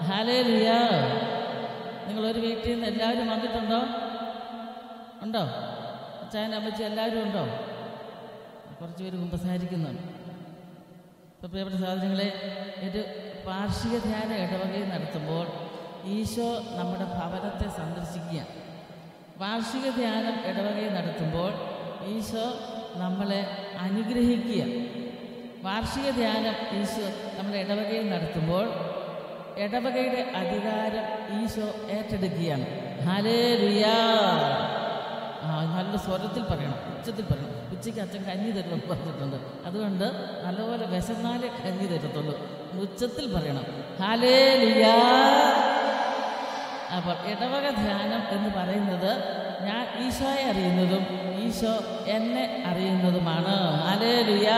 ഹാലേ ലിയ നിങ്ങൾ ഒരു വീട്ടിൽ നിന്ന് എല്ലാവരും വന്നിട്ടുണ്ടോ ഉണ്ടോ അച്ഛൻ അമ്മച്ചി എല്ലാവരും ഉണ്ടോ കുറച്ച് പേര് കുമ്പസാരിക്കുന്നുണ്ട് ഇപ്പോൾ പ്രിയപ്പെട്ട സാധനങ്ങളെ ഒരു വാർഷിക ധ്യാന ഇടവകയിൽ നടത്തുമ്പോൾ ഈശോ നമ്മുടെ ഭവനത്തെ സന്ദർശിക്കുക വാർഷിക ധ്യാനം ഇടവകയിൽ നടത്തുമ്പോൾ ഈശോ നമ്മളെ അനുഗ്രഹിക്കുക വാർഷിക ധ്യാനം ഈശോ നമ്മുടെ ഇടവകയിൽ നടത്തുമ്പോൾ ഇടവകയുടെ അധികാരം ഈശോ ഏറ്റെടുക്കുകയാണ് ഹലേ ആ നല്ല സ്വരത്തിൽ പറയണം ഉച്ചത്തിൽ പറയണം ഉച്ചയ്ക്ക് അച്ഛൻ കഞ്ഞി തരുമെന്ന് പറഞ്ഞിട്ടുണ്ട് അതുകൊണ്ട് നല്ലപോലെ വിശന്നാലേ കഞ്ഞി തരത്തുള്ളൂ ഉച്ചത്തിൽ പറയണം ഹാലേ അപ്പോൾ ഇടവക ധ്യാനം എന്ന് പറയുന്നത് ഞാൻ ഈശോയെ അറിയുന്നതും ഈശോ എന്നെ അറിയുന്നതുമാണ് ഹാലേ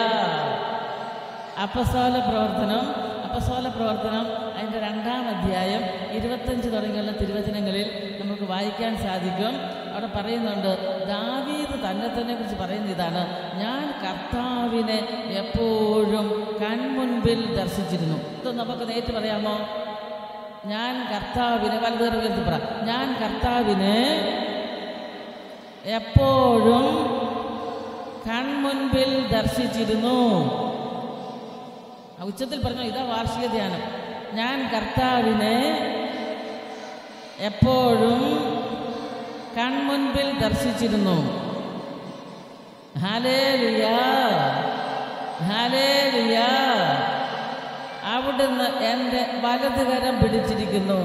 അപ്പസോല പ്രവർത്തനം അപ്പസോല പ്രവർത്തനം അതിൻ്റെ രണ്ടാം അധ്യായം ഇരുപത്തഞ്ച് തുടങ്ങിയുള്ള തിരുവചനങ്ങളിൽ നമുക്ക് വായിക്കാൻ സാധിക്കും അവിടെ പറയുന്നുണ്ട് ദാവീദ് തന്നെ തന്നെ കുറിച്ച് പറയുന്ന ഇതാണ് ഞാൻ കർത്താവിനെ എപ്പോഴും കൺമുൻപിൽ ദർശിച്ചിരുന്നു ഇത് നമുക്ക് നേരിട്ട് പറയാമോ ഞാൻ കർത്താവിനെ വലതുകര ഉയർത്തി പറ ഞാൻ കർത്താവിനെ എപ്പോഴും കൺമുൻപിൽ ദർശിച്ചിരുന്നു ആ ഉച്ചത്തിൽ പറഞ്ഞു ഇതാ വാർഷിക ധ്യാനം ഞാൻ കർത്താവിനെ എപ്പോഴും കൺമുൻപിൽ ദർശിച്ചിരുന്നു ഹാലേലുയ ഹാലേലുയ അവിടുന്ന് എൻ്റെ വലതുകരം പിടിച്ചിരിക്കുന്നു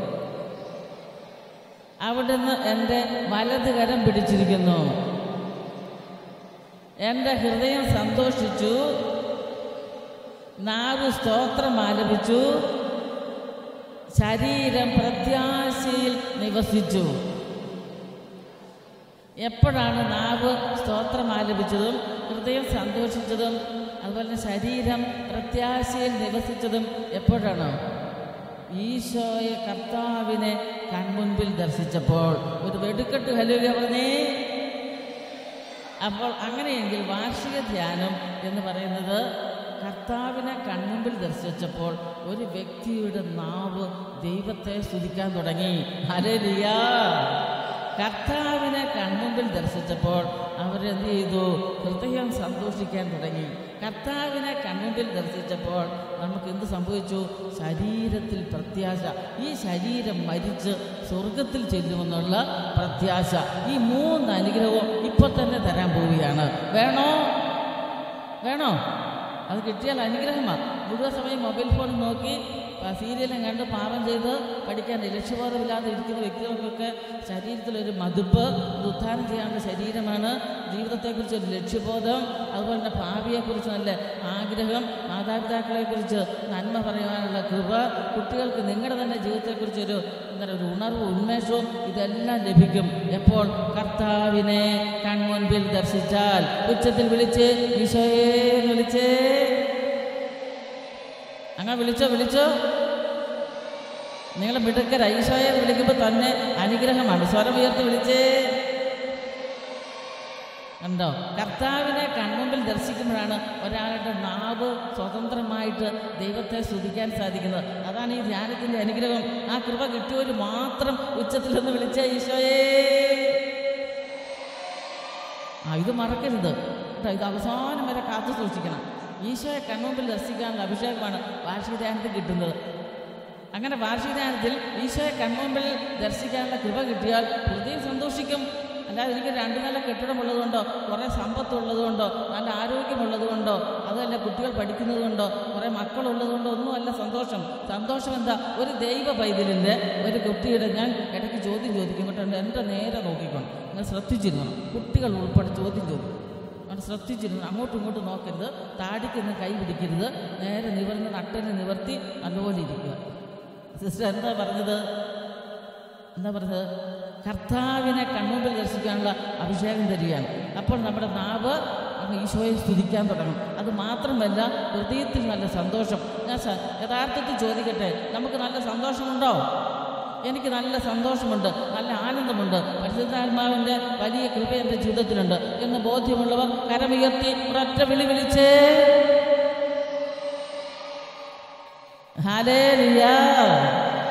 അവിടുന്ന് എൻ്റെ വലതുകരം പിടിച്ചിരിക്കുന്നു എൻ്റെ ഹൃദയം സന്തോഷിച്ചു നാവ് സ്തോത്രം ആലപിച്ചു ശരീരം പ്രത്യാശയിൽ നിവസിച്ചു എപ്പോഴാണ് നാവ് സ്തോത്രം ആലപിച്ചതും ഹൃദയം സന്തോഷിച്ചതും അതുപോലെ തന്നെ ശരീരം പ്രത്യാശയിൽ നിവസിച്ചതും എപ്പോഴാണ് ഈശോയെ കർത്താവിനെ കൺമുൻപിൽ ദർശിച്ചപ്പോൾ ഒരു വെടുക്കെട്ട് ഹലുക പറഞ്ഞേ അപ്പോൾ അങ്ങനെയെങ്കിൽ വാർഷിക ധ്യാനം എന്ന് പറയുന്നത് കർത്താവിനെ കൺമുമ്പിൽ ദർശിച്ചപ്പോൾ ഒരു വ്യക്തിയുടെ നാവ് ദൈവത്തെ സ്തുതിക്കാൻ തുടങ്ങി ഹരലിയ കർത്താവിനെ കൺമുമ്പിൽ ദർശിച്ചപ്പോൾ അവരെന്ത് ചെയ്തു ഹൃദയം സന്തോഷിക്കാൻ തുടങ്ങി കർത്താവിനെ കൺമുമ്പിൽ ദർശിച്ചപ്പോൾ നമുക്ക് എന്ത് സംഭവിച്ചു ശരീരത്തിൽ പ്രത്യാശ ഈ ശരീരം മരിച്ച് സ്വർഗത്തിൽ ചെല്ലുമെന്നുള്ള പ്രത്യാശ ഈ മൂന്ന് അനുഗ്രഹവും ഇപ്പോൾ തന്നെ തരാൻ പോവുകയാണ് വേണോ വേണോ അത് കിട്ടിയാൽ അനുഗ്രഹമാണ് മുഴുവൻ സമയം മൊബൈൽ ഫോൺ നോക്കി ആ സീരിയലും കണ്ട് പാപം ചെയ്ത് പഠിക്കാൻ ലക്ഷ്യബോധമില്ലാതെ ഇരിക്കുന്ന വ്യക്തികൾക്കൊക്കെ ശരീരത്തിലൊരു മതിപ്പ് ഇത് ഉദ്ധാനം ചെയ്യാനുള്ള ശരീരമാണ് ജീവിതത്തെക്കുറിച്ച് ഒരു ലക്ഷ്യബോധം അതുപോലെ തന്നെ ഭാവിയെക്കുറിച്ച് നല്ല ആഗ്രഹം മാതാപിതാക്കളെക്കുറിച്ച് നന്മ പറയുവാനുള്ള കൃപ കുട്ടികൾക്ക് നിങ്ങളുടെ തന്നെ ജീവിതത്തെക്കുറിച്ച് ഒരു എന്താ പറയുക ഒരു ഉണർവും ഉന്മേഷവും ഇതെല്ലാം ലഭിക്കും എപ്പോൾ കർത്താവിനെ കൺമുൻപിൽ ദർശിച്ചാൽ ഉച്ചത്തിൽ വിളിച്ച് ഈശോയെ എന്ന് വിളിച്ചേ അങ്ങനെ വിളിച്ചോ വിളിച്ചോ നിങ്ങൾ മിടുക്കര ഈശോയെ എന്ന് വിളിക്കുമ്പോൾ തന്നെ അനുഗ്രഹമാണ് സ്വരം ഉയർത്തി വിളിച്ചേ കണ്ടോ കർത്താവിനെ കൺമുമ്പിൽ ദർശിക്കുമ്പോഴാണ് ഒരാളുടെ നാവ് സ്വതന്ത്രമായിട്ട് ദൈവത്തെ സ്തുതിക്കാൻ സാധിക്കുന്നത് അതാണ് ഈ ധ്യാനത്തിൻ്റെ അനുഗ്രഹം ആ കൃപ കിട്ടിയവർ മാത്രം ഉച്ചത്തിൽ നിന്ന് വിളിച്ച ഈശോയേ ആ ഇത് മറക്കരുത് കേട്ടോ ഇത് അവസാനം വരെ കാത്തു സൂക്ഷിക്കണം ഈശോയെ കൺമുമ്പിൽ ദർശിക്കാനുള്ള അഭിഷേകമാണ് വാർഷിക ധ്യാനത്തിൽ കിട്ടുന്നത് അങ്ങനെ വാർഷിക ധ്യാനത്തിൽ ഈശോയെ കൺമുമ്പിൽ ദർശിക്കാനുള്ള കൃപ കിട്ടിയാൽ ഹൃദയം സന്തോഷിക്കും അല്ലാതെ എനിക്ക് രണ്ട് നില കെട്ടിടമുള്ളതുകൊണ്ടോ കുറേ സമ്പത്തുള്ളതുകൊണ്ടോ നല്ല ആരോഗ്യമുള്ളതുകൊണ്ടോ അതല്ല കുട്ടികൾ പഠിക്കുന്നത് കൊണ്ടോ കുറേ മക്കളുള്ളതുകൊണ്ടോ ഒന്നുമല്ല സന്തോഷം സന്തോഷം എന്താ ഒരു ദൈവ പൈതലിൻ്റെ ഒരു കുട്ടിയുടെ ഞാൻ ഇടയ്ക്ക് ചോദ്യം ചോദിക്കും കേട്ടോ എൻ്റെ നേരെ നോക്കിക്കോണം നിങ്ങൾ ശ്രദ്ധിച്ചിരുന്നു കുട്ടികൾ ഉൾപ്പെടെ ചോദ്യം ചോദിക്കും അവിടെ ശ്രദ്ധിച്ചിരുന്നു അങ്ങോട്ടും ഇങ്ങോട്ടും നോക്കരുത് താടിക്കൊന്ന് കൈ പിടിക്കരുത് നേരെ നിവർന്ന് നട്ടന് നിവർത്തി നല്ലപോലെ ഇരിക്കുക സിസ്റ്റർ എന്താ പറഞ്ഞത് എന്താ പറഞ്ഞത് കർത്താവിനെ കൺമുമ്പിൽ ദർശിക്കാനുള്ള അഭിഷേകം തരികയാണ് അപ്പോൾ നമ്മുടെ നാവ് അങ്ങ് ഈശോയെ സ്തുതിക്കാൻ തുടങ്ങും അത് മാത്രമല്ല ഹൃദയത്തിൽ നല്ല സന്തോഷം ഞാൻ സ- യഥാർത്ഥത്തിൽ ചോദിക്കട്ടെ നമുക്ക് നല്ല സന്തോഷമുണ്ടോ എനിക്ക് നല്ല സന്തോഷമുണ്ട് നല്ല ആനന്ദമുണ്ട് പരിശുദ്ധാത്മാവിൻ്റെ വലിയ കൃപ എൻ്റെ ജീവിതത്തിലുണ്ട് എന്ന് ബോധ്യമുള്ളവർ കരമുയർത്തി ഒരൊറ്റ വിളി വിളിച്ചേ ഹാലേലുയാ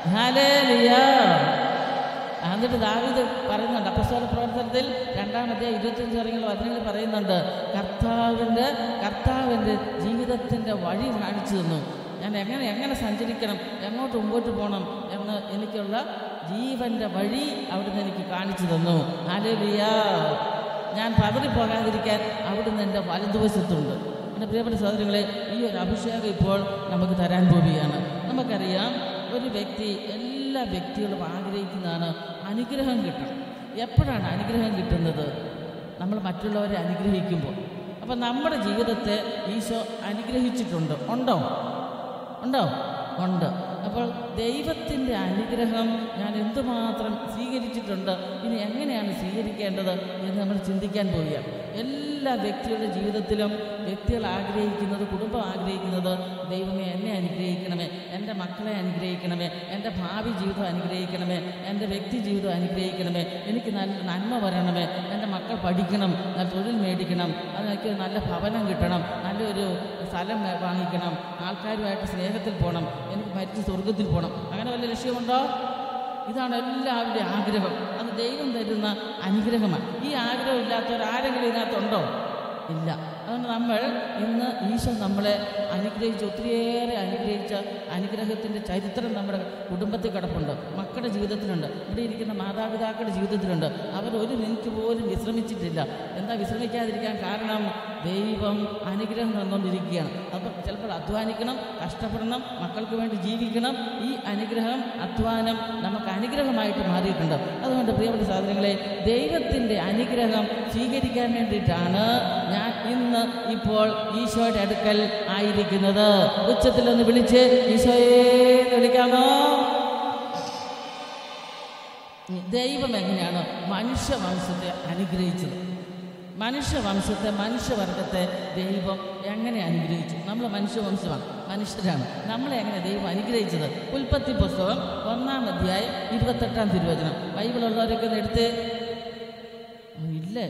ഹല്ലേലൂയ. എന്നിട്ട് ദാവീദ് പറയുന്നുണ്ട് അപ്പസ്തോല പ്രവർത്തനത്തിൽ രണ്ടാമത്തെ ഇരുപത്തിയഞ്ച് ഇറങ്ങിയുള്ള വചനങ്ങൾ പറയുന്നുണ്ട് കർത്താവിൻ്റെ കർത്താവിൻ്റെ ജീവിതത്തിൻ്റെ വഴി കാണിച്ചു തന്നു ഞാൻ എങ്ങനെ എങ്ങനെ സഞ്ചരിക്കണം എങ്ങോട്ട് മുമ്പോട്ട് പോകണം എന്ന് എനിക്കുള്ള ജീവൻ്റെ വഴി അവിടുന്ന് എനിക്ക് കാണിച്ചു തന്നു ഹല്ലേലൂയ ഞാൻ പതറിപ്പോകാതിരിക്കാൻ അവിടുന്ന് എൻ്റെ വലതുവശത്തുണ്ട് എൻ്റെ പ്രിയപ്പെട്ട സഹോദരങ്ങളെ ഈ ഒരു അഭിഷേകം ഇപ്പോൾ നമുക്ക് തരാൻ പോവുകയാണ് നമുക്കറിയാം ഒരു വ്യക്തി എല്ലാ വ്യക്തികളും ആഗ്രഹിക്കുന്നതാണ് അനുഗ്രഹം കിട്ടണം എപ്പോഴാണ് അനുഗ്രഹം കിട്ടുന്നത് നമ്മൾ മറ്റുള്ളവരെ അനുഗ്രഹിക്കുമ്പോൾ അപ്പം നമ്മുടെ ജീവിതത്തെ ഈശോ അനുഗ്രഹിച്ചിട്ടുണ്ട് ഉണ്ടോ ഉണ്ടോ ഉണ്ട് അപ്പോൾ ദൈവത്തിൻ്റെ അനുഗ്രഹം ഞാൻ എന്തുമാത്രം സ്വീകരിച്ചിട്ടുണ്ട് ഇനി എങ്ങനെയാണ് സ്വീകരിക്കേണ്ടത് എന്ന് നമ്മൾ ചിന്തിക്കാൻ പോവുകയാണ് എല്ലാ വ്യക്തിയുടെ ജീവിതത്തിലും വ്യക്തികൾ ആഗ്രഹിക്കുന്നത് കുടുംബം ആഗ്രഹിക്കുന്നത് ദൈവമേ എന്നെ അനുഗ്രഹിക്കണമേ എൻ്റെ മക്കളെ അനുഗ്രഹിക്കണമേ എൻ്റെ ഭാവി ജീവിതം അനുഗ്രഹിക്കണമേ എൻ്റെ വ്യക്തി ജീവിതം അനുഗ്രഹിക്കണമേ എനിക്ക് നല്ല നന്മ വരണമേ എൻ്റെ മക്കൾ പഠിക്കണം നല്ല തൊഴിൽ മേടിക്കണം അതെനിക്ക് നല്ല ഭവനം കിട്ടണം നല്ലൊരു സ്ഥലം വേ- വാങ്ങിക്കണം ആൾക്കാരുമായിട്ട് സ്നേഹത്തിൽ പോകണം എനിക്ക് മരിച്ച് സ്വർഗത്തിൽ പോകണം അങ്ങനെ വല്ല ലക്ഷ്യമുണ്ടോ ഇതാണ് എല്ലാവരുടെയും ആഗ്രഹം അത് ദൈവം തരുന്ന അനുഗ്രഹമാണ് ഈ ആഗ്രഹം ഇല്ലാത്തവർ ആരെങ്കിലും ഇതിനകത്തുണ്ടോ ഇല്ല അതുകൊണ്ട് നമ്മൾ ഇന്ന് ഈശോ നമ്മളെ അനുഗ്രഹിച്ച് ഒത്തിരിയേറെ അനുഗ്രഹിച്ച അനുഗ്രഹത്തിൻ്റെ ചരിത്രം നമ്മുടെ കുടുംബത്തിൽ കിടപ്പുണ്ട് മക്കളുടെ ജീവിതത്തിലുണ്ട് ഇവിടെ ഇരിക്കുന്ന മാതാപിതാക്കളുടെ ജീവിതത്തിലുണ്ട് അവർ ഒരു മിനിറ്റ് പോലും വിശ്രമിച്ചിട്ടില്ല എന്താ വിശ്രമിക്കാതിരിക്കാൻ കാരണം ദൈവം അനുഗ്രഹം തന്നുകൊണ്ടിരിക്കുകയാണ് അപ്പോൾ ചിലപ്പോൾ അധ്വാനിക്കണം കഷ്ടപ്പെടണം മക്കൾക്ക് വേണ്ടി ജീവിക്കണം ഈ അനുഗ്രഹം അധ്വാനം നമുക്ക് അനുഗ്രഹമായിട്ട് മാറിയിട്ടുണ്ട് അതുകൊണ്ട് പ്രിയപ്പെട്ട സാധനങ്ങളെ ദൈവത്തിൻ്റെ അനുഗ്രഹം സ്വീകരിക്കാൻ വേണ്ടിയിട്ടാണ് ഞാൻ ഇന്ന് ഇപ്പോൾ ഈശോയുടെ അടുക്കൽ ആയിരിക്കുന്നത് ഉച്ചത്തിലൊന്ന് വിളിച്ച് ഈശോയെ എന്ന് വിളിക്കാമോ ദൈവം എങ്ങനെയാണ് മനുഷ്യവംശത്തെ അനുഗ്രഹിച്ചത് മനുഷ്യവംശത്തെ മനുഷ്യവർഗത്തെ ദൈവം എങ്ങനെ അനുഗ്രഹിച്ചു നമ്മൾ മനുഷ്യവംശമാണ് മനുഷ്യരാണ് നമ്മളെ എങ്ങനെ ദൈവം അനുഗ്രഹിച്ചത് ഉൽപ്പത്തി പുസ്തകം ഒന്നാം അധ്യായം ഇരുപത്തെട്ടാം തിരുവചനം ബൈബിളുള്ളവരൊക്കെ ഒന്ന് എടുത്ത് ഓ, ഇല്ലേ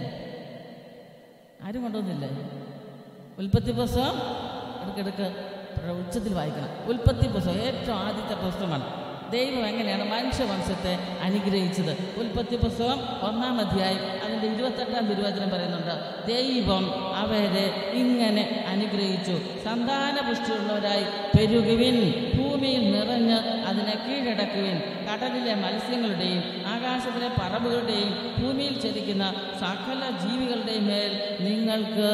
ആരും കൊണ്ടുവന്നില്ലേ ഉൽപ്പത്തി പുസ്തകം എടുക്കെടുക്ക് ഉച്ചത്തിൽ വായിക്കണം ഉൽപ്പത്തി പുസ്തകം ഏറ്റവും ആദ്യത്തെ പുസ്തകമാണ് ദൈവം എങ്ങനെയാണ് മനുഷ്യവംശത്തെ അനുഗ്രഹിച്ചത് ഉൽപ്പത്തി പുസ്തകം ഒന്നാം അധ്യായം അതിൻ്റെ ഇരുപത്തെട്ടാം തിരുവചനം പറയുന്നുണ്ട് ദൈവം അവരെ ഇങ്ങനെ അനുഗ്രഹിച്ചു സന്താനപുഷ്ടിയുള്ളവരായി പെരുകുവിൻ ഭൂമിയിൽ നിറഞ്ഞ് അതിനെ കീഴടക്കുവിൻ കടലിലെ മത്സ്യങ്ങളുടെയും ആകാശത്തിലെ പറമ്പുകളുടെയും ഭൂമിയിൽ ചരിക്കുന്ന സകല ജീവികളുടെയും മേൽ നിങ്ങൾക്ക്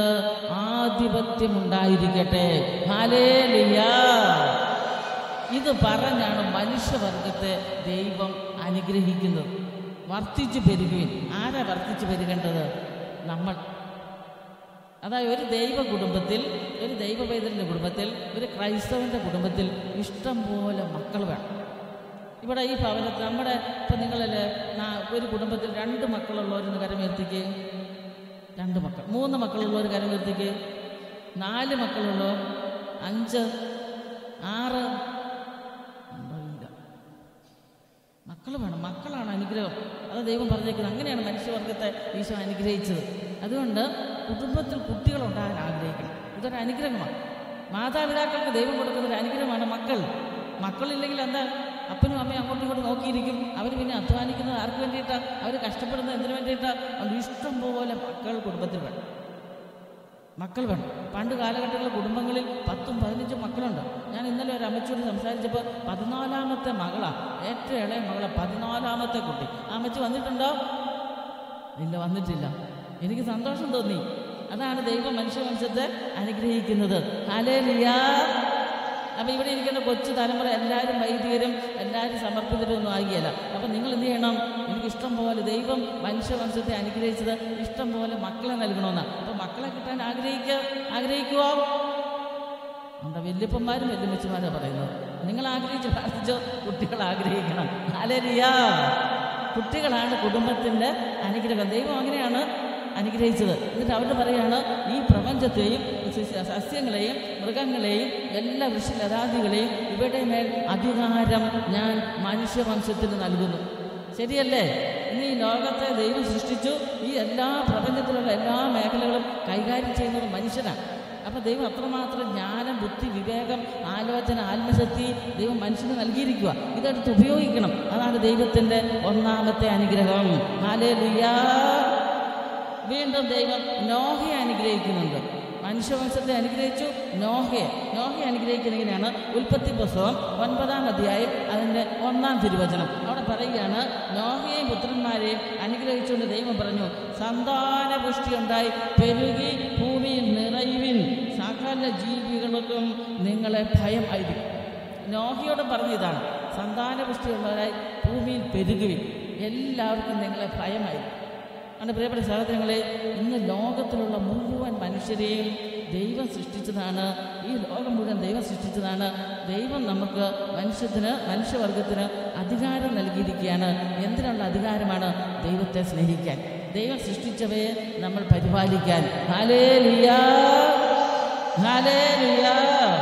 ആധിപത്യമുണ്ടായിരിക്കട്ടെ ഹാലേലുയാ ഇത് പറഞ്ഞാണ് മനുഷ്യവർഗത്തെ ദൈവം അനുഗ്രഹിക്കുന്നത് വർദ്ധിച്ചു പെരുകുവിൻ ആരാ വർദ്ധിച്ചു പെരുകേണ്ടത് നമ്മൾ അതായത് ഒരു ദൈവ കുടുംബത്തിൽ ഒരു ദൈവ പൈതലിൻ്റെ കുടുംബത്തിൽ ഒരു ക്രൈസ്തവൻ്റെ കുടുംബത്തിൽ ഇഷ്ടം പോലെ മക്കൾ വേണം ഇവിടെ ഈ ഭവനത്തിൽ നമ്മുടെ ഇപ്പം നിങ്ങളല്ലേ ഒരു കുടുംബത്തിൽ രണ്ട് മക്കളുള്ളവരൊന്ന് കരമുയർത്തിക്ക് രണ്ട് മക്കൾ മൂന്ന് മക്കളുള്ളവർ കരമുയർത്തിക്ക് നാല് മക്കളുള്ളവർ അഞ്ച് ആറ് ഉണ്ടാവില്ല മക്കൾ വേണം മക്കളാണ് അനുഗ്രഹം അത് ദൈവം പറഞ്ഞേക്കുന്നത് അങ്ങനെയാണ് മനുഷ്യവർഗത്തെ ഈശോ അനുഗ്രഹിച്ചത് അതുകൊണ്ട് കുടുംബത്തിൽ കുട്ടികളുണ്ടാകാൻ ആഗ്രഹിക്കണം ഇതൊരു അനുഗ്രഹമാണ് മാതാപിതാക്കൾക്ക് ദൈവം കൊടുക്കുന്ന ഒരു അനുഗ്രഹമാണ് മക്കൾ മക്കളില്ലെങ്കിൽ എന്താ അപ്പനും അമ്മയും അങ്ങോട്ടും ഇങ്ങോട്ടും നോക്കിയിരിക്കും അവർ പിന്നെ അധ്വാനിക്കുന്നത് ആർക്ക് വേണ്ടിയിട്ടാണ് അവർ കഷ്ടപ്പെടുന്നത് എന്തിനു വേണ്ടിയിട്ടാണ് അതുകൊണ്ട് ഇഷ്ടം പോലെ മക്കൾ കുടുംബത്തിൽ വേണം മക്കൾ വേണം പണ്ട് കാലഘട്ടങ്ങളിലെ കുടുംബങ്ങളിൽ പത്തും പതിനഞ്ചും മക്കളുണ്ട് ഞാൻ ഇന്നലെ ഒരു അമ്മച്ചിയോട് സംസാരിച്ചപ്പോൾ പതിനാലാമത്തെ മകളാ ഏറ്റവും ഇളയ മകളാ പതിനാലാമത്തെ കുട്ടി ആ അമ്മച്ചി വന്നിട്ടുണ്ടോ ഇല്ല വന്നിട്ടില്ല എനിക്ക് സന്തോഷം തോന്നി അതാണ് ദൈവം മനുഷ്യവംശത്തെ അനുഗ്രഹിക്കുന്നത് ഹാലേലിയാ അപ്പം ഇവിടെ ഇരിക്കുന്ന കൊച്ചു തലമുറ എല്ലാവരും വൈദികരും എല്ലാവരും സമർപ്പിതരും ഒന്നും ആകിയല്ല അപ്പം നിങ്ങൾ എന്ത് ചെയ്യണം എനിക്ക് ഇഷ്ടം പോലെ ദൈവം മനുഷ്യവംശത്തെ അനുഗ്രഹിച്ചത് ഇഷ്ടം പോലെ മക്കളെ നൽകണമെന്നാണ് അപ്പം മക്കളെ കിട്ടാൻ ആഗ്രഹിക്കുക ആഗ്രഹിക്കുവോ നമ്മുടെ വല്യപ്പന്മാരും വല്യമ്മച്ചിമാരാണ് പറയുന്നത് നിങ്ങൾ ആഗ്രഹിച്ച് പ്രാർത്ഥിച്ചോ കുട്ടികൾ ആഗ്രഹിക്കണം ഹാലേലിയാ കുട്ടികളാണ് കുടുംബത്തിൻ്റെ അനുഗ്രഹം ദൈവം അങ്ങനെയാണ് അനുഗ്രഹിച്ചത് എന്നിട്ട് അവർ പറയാണ് ഈ പ്രപഞ്ചത്തെയും സസ്യ- സസ്യങ്ങളെയും മൃഗങ്ങളെയും എല്ലാ വൃക്ഷലതാദികളെയും ഇവയുടെ മേൽ അധികാരം ഞാൻ മനുഷ്യവംശത്തിന് നൽകുന്നു ശരിയല്ലേ ഇന്ന് ഈ ലോകത്തെ ദൈവം സൃഷ്ടിച്ചു ഈ എല്ലാ പ്രപഞ്ചത്തിലുള്ള എല്ലാ മേഖലകളും കൈകാര്യം ചെയ്യുന്നത് മനുഷ്യനാണ് അപ്പോൾ ദൈവം അത്രമാത്രം ജ്ഞാനം ബുദ്ധി വിവേകം ആലോചന ആത്മശക്തി ദൈവം മനുഷ്യന് നൽകിയിരിക്കുക ഇതെടുത്ത് ഉപയോഗിക്കണം അതാണ് ദൈവത്തിൻ്റെ ഒന്നാമത്തെ അനുഗ്രഹം ഹാലേ വീണ്ടും ദൈവം നോഹയെ അനുഗ്രഹിക്കുന്നുണ്ട് മനുഷ്യവംശത്തെ അനുഗ്രഹിച്ചു നോഹയെ നോഹയെ അനുഗ്രഹിക്കുന്നതിനാണ് ഉൽപ്പത്തി പുസ്തകം ഒൻപതാം അധ്യായം അതിൻ്റെ ഒന്നാം തിരുവചനം അവിടെ പറയുകയാണ് നോഹയെയും പുത്രന്മാരെയും അനുഗ്രഹിച്ചുകൊണ്ട് ദൈവം പറഞ്ഞു സന്താന പുഷ്ടി ഉണ്ടായി പെരുകി ഭൂമിയിൽ നിറയുവിൻ സകല ജീവികൾക്കും നിങ്ങളെ ഭയം ആയിരിക്കും നോഹയോട് പറഞ്ഞ ഇതാണ് സന്താന പുഷ്ടിയുള്ളവരായി ഭൂമിയിൽ പെരുകുവിൻ എല്ലാവർക്കും നിങ്ങളെ ഭയമായിരിക്കും അതുകൊണ്ട് പ്രിയപ്പെട്ട സഹോദരങ്ങളെ ഇന്ന് ലോകത്തിലുള്ള മുഴുവൻ മനുഷ്യരെയും ദൈവം സൃഷ്ടിച്ചതാണ് ഈ ലോകം മുഴുവൻ ദൈവം സൃഷ്ടിച്ചതാണ് ദൈവം നമുക്ക് മനുഷ്യത്തിന് മനുഷ്യവർഗത്തിന് അധികാരം നൽകിയിരിക്കുകയാണ് എന്തിനുള്ള അധികാരമാണ് ദൈവത്തെ സ്നേഹിക്കാൻ ദൈവം സൃഷ്ടിച്ചവയെ നമ്മൾ പരിപാലിക്കാൻ ഹാലേ ലിയാ ഹാലേ ലിയാ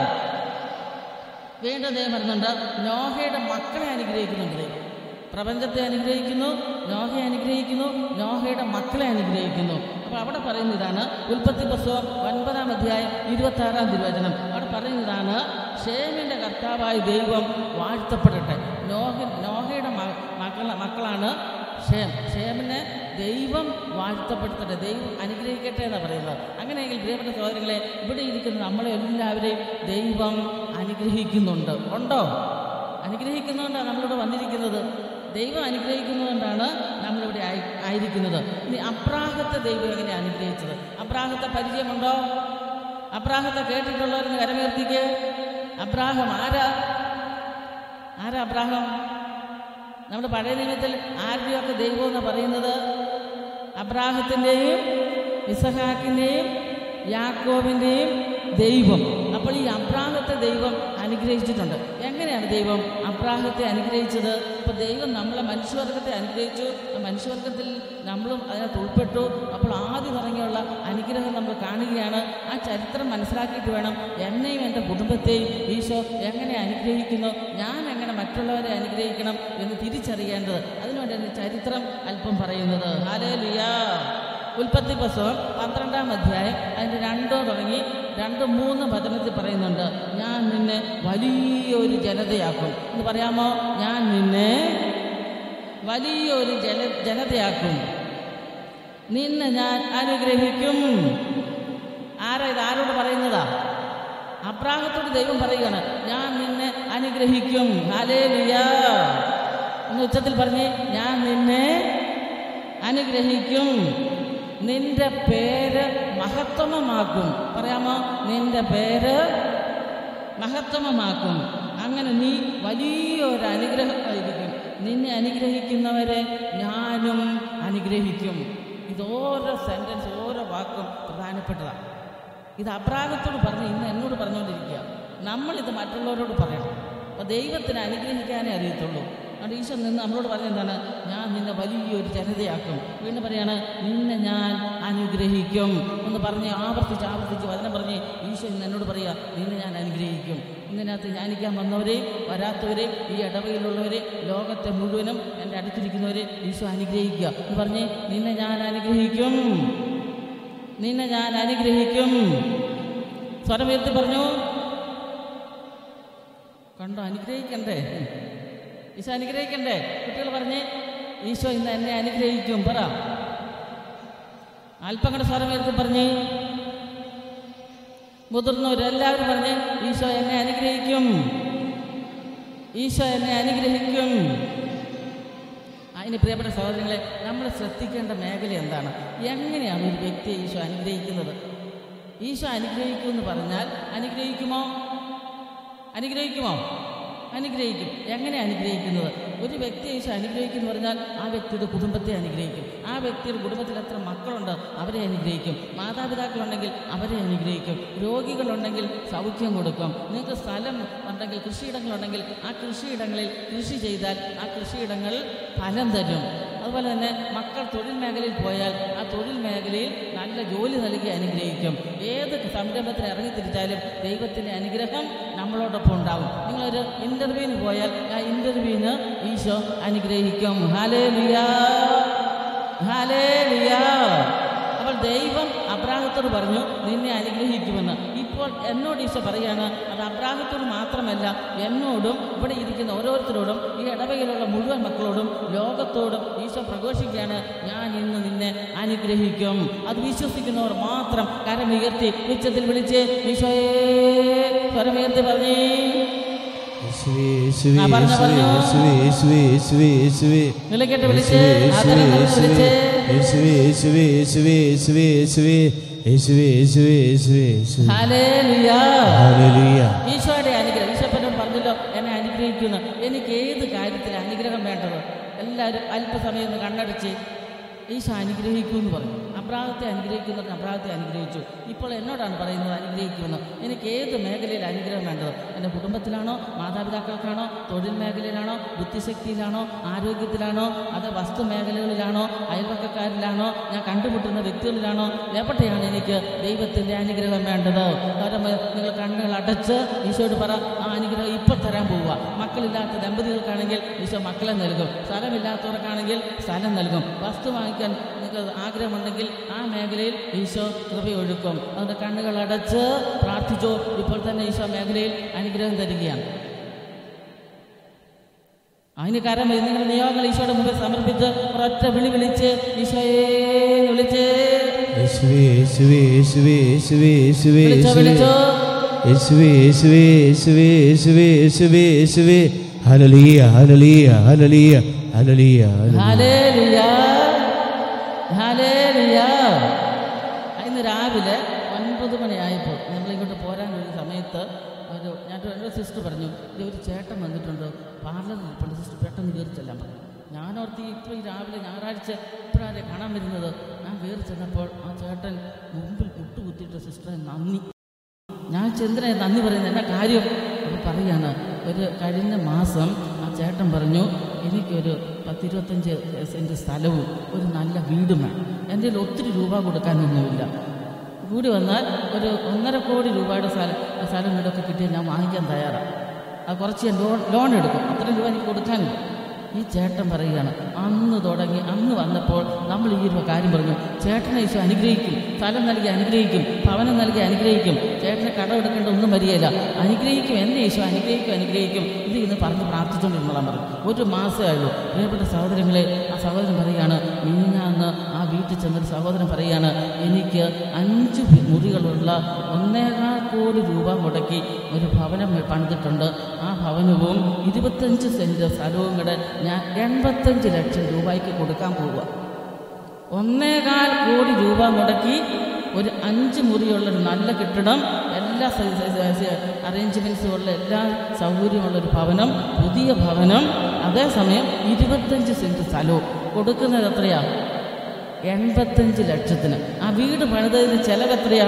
വീണ്ടും ദൈവം പറയുന്നുണ്ട് നോഹയുടെ മക്കളെ അനുഗ്രഹിക്കുന്നുണ്ട് ദൈവം പ്രപഞ്ചത്തെ അനുഗ്രഹിക്കുന്നു നോഹയെ അനുഗ്രഹിക്കുന്നു നോഹയുടെ മക്കളെ അനുഗ്രഹിക്കുന്നു അപ്പോൾ അവിടെ പറയുന്നതാണ് ഉൽപ്പത്തി പുസ്തകം ഒൻപതാം അധ്യായം ഇരുപത്തി ആറാം തിരുവചനം അവിടെ പറയുന്നതാണ് ഷേമിൻ്റെ കർത്താവായ ദൈവം വാഴ്ത്തപ്പെടട്ടെ നോഹ നോഹയുടെ മ- മക്കള മക്കളാണ് ഷേം ഷേമിനെ ദൈവം വാഴ്ത്തപ്പെടുത്തട്ടെ ദൈവം അനുഗ്രഹിക്കട്ടെ എന്നാണ് പറയുന്നത് അങ്ങനെയെങ്കിൽ പ്രിയപ്പെട്ട സഹോദരങ്ങളെ ഇവിടെ ഇരിക്കുന്ന നമ്മളെ എല്ലാവരെയും ദൈവം അനുഗ്രഹിക്കുന്നുണ്ട് ഉണ്ടോ അനുഗ്രഹിക്കുന്നതുകൊണ്ടാണ് നമ്മളിവിടെ വന്നിരിക്കുന്നത് ദൈവം അനുഗ്രഹിക്കുന്നതുകൊണ്ടാണ് നമ്മളിവിടെ ആയി ആയിരിക്കുന്നത് ഇനി അബ്രാഹത്തെ ദൈവം എങ്ങനെ അനുഗ്രഹിച്ചത് അബ്രാഹത്തെ പരിചയമുണ്ടോ അബ്രാഹത്തെ കേട്ടിട്ടുള്ളവരെന്ന് കരമേർത്തിക്ക് അബ്രാഹം ആരാ ആരാ അബ്രാഹം നമ്മുടെ പഴയ നിയമത്തിൽ ആരുടെയൊക്കെ ദൈവം എന്ന് പറയുന്നത് അബ്രാഹത്തിൻ്റെയും ഇസഹാക്കിൻ്റെയും യാക്കോബിൻ്റെയും ദൈവം അപ്പോൾ ഈ അബ്രാഹത്തെ ദൈവം അനുഗ്രഹിച്ചിട്ടുണ്ട് എങ്ങനെയാണ് ദൈവം അബ്രാഹത്തെ അനുഗ്രഹിച്ചത് അപ്പോൾ ദൈവം നമ്മളെ മനുഷ്യവർഗത്തെ അനുഗ്രഹിച്ചു ആ മനുഷ്യവർഗത്തിൽ നമ്മളും അതിനകത്ത് ഉൾപ്പെട്ടു അപ്പോൾ ആദ്യം തുടങ്ങിയുള്ള അനുഗ്രഹം നമ്മൾ കാണുകയാണ് ആ ചരിത്രം മനസ്സിലാക്കിയിട്ട് വേണം എന്നെയും എൻ്റെ കുടുംബത്തെയും ഈശോ എങ്ങനെ അനുഗ്രഹിക്കുന്നു ഞാൻ എങ്ങനെ മറ്റുള്ളവരെ അനുഗ്രഹിക്കണം എന്ന് തിരിച്ചറിയേണ്ടത് അതിനുവേണ്ടിയാണ് ചരിത്രം അല്പം പറയുന്നത് ഹാലേ ലിയാ ഉൽപ്പത്തി പുസ്തകം പന്ത്രണ്ടാം അധ്യായം അതിൻ്റെ രണ്ടോ തുടങ്ങി രണ്ട് മൂന്ന് വചനത്തിൽ പറയുന്നുണ്ട് ഞാൻ നിന്നെ വലിയൊരു ജനതയാക്കും എന്ന് പറയാമോ ഞാൻ നിന്നെ വലിയൊരു ജന ജനതയാക്കും നിന്നെ ഞാൻ അനുഗ്രഹിക്കും ആരാ ഇത് ആരോട് പറയുന്നതാ അബ്രാഹത്തോട് ദൈവം പറയുകയാണ് ഞാൻ നിന്നെ അനുഗ്രഹിക്കും ഹാലേ എന്ന് ഉച്ചത്തിൽ പറഞ്ഞ് ഞാൻ നിന്നെ അനുഗ്രഹിക്കും നിന്റെ പേര് മഹത്വമമാക്കും പറയാമോ നിന്റെ പേര് മഹത്വമമാക്കും അങ്ങനെ നീ വലിയൊരു അനുഗ്രഹമായിരിക്കും നിന്നെ അനുഗ്രഹിക്കുന്നവരെ ഞാനും അനുഗ്രഹിക്കും ഇത് ഓരോ സെൻറ്റൻസ് ഓരോ വാക്കും പ്രധാനപ്പെട്ടതാണ് ഇത് അബ്രാഹത്തോട് പറഞ്ഞ് ഇന്ന് എന്നോട് പറഞ്ഞുകൊണ്ടിരിക്കുക നമ്മളിത് മറ്റുള്ളവരോട് പറയണം അപ്പോൾ ദൈവത്തിന് അനുഗ്രഹിക്കാനേ അറിയത്തുള്ളൂ അതുകൊണ്ട് ഈശോ നിന്ന് നമ്മളോട് പറഞ്ഞെന്താണ് ഞാൻ നിന്നെ വലിയൊരു ജനതയാക്കും വീണ്ടും പറയാണ് നിന്നെ ഞാൻ അനുഗ്രഹിക്കും എന്ന് പറഞ്ഞ് ആവർത്തിച്ച് ആവർത്തിച്ച് വചനം പറഞ്ഞ് ഈശോ ഇന്ന് എന്നോട് പറയുക നിന്നെ ഞാൻ അനുഗ്രഹിക്കും ഇതിനകത്ത് ധ്യാനിക്കാൻ വന്നവരെയും വരാത്തവരെയും ഈ ഇടവയിലുള്ളവരെ ലോകത്തെ മുഴുവനും എൻ്റെ അടുത്തിരിക്കുന്നവരെ ഈശോ അനുഗ്രഹിക്കുക എന്ന് പറഞ്ഞ് നിന്നെ ഞാൻ അനുഗ്രഹിക്കും നിന്നെ ഞാൻ അനുഗ്രഹിക്കും സ്വരം ഉയർത്തി പറഞ്ഞു കണ്ടോ അനുഗ്രഹിക്കണ്ടേ ഈശോ അനുഗ്രഹിക്കണ്ടേ കുട്ടികൾ പറഞ്ഞ് ഈശോ ഇന്ന് എന്നെ അനുഗ്രഹിക്കും പറ അല്പം കൂടെ സ്വരം ഉയർത്തി പറഞ്ഞ് മുതിർന്നവരെല്ലാവരും പറഞ്ഞ് ഈശോ എന്നെ അനുഗ്രഹിക്കും ഈശോ എന്നെ അനുഗ്രഹിക്കും അതിന് പ്രിയപ്പെട്ട സഹോദരങ്ങളെ നമ്മൾ ശ്രദ്ധിക്കേണ്ട മേഖല എന്താണ് എങ്ങനെയാണ് ഒരു വ്യക്തിയെ ഈശോ അനുഗ്രഹിക്കുന്നത് ഈശോ അനുഗ്രഹിക്കുമെന്ന് പറഞ്ഞാൽ അനുഗ്രഹിക്കുമോ അനുഗ്രഹിക്കുമോ അനുഗ്രഹിക്കും എങ്ങനെ അനുഗ്രഹിക്കുന്നത് ഒരു വ്യക്തിയെ ഈശോ അനുഗ്രഹിക്കും എന്ന് പറഞ്ഞാൽ ആ വ്യക്തിയുടെ കുടുംബത്തെ അനുഗ്രഹിക്കും ആ വ്യക്തിയുടെ കുടുംബത്തിൽ എത്ര മക്കളുണ്ട് അവരെ അനുഗ്രഹിക്കും മാതാപിതാക്കളുണ്ടെങ്കിൽ അവരെ അനുഗ്രഹിക്കും രോഗികളുണ്ടെങ്കിൽ സൗഖ്യം കൊടുക്കും നിങ്ങൾക്ക് സ്ഥലം ഉണ്ടെങ്കിൽ കൃഷിയിടങ്ങളുണ്ടെങ്കിൽ ആ കൃഷിയിടങ്ങളിൽ കൃഷി ചെയ്താൽ ആ കൃഷിയിടങ്ങൾ ഫലം തരും അതുപോലെ തന്നെ മക്കൾ തൊഴിൽ മേഖലയിൽ പോയാൽ ആ തൊഴിൽ മേഖലയിൽ നല്ല ജോലി നൽകി അനുഗ്രഹിക്കും ഏത് സംരംഭത്തിന് ഇറങ്ങി തിരിച്ചാലും ദൈവത്തിൻ്റെ അനുഗ്രഹം നമ്മളോടൊപ്പം ഉണ്ടാവും നിങ്ങളൊരു ഇൻ്റർവ്യൂവിന് പോയാൽ ആ ഇൻ്റർവ്യൂവിന് ഈശോ അനുഗ്രഹിക്കും ഹാലേ ലിയാ ഹാലേ ലിയാ അപ്പോൾ ദൈവം അബ്രാഹത്തോട് പറഞ്ഞു നിന്നെ അനുഗ്രഹിക്കുമെന്ന് ഇപ്പോൾ എന്നോട് ഈശോ പറയാണ് അത് അബ്രാഹത്തോട് മാത്രമല്ല എന്നോടും ഇവിടെ ഇരിക്കുന്ന ഓരോരുത്തരോടും ഈ ഇടവകയിലുള്ള മുഴുവൻ മക്കളോടും ലോകത്തോടും ഈശോ പ്രഘോഷിക്കുകയാണ് ഞാൻ ഇന്ന് നിന്നെ അനുഗ്രഹിക്കും അത് വിശ്വസിക്കുന്നവർ മാത്രം കരമുയർത്തി ഉച്ചത്തിൽ വിളിച്ച് ഈശോയെ സ്വരമുയർത്തി പറഞ്ഞേ യേശുവേ, യേശുവേ, ആ, പറഞ്ഞോ, പറഞ്ഞോ. യേശുവേ, യേശുവേ, യേശുവേ, യേശുവേ. നിലക്കെട്ട് വിളിച്ച് യേശുവേ, ആദരം യേശുവേ, വിളിച്ച് യേശുവേ, യേശുവേ, യേശുവേ, യേശുവേ, യേശുവേ, യേശുവേ, യേശുവേ, യേശുവേ, യേശുവേ. ഹല്ലേലൂയ. ഹല്ലേലൂയ. ഈശോയുടെ അനുഗ്രഹം ഈശോപ്പനോട് പറഞ്ഞല്ലോ എന്നെ അനുഗ്രഹിക്കുന്നു എനിക്ക് ഏത് കാര്യത്തിൽ അനുഗ്രഹം വേണ്ടത് എല്ലാവരും അല്പസമയം ഒന്ന് കണ്ണടച്ച് ഈശോ അനുഗ്രഹിക്കൂ എന്ന് പറഞ്ഞു അബ്രാഹത്തെ അനുഗ്രഹിക്കുന്നവർ അബ്രാഹത്തെ അനുഗ്രഹിച്ചു ഇപ്പോൾ എന്നോടാണ് പറയുന്നത് അനുഗ്രഹിക്കുമെന്ന് എനിക്ക് ഏത് മേഖലയിൽ അനുഗ്രഹം വേണ്ടത് എൻ്റെ കുടുംബത്തിലാണോ മാതാപിതാക്കൾക്കാണോ തൊഴിൽ മേഖലയിലാണോ ബുദ്ധിശക്തിയിലാണോ ആരോഗ്യത്തിലാണോ അത് വസ്തു മേഖലകളിലാണോ അയൽവക്കക്കാരിലാണോ ഞാൻ കണ്ടുമുട്ടുന്ന വ്യക്തികളിലാണോ എവിടെയാണ് എനിക്ക് ദൈവത്തിൻ്റെ അനുഗ്രഹം വേണ്ടത് കാരണം നിങ്ങൾ കണ്ണുകൾ അടച്ച് ഈശോയോട് പറ ആ അനുഗ്രഹം ഇപ്പോൾ തരാൻ പോവുക മക്കളില്ലാത്ത ദമ്പതികൾക്കാണെങ്കിൽ ഈശോ മക്കളെ നൽകും സ്ഥലമില്ലാത്തവർക്കാണെങ്കിൽ സ്ഥലം നൽകും വസ്തു വാങ്ങിക്കാൻ നിങ്ങൾക്ക് ആഗ്രഹമുണ്ടെങ്കിൽ ആ മേഖലയിൽ ഈശോ കൃപയൊഴുക്കും അതുകൊണ്ട് കണ്ണുകൾ അടച്ച് പ്രാർത്ഥിച്ചു ഇപ്പോൾ തന്നെ ഈശോ മേഖലയിൽ അനുഗ്രഹം തരികയാണ് അതിന് കാരണം നിങ്ങൾ നിയോഗങ്ങൾ ഈശോയുടെ മുമ്പിൽ സമർപ്പിച്ച് ഒരൊറ്റ വിളി വിളിച്ച് ഈശോയെ എന്ന് വിളിച്ച് യേശുവേ, യേശുവേ, യേശുവേ, യേശുവേ, യേശുവേ, വിളിച്ചോ യേശുവേ. വിളിച്ചോ യേശുവേ, യേശുവേ, യേശുവേ, യേശുവേ, യേശുവേ, യേശുവേ. Hallelujah, hallelujah, hallelujah, hallelujah, hallelujah. Hallelujah. Hallelujah. ഇന്ന് രാവിലെ ഒൻപത് മണിയായപ്പോൾ നമ്മളിങ്ങോട്ട് പോരാൻ ഒരു സമയത്ത് ഒരു ഞാൻ എൻ്റെ സിസ്റ്റർ പറഞ്ഞു "ദേ ഒരു ചേട്ടൻ വന്നിട്ടുണ്ട് പാർലറിൽ ഇരിപ്പുണ്ട് സിസ്റ്റർ പെട്ടെന്ന് കയറി ചെല്ലാൻ പറഞ്ഞു ഞാനോർത്തി ഇപ്പോൾ ഈ രാവിലെ ഞായറാഴ്ച ഇപ്പോഴാരെ കാണാൻ വരുന്നത് ഞാൻ കയറി ചെന്നപ്പോൾ ആ ചേട്ടൻ മുമ്പിൽ മുട്ടുകുത്തിയിട്ട് സിസ്റ്ററെ നന്ദി ഞാൻ ചന്ദ്രനെ നന്ദി പറയുന്നത് എന്നാ കാര്യം അപ്പോൾ പറയാണ് ഒരു കഴിഞ്ഞ മാസം ആ ചേട്ടൻ പറഞ്ഞു എനിക്കൊരു പത്തിരുപത്തഞ്ച് സെൻറ്റ് സ്ഥലവും ഒരു നല്ല വീടും വേണം എൻ്റെ കയ്യിൽ ഒത്തിരി രൂപ കൊടുക്കാനൊന്നുമില്ല കൂടി വന്നാൽ ഒരു ഒന്നര കോടി രൂപയുടെ സ്ഥലം സ്ഥലം വീടൊക്കെ കിട്ടിയാൽ ഞാൻ വാങ്ങിക്കാൻ തയ്യാറാണ് അത് കുറച്ച് ഞാൻ ലോൺ ലോൺ എടുക്കും അത്രയും രൂപ എനിക്ക് കൊടുക്കാനില്ല ഈ ചേട്ടൻ പറയുകയാണ് അന്ന് തുടങ്ങി അന്ന് വന്നപ്പോൾ നമ്മൾ ഈ ഒരു കാര്യം പറഞ്ഞു ചേട്ടനെ ഈശോ അനുഗ്രഹിക്കും സ്ഥലം നൽകി അനുഗ്രഹിക്കും ഭവനം നൽകി അനുഗ്രഹിക്കും ചേട്ടനെ കടം എടുക്കേണ്ട ഒന്നും വരികയില്ല അനുഗ്രഹിക്കും എന്നെ ഈശോ അനുഗ്രഹിക്കും അനുഗ്രഹിക്കും ഇത് ഇന്ന് പറഞ്ഞ് പ്രാർത്ഥിച്ചുകൊണ്ടിരുന്നതാണ് പറഞ്ഞു ഒരു മാസമേ ആയുള്ളൂ പ്രിയപ്പെട്ട സഹോദരങ്ങളെ ആ സഹോദരൻ പറയുകയാണ് മിനിഞ്ഞാന്ന് ആ വീട്ടിൽ ചെന്നൊരു സഹോദരൻ പറയുകയാണ് എനിക്ക് അഞ്ച് വി- മുറികളുള്ള ഒന്നേകാൽ കോടി രൂപ മുടക്കി ഒരു ഭവനം പണിതിട്ടുണ്ട് ആ ഭവനവും ഇരുപത്തഞ്ച് സെൻറ്റ് സ്ഥലവും കൂടെ ഞാൻ എൺപത്തഞ്ച് ലക്ഷം രൂപയ്ക്ക് കൊടുക്കാൻ പോവുക ഒന്നേകാൽ കോടി രൂപ മുടക്കി ഒരു അഞ്ച് മുറിയുള്ള ഒരു നല്ല കെട്ടിടം എല്ലാ അറേഞ്ച്മെൻറ്റ്സും ഉള്ള എല്ലാ സൗകര്യമുള്ള ഒരു ഭവനം പുതിയ ഭവനം അതേസമയം ഇരുപത്തഞ്ച് സെൻറ്റ് സ്ഥലവും കൊടുക്കുന്നത് എത്രയാ എൺപത്തഞ്ച് ലക്ഷത്തിന് ആ വീട് പണിതതിന് ചിലവ് എത്രയാ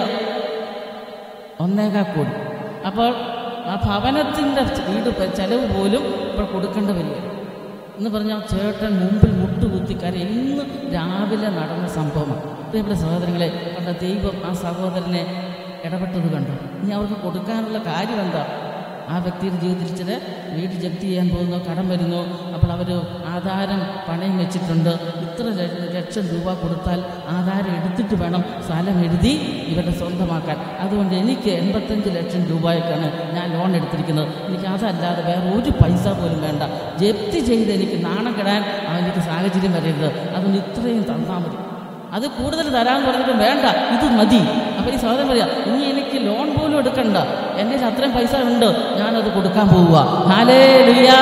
ഒന്നേകാൽ കോടി അപ്പോൾ ആ ഭവനത്തിൻ്റെ വീട് പ- ചെലവ് പോലും ഇപ്പോൾ കൊടുക്കേണ്ടി വരികയാണ് എന്ന് പറഞ്ഞാൽ ചേട്ടൻ മുമ്പിൽ മുട്ടുകുത്തി കാര്യം ഇന്ന് രാവിലെ നടന്ന സംഭവമാണ് പ്രിയപ്പെട്ട സഹോദരങ്ങളെ കണ്ട ദൈവം ആ സഹോദരനെ ഇടപെട്ടത് കണ്ടു ഇനി അവർക്ക് കൊടുക്കാനുള്ള കാര്യം എന്താ ആ വ്യക്തിയുടെ ജീവിതത്തിൽ ചില വീട് ജപ്തി ചെയ്യാൻ പോകുന്നു കടം വരുന്നു അപ്പോൾ അവർ ആധാരം പണയം വെച്ചിട്ടുണ്ട് ഇത്ര ല- ലക്ഷം രൂപ കൊടുത്താൽ ആധാരം എടുത്തിട്ട് വേണം സ്ഥലം എഴുതി ഇവരുടെ സ്വന്തമാക്കാൻ അതുകൊണ്ട് എനിക്ക് എൺപത്തഞ്ച് ലക്ഷം രൂപയൊക്കെയാണ് ഞാൻ ലോൺ എടുത്തിരിക്കുന്നത് എനിക്ക് അതല്ലാതെ വേറെ ഒരു പൈസ പോലും വേണ്ട ജപ്തി ചെയ്ത് എനിക്ക് നാണം കെടാൻ ആ എനിക്ക് സാഹചര്യം വരരുത് അതുകൊണ്ട് ഇത്രയും തന്നാൽ മതി അത് കൂടുതൽ തരാമെന്ന് പറഞ്ഞിട്ട് വേണ്ട ഇത് മതി അപ്പോൾ ഈ സഹോദരൻ പറയാ ഇനി എനിക്ക് ലോൺ പോലും എടുക്കണ്ട എൻ്റെ കയ്യിൽ അത്രയും പൈസ ഉണ്ട് ഞാനത് കൊടുക്കാൻ പോവുക ഹാലേ ലുയാ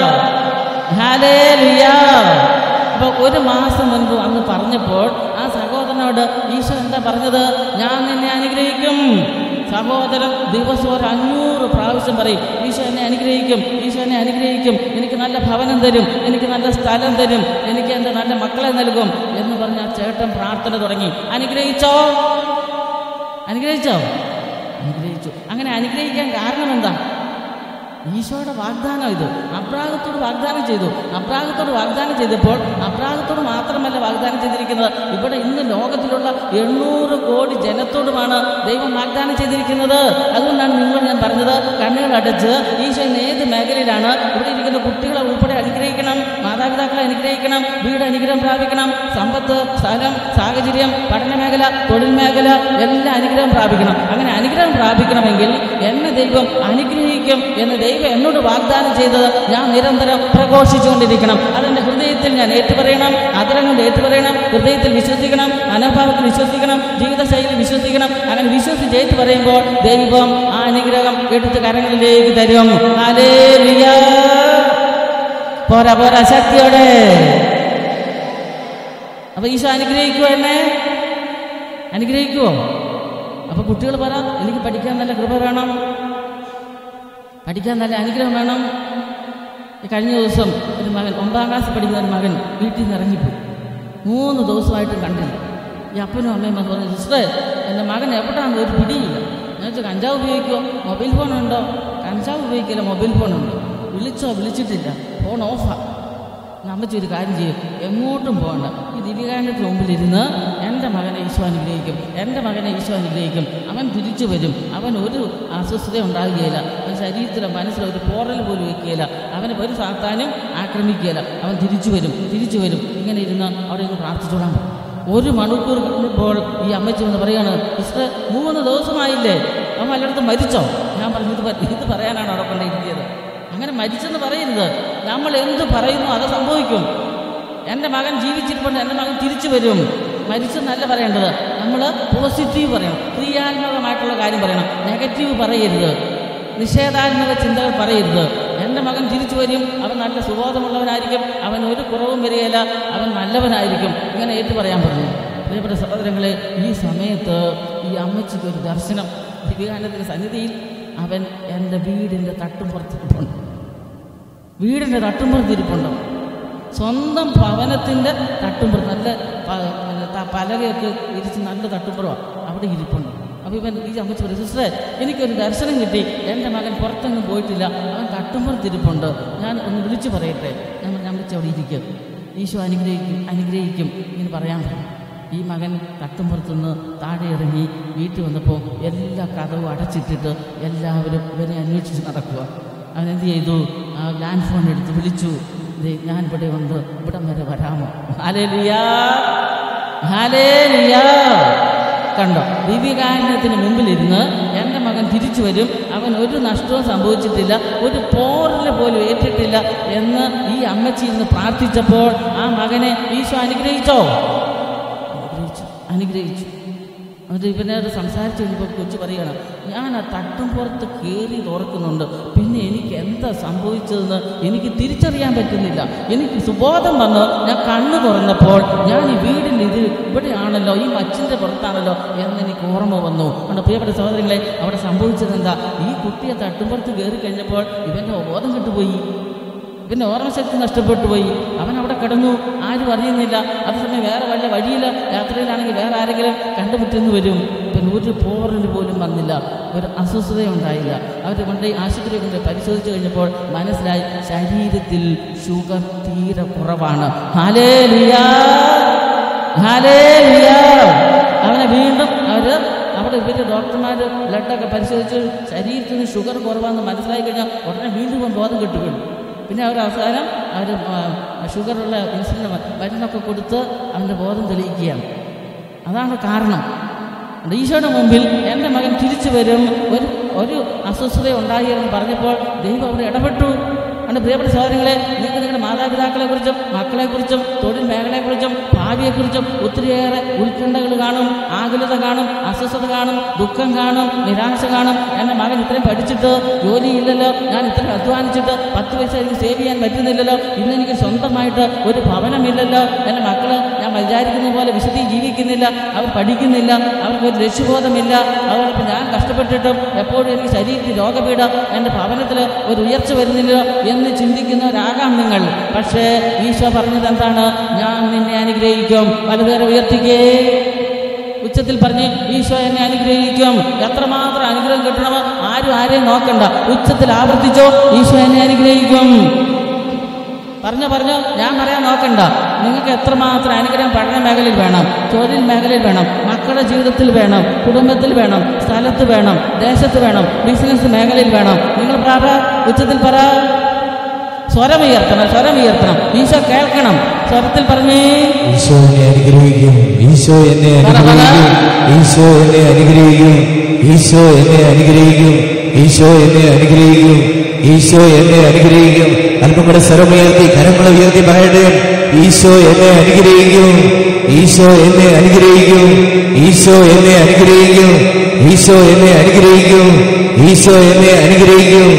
ഹാലേ ലുയാ അപ്പോൾ ഒരു മാസം മുൻപ് അന്ന് പറഞ്ഞപ്പോൾ ആ സഹോദരനോട് ഈശോ എന്താ പറഞ്ഞത് ഞാൻ നിന്നെ അനുഗ്രഹിക്കും സഹോദരൻ ദിവസം ഒരു അഞ്ഞൂറ് പ്രാവശ്യം പറയും ഈശോ എന്നെ അനുഗ്രഹിക്കും ഈശോ എന്നെ അനുഗ്രഹിക്കും എനിക്ക് നല്ല ഭവനം തരും എനിക്ക് നല്ല സ്ഥലം തരും എനിക്ക് എൻ്റെ നല്ല മക്കളെ നൽകും എന്ന് പറഞ്ഞ ആ ചേട്ടൻ പ്രാർത്ഥന തുടങ്ങി അനുഗ്രഹിച്ചോ അനുഗ്രഹിച്ചോ അനുഗ്രഹിച്ചു അങ്ങനെ അനുഗ്രഹിക്കാൻ കാരണം എന്താ ഈശോയുടെ വാഗ്ദാനം ഇത് അബ്രാഹത്തോട് വാഗ്ദാനം ചെയ്തു അബ്രാഹത്തോട് വാഗ്ദാനം ചെയ്തപ്പോൾ അബ്രാഹത്തോട് മാത്രമല്ല വാഗ്ദാനം ചെയ്തിരിക്കുന്നത് ഇവിടെ ഇന്ന് ലോകത്തിലുള്ള എണ്ണൂറ് കോടി ജനത്തോടുമാണ് ദൈവം വാഗ്ദാനം ചെയ്തിരിക്കുന്നത് അതുകൊണ്ടാണ് നിങ്ങൾ ഞാൻ പറഞ്ഞത് കണ്ണുകൾ അടച്ച് ഈശോ ഇന്ന് ഏത് മേഖലയിലാണ് ഇവിടെ ഇരിക്കുന്ന കുട്ടികളെ ഉൾപ്പെടെ അനുഗ്രഹിക്കണം മാതാ മാതാപിതാക്കളെ അനുഗ്രഹിക്കണം വീട് അനുഗ്രഹം പ്രാപിക്കണം സമ്പത്ത് സ്ഥലം സാഹചര്യം പഠന മേഖല തൊഴിൽ മേഖല എല്ലാം അനുഗ്രഹം പ്രാപിക്കണം അങ്ങനെ അനുഗ്രഹം പ്രാപിക്കണമെങ്കിൽ എന്നെ ദൈവം അനുഗ്രഹിക്കും എന്ന് ദൈവം എന്നോട് വാഗ്ദാനം ചെയ്തത് ഞാൻ നിരന്തരം പ്രഘോഷിച്ചുകൊണ്ടിരിക്കണം അതെന്റെ ഹൃദയത്തിൽ ഞാൻ ഏറ്റുപറയണം അതിരം കൊണ്ട് ഏറ്റുപറയണം ഹൃദയത്തിൽ വിശ്വസിക്കണം മനോഭാവത്തിൽ വിശ്വസിക്കണം ജീവിതശൈലി വിശ്വസിക്കണം അങ്ങനെ വിശ്വസിച്ച് ഏറ്റു പറയുമ്പോൾ ദൈവം ആ അനുഗ്രഹം എടുത്ത് കരങ്ങളിലേക്ക് തരും ഹല്ലേലൂയ. പോരാ പോരാ ശക്തിയോടെ അപ്പൊ ഈശോ അനുഗ്രഹിക്കുമോ എന്നെ അനുഗ്രഹിക്കുമോ അപ്പൊ കുട്ടികൾ പറ എനിക്ക് പഠിക്കാൻ നല്ല കൃപ വേണം പഠിക്കാൻ നല്ല അനുഗ്രഹം വേണം ഈ കഴിഞ്ഞ ദിവസം ഒരു മകൻ ഒമ്പതാം ക്ലാസ്സിൽ പഠിക്കുന്ന ഒരു മകൻ വീട്ടിൽ നിന്ന് ഇറങ്ങിപ്പോയി മൂന്ന് ദിവസമായിട്ട് കണ്ടില്ല ഈ അപ്പനും അമ്മയും വന്ന് പറഞ്ഞു സിസ്റ്റർ എൻ്റെ മകൻ എവിടെയാണ് ഒരു പിടിയില്ല ഞാൻ വെച്ചാൽ കഞ്ചാവ് ഉപയോഗിക്കുമോ മൊബൈൽ ഫോണുണ്ടോ കഞ്ചാവ് ഉപയോഗിക്കില്ല മൊബൈൽ ഫോണുണ്ട് വിളിച്ചോ വിളിച്ചിട്ടില്ല ഫോൺ ഓഫാ അമ്മച്ചി ഒരു കാര്യം ചെയ്യും എങ്ങോട്ടും പോകണ്ട ഈ ദിവ്യകാരൻ്റെ മുമ്പിലിരുന്ന് എൻ്റെ മകനെ ഈശോ അനുഗ്രഹിക്കും എൻ്റെ മകനെ ഈശോ അനുഗ്രഹിക്കും അവൻ തിരിച്ചു വരും അവൻ ഒരു അസ്വസ്ഥത ഉണ്ടാകുകയില്ല അവൻ ശരീരത്തിലോ മനസ്സിലോ ഒരു പോറൽ പോലും വയ്ക്കുകയില്ല അവനെ ഒരു സാത്താനും ആക്രമിക്കുകയില്ല അവൻ തിരിച്ചു വരും തിരിച്ചു വരും ഇങ്ങനെ ഇരുന്ന് അവിടെ നിന്ന് പ്രാർത്ഥിച്ചോളാൻ പറയും. ഒരു മണിക്കൂർ കഴിഞ്ഞപ്പോൾ ഈ അമ്മച്ചി വന്ന് പറയാണ് സിസ്റ്റർ മൂന്ന് ദിവസമായില്ലേ അവൻ എല്ലായിടത്തും മരിച്ചോ ഞാൻ പറഞ്ഞു ഇത് പ- ഇത് പറയാനാണ് അവിടെ കൊണ്ടിരിക്കുന്നത് അങ്ങനെ മരിച്ചെന്ന് പറയരുത് നമ്മൾ എന്ത് പറയുന്നു അത് സംഭവിക്കും എൻ്റെ മകൻ ജീവിച്ചിരിപ്പുണ്ട് എൻ്റെ മകൻ തിരിച്ചു വരും മരിച്ചെന്നല്ല പറയേണ്ടത് നമ്മൾ പോസിറ്റീവ് പറയണം ക്രിയാത്മകമായിട്ടുള്ള കാര്യം പറയണം നെഗറ്റീവ് പറയരുത് നിഷേധാത്മക ചിന്തകൾ പറയരുത് എൻ്റെ മകൻ തിരിച്ചു വരും അവൻ നല്ല സുബോധമുള്ളവനായിരിക്കും അവൻ ഒരു കുറവും വരികയില്ല അവൻ നല്ലവനായിരിക്കും ഇങ്ങനെ ഏറ്റു പറയാൻ പറഞ്ഞു പ്രിയപ്പെട്ട സഹോദരങ്ങളെ ഈ സമയത്ത് ഈ അമ്മച്ചിക്ക് ഒരു ദർശനം ദിവ്യാനന്ദൻ്റെ സന്നിധിയിൽ അവൻ എൻ്റെ വീടിൻ്റെ തട്ടും പുറത്തിരിപ്പുണ്ട് വീടിൻ്റെ തട്ടുമ്പുറത്ത് ഇരിപ്പുണ്ട് സ്വന്തം ഭവനത്തിൻ്റെ തട്ടുമ്പുറത്ത് നല്ല പ- പിന്നെ ത- പലകയൊക്കെ ഇരിച്ച് നല്ല തട്ടുമ്പുറമാണ് അവിടെ ഇരിപ്പുണ്ട് അപ്പോൾ ഇവൻ ഈ അമ്മച്ചി പറയും സിസ്റ്ററെ എനിക്കൊരു ദർശനം കിട്ടി എൻ്റെ മകൻ പുറത്തൊന്നും പോയിട്ടില്ല അവൻ തട്ടുമ്പുറത്ത് ഇരിപ്പുണ്ട് ഞാൻ ഒന്ന് വിളിച്ചു പറയട്ടെ ഞാൻ പറഞ്ഞു, അമ്മച്ചി അവിടെ ഇരിക്കും ഈശോ അനുഗ്രഹിക്കും അനുഗ്രഹിക്കും ഇങ്ങനെ പറയാൻ പറഞ്ഞു ഈ മകൻ തട്ടുമ്പുറത്തുനിന്ന് താഴെ ഇറങ്ങി വീട്ടിൽ വന്നപ്പോൾ എല്ലാ കഥവും അടച്ചിട്ടിട്ട് എല്ലാവരും ഇവനെ അന്വേഷിച്ച് നടക്കുക അവൻ എന്ത് ചെയ്തു ആ ലാൻഡ് ഫോൺ എടുത്ത് വിളിച്ചു ദേ ഞാൻ ഇവിടെ ഉണ്ട് ഇവിടം വരെ വരാമോ ഹാലേലിയാ ഹാലേലിയാ കണ്ടോ ദിവ്യകാരണത്തിന് മുമ്പിലിരുന്ന് എൻ്റെ മകൻ തിരിച്ചു വരും അവൻ ഒരു നഷ്ടവും സംഭവിച്ചിട്ടില്ല ഒരു പോറൽ പോലും ഏറ്റിട്ടില്ല എന്ന് ഈ അമ്മച്ചി ഇന്ന് പ്രാർത്ഥിച്ചപ്പോൾ ആ മകനെ ഈശോ അനുഗ്രഹിച്ചോ അനുഗ്രഹിച്ചു അനുഗ്രഹിച്ചു എന്നിട്ട് ഇവനോട് സംസാരിച്ച് കഴിഞ്ഞപ്പോൾ കൊച്ചു പറയുകയാണ് ഞാൻ ആ തട്ടും പുറത്ത് കയറി തുറക്കുന്നുണ്ട് പിന്നെ എനിക്ക് എന്താ സംഭവിച്ചതെന്ന് എനിക്ക് തിരിച്ചറിയാൻ പറ്റുന്നില്ല എനിക്ക് സുബോധം വന്ന് ഞാൻ കണ്ണു തുറന്നപ്പോൾ ഞാൻ ഈ വീടിൻ്റെ ഇത് ഇവിടെയാണല്ലോ ഈ മച്ചിൻ്റെ പുറത്താണല്ലോ എന്ന് എനിക്ക് ഓർമ്മ വന്നു അതുകൊണ്ട് പ്രിയപ്പെട്ട സഹോദരങ്ങളെ അവിടെ സംഭവിച്ചത് എന്താ ഈ കുട്ടിയെ തട്ടുംപുറത്ത് കയറി കഴിഞ്ഞപ്പോൾ ഇവൻ്റെ ബോധം കിട്ടുപോയി പിന്നെ ഓർമ്മശക്തി നഷ്ടപ്പെട്ടു പോയി അവൻ അവിടെ കിടന്നു ആരും അറിയുന്നില്ല അതേസമയം വേറെ വല്ല വഴിയിൽ യാത്രയിലാണെങ്കിൽ വേറെ ആരെങ്കിലും കണ്ടുമുറ്റെന്ന് വരും പിന്നെ ഒരു പോറൽ പോലും വന്നില്ല ഒരു അസ്വസ്ഥതയുണ്ടായില്ല അവർ കൊണ്ട് ആശുപത്രി കൊണ്ട് പരിശോധിച്ച് കഴിഞ്ഞപ്പോൾ മനസ്സിലായി ശരീരത്തിൽ ഷുഗർ തീരെ കുറവാണ് ഹാലേ ഹാലേലുയാ. അവനെ വീണ്ടും അവർ അവിടെ ഇവർ ഡോക്ടർമാർ ബ്ലഡൊക്കെ പരിശോധിച്ച് ശരീരത്തിന് ഷുഗർ കുറവാണെന്ന് മനസ്സിലായി കഴിഞ്ഞാൽ ഉടനെ വീണ്ടും ഇവൻ ബോധം കിട്ടുകയുള്ളൂ പിന്നെ അവർ അവസാനം അവർ ഷുഗറുള്ള ഇൻസുലിൻ മരുന്നൊക്കെ കൊടുത്ത് അവൻ്റെ ബോധം തെളിയിക്കുകയാണ് അതാണ് കാരണം ഈശോയുടെ മുമ്പിൽ എൻ്റെ മകൻ തിരിച്ചു വരും ഒരു ഒരു അസ്വസ്ഥത ഉണ്ടായി എന്ന് പറഞ്ഞപ്പോൾ ദൈവം അവിടെ ഇടപെട്ടു അതുകൊണ്ട് പ്രിയപ്പെട്ട സഹോദരങ്ങളെ നിങ്ങൾക്ക് നിങ്ങളുടെ മാതാപിതാക്കളെക്കുറിച്ചും മക്കളെക്കുറിച്ചും തൊഴിൽ മേഖലയെക്കുറിച്ചും ഭാവിയെക്കുറിച്ചും ഒത്തിരിയേറെ ഉത്കണ്ഠകൾ കാണും ആകുലത കാണും അസ്വസ്ഥത കാണും ദുഃഖം കാണും നിരാശ കാണും എൻ്റെ മകൻ ഇത്രയും പഠിച്ചിട്ട് ജോലിയില്ലല്ലോ ഞാൻ ഇത്രയും അധ്വാനിച്ചിട്ട് പത്ത് പൈസ എനിക്ക് സേവ് ചെയ്യാൻ പറ്റുന്നില്ലല്ലോ ഇന്ന് എനിക്ക് സ്വന്തമായിട്ട് ഒരു ഭവനമില്ലല്ലോ എൻ്റെ മക്കള് ഞാൻ വിചാരിക്കുന്ന പോലെ വിശുദ്ധി ജീവിക്കുന്നില്ല അവർ പഠിക്കുന്നില്ല അവർക്ക് ഒരു ലക്ഷ്യബോധമില്ല അതോടൊപ്പം ഞാൻ കഷ്ടപ്പെട്ടിട്ടും എപ്പോഴും എനിക്ക് ശരീരത്തിൽ രോഗപീഠ എൻ്റെ ഭവനത്തിൽ ഒരു ഉയർച്ച വരുന്നില്ലല്ലോ എന്ന് ചിന്തിക്കുന്നവരാകാം നിങ്ങൾ പക്ഷേ ഈശോ പറഞ്ഞത് എന്താണ് ഞാൻ നിന്നെ അനുഗ്രഹിക്കും വലുതേറെ ഉയർത്തിക്കേ ഉച്ചത്തിൽ പറഞ്ഞ് ഈശോ എന്നെ അനുഗ്രഹിക്കും എത്രമാത്രം അനുഗ്രഹം കിട്ടണമോ ആരും ആരെയും നോക്കണ്ട ഉച്ചത്തിൽ ആവർത്തിച്ചോ ഈശോ എന്നെ അനുഗ്രഹിക്കും പറഞ്ഞോ പറഞ്ഞോ ഞാൻ പറയാൻ നോക്കണ്ട നിങ്ങൾക്ക് എത്രമാത്രം അനുഗ്രഹം പഠന മേഖലയിൽ വേണം തൊഴിൽ മേഖലയിൽ വേണം മക്കളുടെ ജീവിതത്തിൽ വേണം കുടുംബത്തിൽ വേണം സ്ഥലത്ത് വേണം ദേശത്ത് വേണം ബിസിനസ് മേഖലയിൽ വേണം നിങ്ങൾ പറ ഉച്ചത്തിൽ പറ സ്വരമുയർത്തണം സ്വരമുയർത്തണം ഈശോ കേൾക്കണം സ്വരത്തിൽ പറഞ്ഞേ ഈശോ എന്നെ അനുഗ്രഹിക്കും ഈശോ എന്നെ അനുഗ്രഹിക്കും ഈശോ എന്നെ അനുഗ്രഹിക്കും ഈശോ എന്നെ അനുഗ്രഹിക്കും ഈശോ എന്നെ അനുഗ്രഹിക്കും ഈശോ എന്നെ അനുഗ്രഹിക്കും അല്പം കൂടെ സ്വരമുയർത്തി കരങ്ങളെ ഉയർത്തി പറയട്ടെ ഈശോ എന്നെ അനുഗ്രഹിക്കും ഈശോ എന്നെ അനുഗ്രഹിക്കും ഈശോ എന്നെ അനുഗ്രഹിക്കും ഈശോ എന്നെ അനുഗ്രഹിക്കും ഈശോ എന്നെ അനുഗ്രഹിക്കും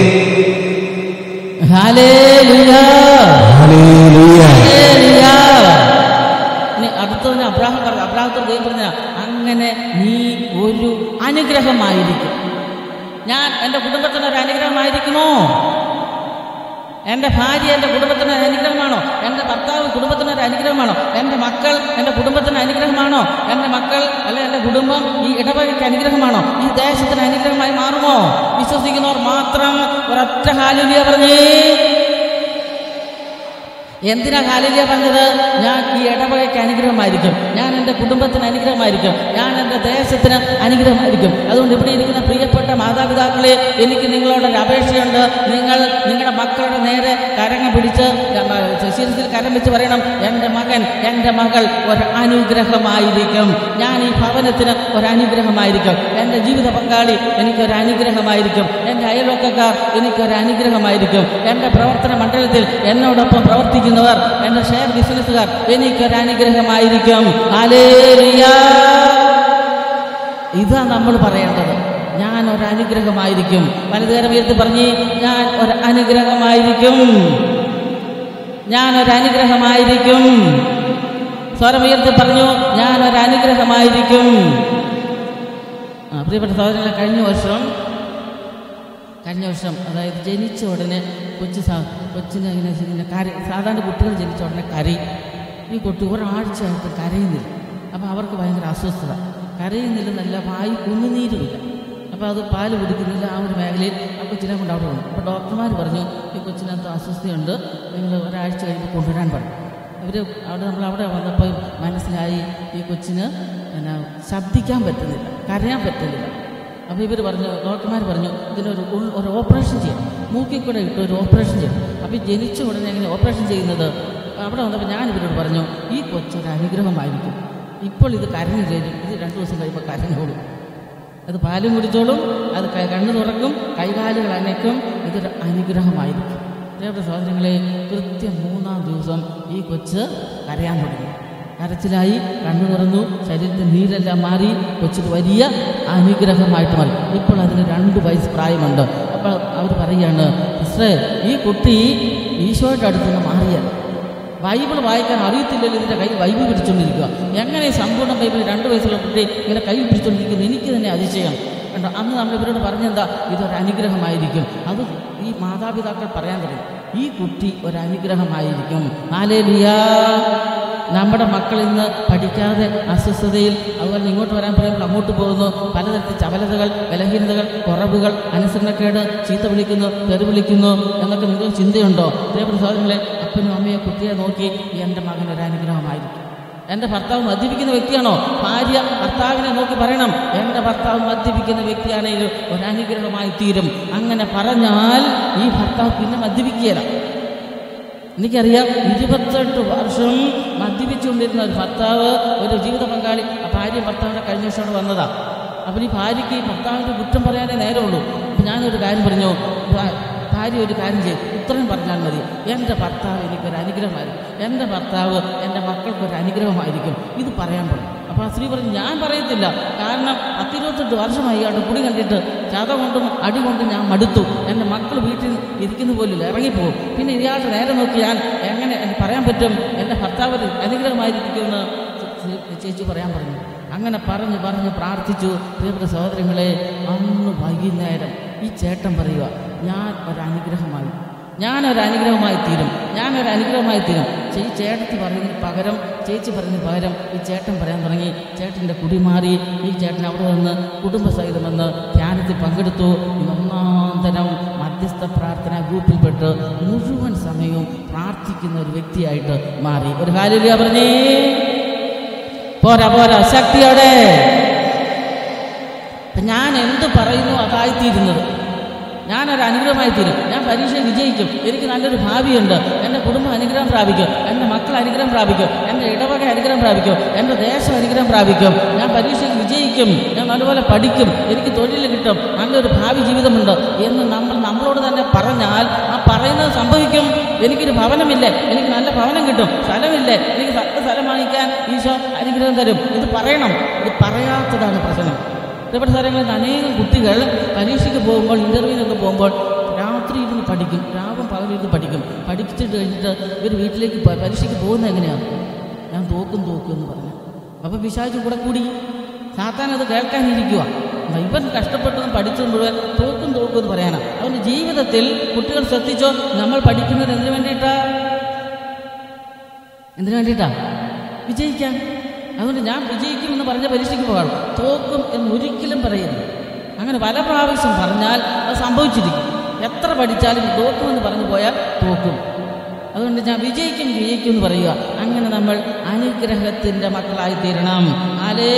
ഹാലേലുയാ ഹല്ലേലൂയ ഹല്ലേലൂയ. ഇനി അടുത്തതിന് അബ്രാഹം പറഞ്ഞു അബ്രാഹത്തോട് ദൈവം പറഞ്ഞ അങ്ങനെ നീ ഒരു അനുഗ്രഹമായിരിക്കും ഞാൻ എൻ്റെ കുടുംബത്തിന് ഒരു അനുഗ്രഹമായിരിക്കുമോ എൻ്റെ ഭാര്യ എൻ്റെ കുടുംബത്തിന് ഒരു അനുഗ്രഹമാണോ എൻ്റെ ഭർത്താവ് കുടുംബത്തിന് ഒരു അനുഗ്രഹമാണോ എൻ്റെ മക്കൾ എൻ്റെ കുടുംബത്തിന് അനുഗ്രഹമാണോ എൻ്റെ മക്കൾ അല്ലെ എൻ്റെ കുടുംബം ഈ ഇടവകയ്ക്ക് അനുഗ്രഹമാണോ ഈ ദേശത്തിന് അനുഗ്രഹമായി മാറുമോ വിശ്വസിക്കുന്നവർ മാത്രം ഒരൊറ്റ ഹാലുലിയ പറഞ്ഞേ എന്തിനാ കാലിക പറഞ്ഞത് ഞാൻ ഈ ഇടവകയ്ക്ക് അനുഗ്രഹമായിരിക്കും ഞാൻ എൻ്റെ കുടുംബത്തിന് അനുഗ്രഹമായിരിക്കും ഞാൻ എൻ്റെ ദേശത്തിന് അനുഗ്രഹമായിരിക്കും അതുകൊണ്ട് ഇവിടെ ഇരിക്കുന്ന പ്രിയപ്പെട്ട മാതാപിതാക്കളെ എനിക്ക് നിങ്ങളോടൊരു അപേക്ഷയുണ്ട് നിങ്ങൾ നിങ്ങളുടെ മക്കളുടെ നേരെ കരങ്ങ പിടിച്ച് ശിരസിൽ കരം വെച്ച് പറയണം എൻ്റെ മകൻ എൻ്റെ മകൾ ഒരു അനുഗ്രഹമായിരിക്കും ഞാൻ ഈ ഭവനത്തിന് ഒരു അനുഗ്രഹമായിരിക്കും എൻ്റെ ജീവിത പങ്കാളി എനിക്കൊരു അനുഗ്രഹമായിരിക്കും എൻ്റെ അയൽവക്കക്കാർ എനിക്കൊരു അനുഗ്രഹമായിരിക്കും എൻ്റെ പ്രവർത്തന മണ്ഡലത്തിൽ എന്നോടൊപ്പം പ്രവർത്തിക്കുന്നവർ എൻ്റെ ഷെയർ ബിസിനസ്സുകാർ എനിക്കൊരു അനുഗ്രഹമായിരിക്കും ഹല്ലേലൂയ. ഇതാ നമ്മൾ പറയേണ്ടത് ഞാൻ ഒരു അനുഗ്രഹമായിരിക്കും വലതുകരം ഉയർത്തി പറഞ്ഞ് ഞാൻ ഒരു അനുഗ്രഹമായിരിക്കും ഞാൻ ഒരു അനുഗ്രഹമായിരിക്കും സ്വരമുയർത്തി പറഞ്ഞു ഞാൻ ഒരു അനുഗ്രഹമായിരിക്കും ആ പ്രിയപ്പെട്ട സഹോദരങ്ങളെ കഴിഞ്ഞ വർഷം കഴിഞ്ഞ വർഷം അതായത് ജനിച്ച ഉടനെ കൊച്ചു സാ കൊച്ചിന് ഇങ്ങനെ ഇങ്ങനെ കര സാധാരണ കുട്ടികൾ ജനിച്ച ഉടനെ കരയും ഈ കുട്ടി ഒരാഴ്ചയായിട്ട് കരയുന്നില്ല അപ്പോൾ അവർക്ക് ഭയങ്കര അസ്വസ്ഥത കരയുന്നില്ല നല്ല വായി കുന്നുനീരുമില്ല അപ്പോൾ അത് പാല് കുടിക്കുന്നില്ല ആ ഒരു മേഖലയിൽ ആ കൊച്ചിനെ കൊണ്ട് അവിടെ വന്നു അപ്പോൾ ഡോക്ടർമാർ പറഞ്ഞു ഈ കൊച്ചിനകത്ത് അസ്വസ്ഥയുണ്ട് നിങ്ങൾ ഒരാഴ്ച കഴിയുമ്പോൾ കൊണ്ടുവരാൻ പറഞ്ഞു അവർ അവിടെ നമ്മൾ അവിടെ വന്നപ്പോൾ മനസ്സിലായി ഈ കൊച്ചിന് എന്നാ ശബ്ദിക്കാൻ പറ്റുന്നില്ല കരയാൻ പറ്റുന്നില്ല അപ്പോൾ ഇവർ പറഞ്ഞു ഡോക്ടർമാർ പറഞ്ഞു ഇതിനൊരു ഉൾ ഒരു ഓപ്പറേഷൻ ചെയ്യണം മൂക്കിൽ കൂടെ ഇട്ട് ഒരു ഓപ്പറേഷൻ ചെയ്യണം അപ്പോൾ ഈ ജനിച്ച ഉടനെ എങ്ങനെ ഓപ്പറേഷൻ ചെയ്യുന്നത് അവിടെ വന്നപ്പോൾ ഞാൻ ഇവരോട് പറഞ്ഞു ഈ കൊച്ചൊരു അനുഗ്രഹമായിരിക്കും ഇപ്പോൾ ഇത് കരഞ്ഞില്ലേലും ഇത് രണ്ട് ദിവസം കഴിയുമ്പോൾ കരഞ്ഞോളും അത് പാലും കുടിച്ചോളും അത് ക- കണ്ണ് തുറക്കും കൈകാലുകൾ അനക്കും ഇതൊരു അനുഗ്രഹമായിരിക്കും പ്രിയപ്പെട്ട സഹോദരങ്ങളെ കൃത്യം മൂന്നാം ദിവസം ഈ കൊച്ച് കരയാൻ തുടങ്ങി കരച്ചിലായി കണ്ണു തുറന്നു ശരീരത്തിൽ നീരെല്ലാം മാറി കൊച്ചിന് വലിയ അനുഗ്രഹമായിട്ട് മാറി ഇപ്പോൾ അതിന് രണ്ട് വയസ്സ് പ്രായമുണ്ട് അപ്പോൾ അവർ പറയുകയാണ് സിസ്റ്ററെ ഈ കുട്ടി ഈശോയുടെ അടുത്ത് നിന്ന് മാറിയത് ബൈബിൾ വായിക്കാൻ അറിയത്തില്ലല്ലോ ഇതിൻ്റെ കൈ ബൈബിൾ പിടിച്ചുകൊണ്ടിരിക്കുക എങ്ങനെ ഈ സമ്പൂർണ്ണ ബൈബിൾ രണ്ട് വയസ്സുള്ള കുട്ടി ഇങ്ങനെ കൈ പിടിച്ചുകൊണ്ടിരിക്കുന്നത് എനിക്ക് തന്നെ അതിശയം കണ്ടോ അന്ന് നമ്മൾ ഇവരോട് പറഞ്ഞെന്താ ഇതൊരു അനുഗ്രഹമായിരിക്കും അത് ഈ മാതാപിതാക്കൾ പറയാൻ തുടങ്ങി ഈ കുട്ടി ഒരു അനുഗ്രഹമായിരിക്കും ഹാലേലുയാ നമ്മുടെ മക്കൾ ഇന്ന് പഠിക്കാതെ അസ്വസ്ഥതയിൽ അതുപോലെ ഇങ്ങോട്ട് വരാൻ പറയുമ്പോൾ അങ്ങോട്ട് പോകുന്നു പലതരത്തിൽ ചപലതകൾ ബലഹീനതകൾ കുറവുകൾ അനുസരണക്കേട് ചീത്ത വിളിക്കുന്നു തെറി വിളിക്കുന്നു എന്നൊക്കെ നിങ്ങൾക്ക് ചിന്തയുണ്ടോ പ്രിയപ്പെട്ട സഹോദരങ്ങളെ അപ്പനും അമ്മയെ കുട്ടിയെ നോക്കി എൻ്റെ മകൻ ഒരു അനുഗ്രഹമായിരിക്കും എൻ്റെ ഭർത്താവ് മദ്യപിക്കുന്ന വ്യക്തിയാണോ ഭാര്യ ഭർത്താവിനെ നോക്കി പറയണം എൻ്റെ ഭർത്താവ് മദ്യപിക്കുന്ന വ്യക്തിയാണെങ്കിൽ ഒരു അനുഗ്രഹമായി തീരും അങ്ങനെ പറഞ്ഞാൽ ഈ ഭർത്താവ് പിന്നെ മദ്യപിക്കുകയില്ല എനിക്കറിയാം ഇരുപത്തെട്ട് വർഷം മദ്യപിച്ചുകൊണ്ടിരുന്ന ഒരു ഭർത്താവ് ഒരു ജീവിത പങ്കാളി ആ ഭാര്യ ഭർത്താവിൻ്റെ കഴിഞ്ഞ വർഷമാണ് വന്നതാ അപ്പോൾ ഈ ഭാര്യയ്ക്ക് ഈ ഭർത്താവിൻ്റെ കുറ്റം പറയാനേ നേരമുള്ളൂ അപ്പോൾ ഞാനൊരു കാര്യം പറഞ്ഞു ഭാ- ഭാര്യ ഒരു കാര്യം ചെയ്യും ഉത്തരം പറഞ്ഞാൽ മതി എൻ്റെ ഭർത്താവ് എനിക്കൊരു അനുഗ്രഹമായിരിക്കും എൻ്റെ ഭർത്താവ് എൻ്റെ മക്കൾക്കൊരു അനുഗ്രഹമായിരിക്കും ഇത് പറയാൻ പറയും അപ്പോൾ ആ സ്ത്രീ പറഞ്ഞു ഞാൻ പറയത്തില്ല കാരണം പത്തിരുപത്തെട്ട് വർഷമായി അവിടെ കുടി കണ്ടിട്ട് ചത കൊണ്ടും അടി കൊണ്ടും ഞാൻ മടുത്തു എൻ്റെ മക്കൾ വീട്ടിൽ ഇരിക്കുന്ന പോലില്ല ഇറങ്ങിപ്പോകും പിന്നെ ഇയാളുടെ നേരെ നോക്കി ഞാൻ എങ്ങനെ എനിക്ക് പറയാൻ പറ്റും എൻ്റെ ഭർത്താവ് ഒരു അനുഗ്രഹമായിരിക്കുമെന്ന് ചേ- ചേച്ചി പറയാൻ പറഞ്ഞു അങ്ങനെ പറഞ്ഞ് പറഞ്ഞ് പ്രാർത്ഥിച്ചു പ്രിയപ്പെട്ട സഹോദരങ്ങളെ അന്ന് വൈകുന്നേരം ഈ ചേട്ടൻ പറയുക ഞാൻ ഒരു അനുഗ്രഹമായി ഞാനൊരു അനുഗ്രഹമായി തീരും ഞാനൊരു അനുഗ്രഹമായി തീരും ചേ- ഈ ചേട്ടത്തി പറഞ്ഞതിന് പകരം ചേച്ചി പറഞ്ഞതിന് പകരം ഈ ചേട്ടൻ പറയാൻ തുടങ്ങി ചേട്ടൻ്റെ കുടി മാറി ഈ ചേട്ടൻ അവിടെ നിന്ന് കുടുംബസഹിതം വന്ന് ധ്യാനത്തിൽ പങ്കെടുത്തു ഇന്ന് ഒന്നാം തരം മധ്യസ്ഥ പ്രാർത്ഥന ഗ്രൂപ്പിൽപ്പെട്ട് മുഴുവൻ സമയവും പ്രാർത്ഥിക്കുന്ന ഒരു വ്യക്തിയായിട്ട് മാറി ഒരു ഹാലിയ പറഞ്ഞേ പോരാ പോരാ ശക്തിയോടെ ഇപ്പൊ ഞാൻ എന്ത് പറയുന്നു അതായിത്തീരുന്നത് ഞാനൊരു അനുഗ്രഹമായി തീരും ഞാൻ പരീക്ഷ വിജയിക്കും എനിക്ക് നല്ലൊരു ഭാവിയുണ്ട് എൻ്റെ കുടുംബം അനുഗ്രഹം പ്രാപിക്കും എൻ്റെ മക്കൾ അനുഗ്രഹം പ്രാപിക്കും എൻ്റെ ഇടവക അനുഗ്രഹം പ്രാപിക്കും എൻ്റെ ദേശം അനുഗ്രഹം പ്രാപിക്കും ഞാൻ പരീക്ഷയിൽ വിജയിക്കും ഞാൻ നല്ലപോലെ പഠിക്കും എനിക്ക് തൊഴിൽ കിട്ടും നല്ലൊരു ഭാവി ജീവിതമുണ്ട് എന്ന് നമ്മൾ നമ്മളോട് തന്നെ പറഞ്ഞാൽ ആ പറയുന്നത് സംഭവിക്കും എനിക്കൊരു ഭവനമില്ലേ എനിക്ക് നല്ല ഭവനം കിട്ടും സ്ഥലമില്ലേ എനിക്ക് സ്ഥ- സ്ഥലം വാങ്ങിക്കാൻ ഈശോ അനുഗ്രഹം തരും ഇത് പറയണം ഇത് പറയാത്തതാണ് പ്രശ്നം ഇതേപോലെ സ്ഥലങ്ങളിൽ അനേകം കുട്ടികൾ പരീക്ഷയ്ക്ക് പോകുമ്പോൾ ഇൻ്റർവ്യൂവിനൊക്കെ പോകുമ്പോൾ രാത്രി ഇരുന്ന് പഠിക്കും രാവും പകലിരുന്ന് പഠിക്കും പഠിച്ചിട്ട് കഴിഞ്ഞിട്ട് ഇവർ വീട്ടിലേക്ക് പ- പരീക്ഷയ്ക്ക് പോകുന്നത് എങ്ങനെയാണ് ഞാൻ തോക്കും തോക്കും എന്ന് പറഞ്ഞു അപ്പോൾ പിശാച് കൂടെ കൂടി സാത്താൻ അത് കേൾക്കാനിരിക്കുക ഇവൻ കഷ്ടപ്പെട്ടതും പഠിച്ചതും മുഴുവൻ തോക്കും തോക്കും എന്ന് പറയാനാണ് അതുകൊണ്ട് ജീവിതത്തിൽ കുട്ടികൾ ശ്രദ്ധിച്ചോ നമ്മൾ പഠിക്കുന്നത് എന്തിനു വേണ്ടിയിട്ടാ എന്തിനു വേണ്ടിയിട്ടാ വിജയിക്കാൻ അതുകൊണ്ട് ഞാൻ വിജയിക്കുമെന്ന് പറഞ്ഞ പരീക്ഷയ്ക്ക് പോകാം തോക്കും എന്ന് ഒരിക്കലും പറയരുത് അങ്ങനെ പല പ്രാവശ്യം പറഞ്ഞാൽ അത് സംഭവിച്ചിരിക്കും എത്ര പഠിച്ചാലും തോക്കുമെന്ന് പറഞ്ഞു പോയാൽ തോക്കും അതുകൊണ്ട് ഞാൻ വിജയിക്കും വിജയിക്കും എന്ന് പറയുക അങ്ങനെ നമ്മൾ അനുഗ്രഹത്തിൻ്റെ മക്കളായി തീരണം അലേ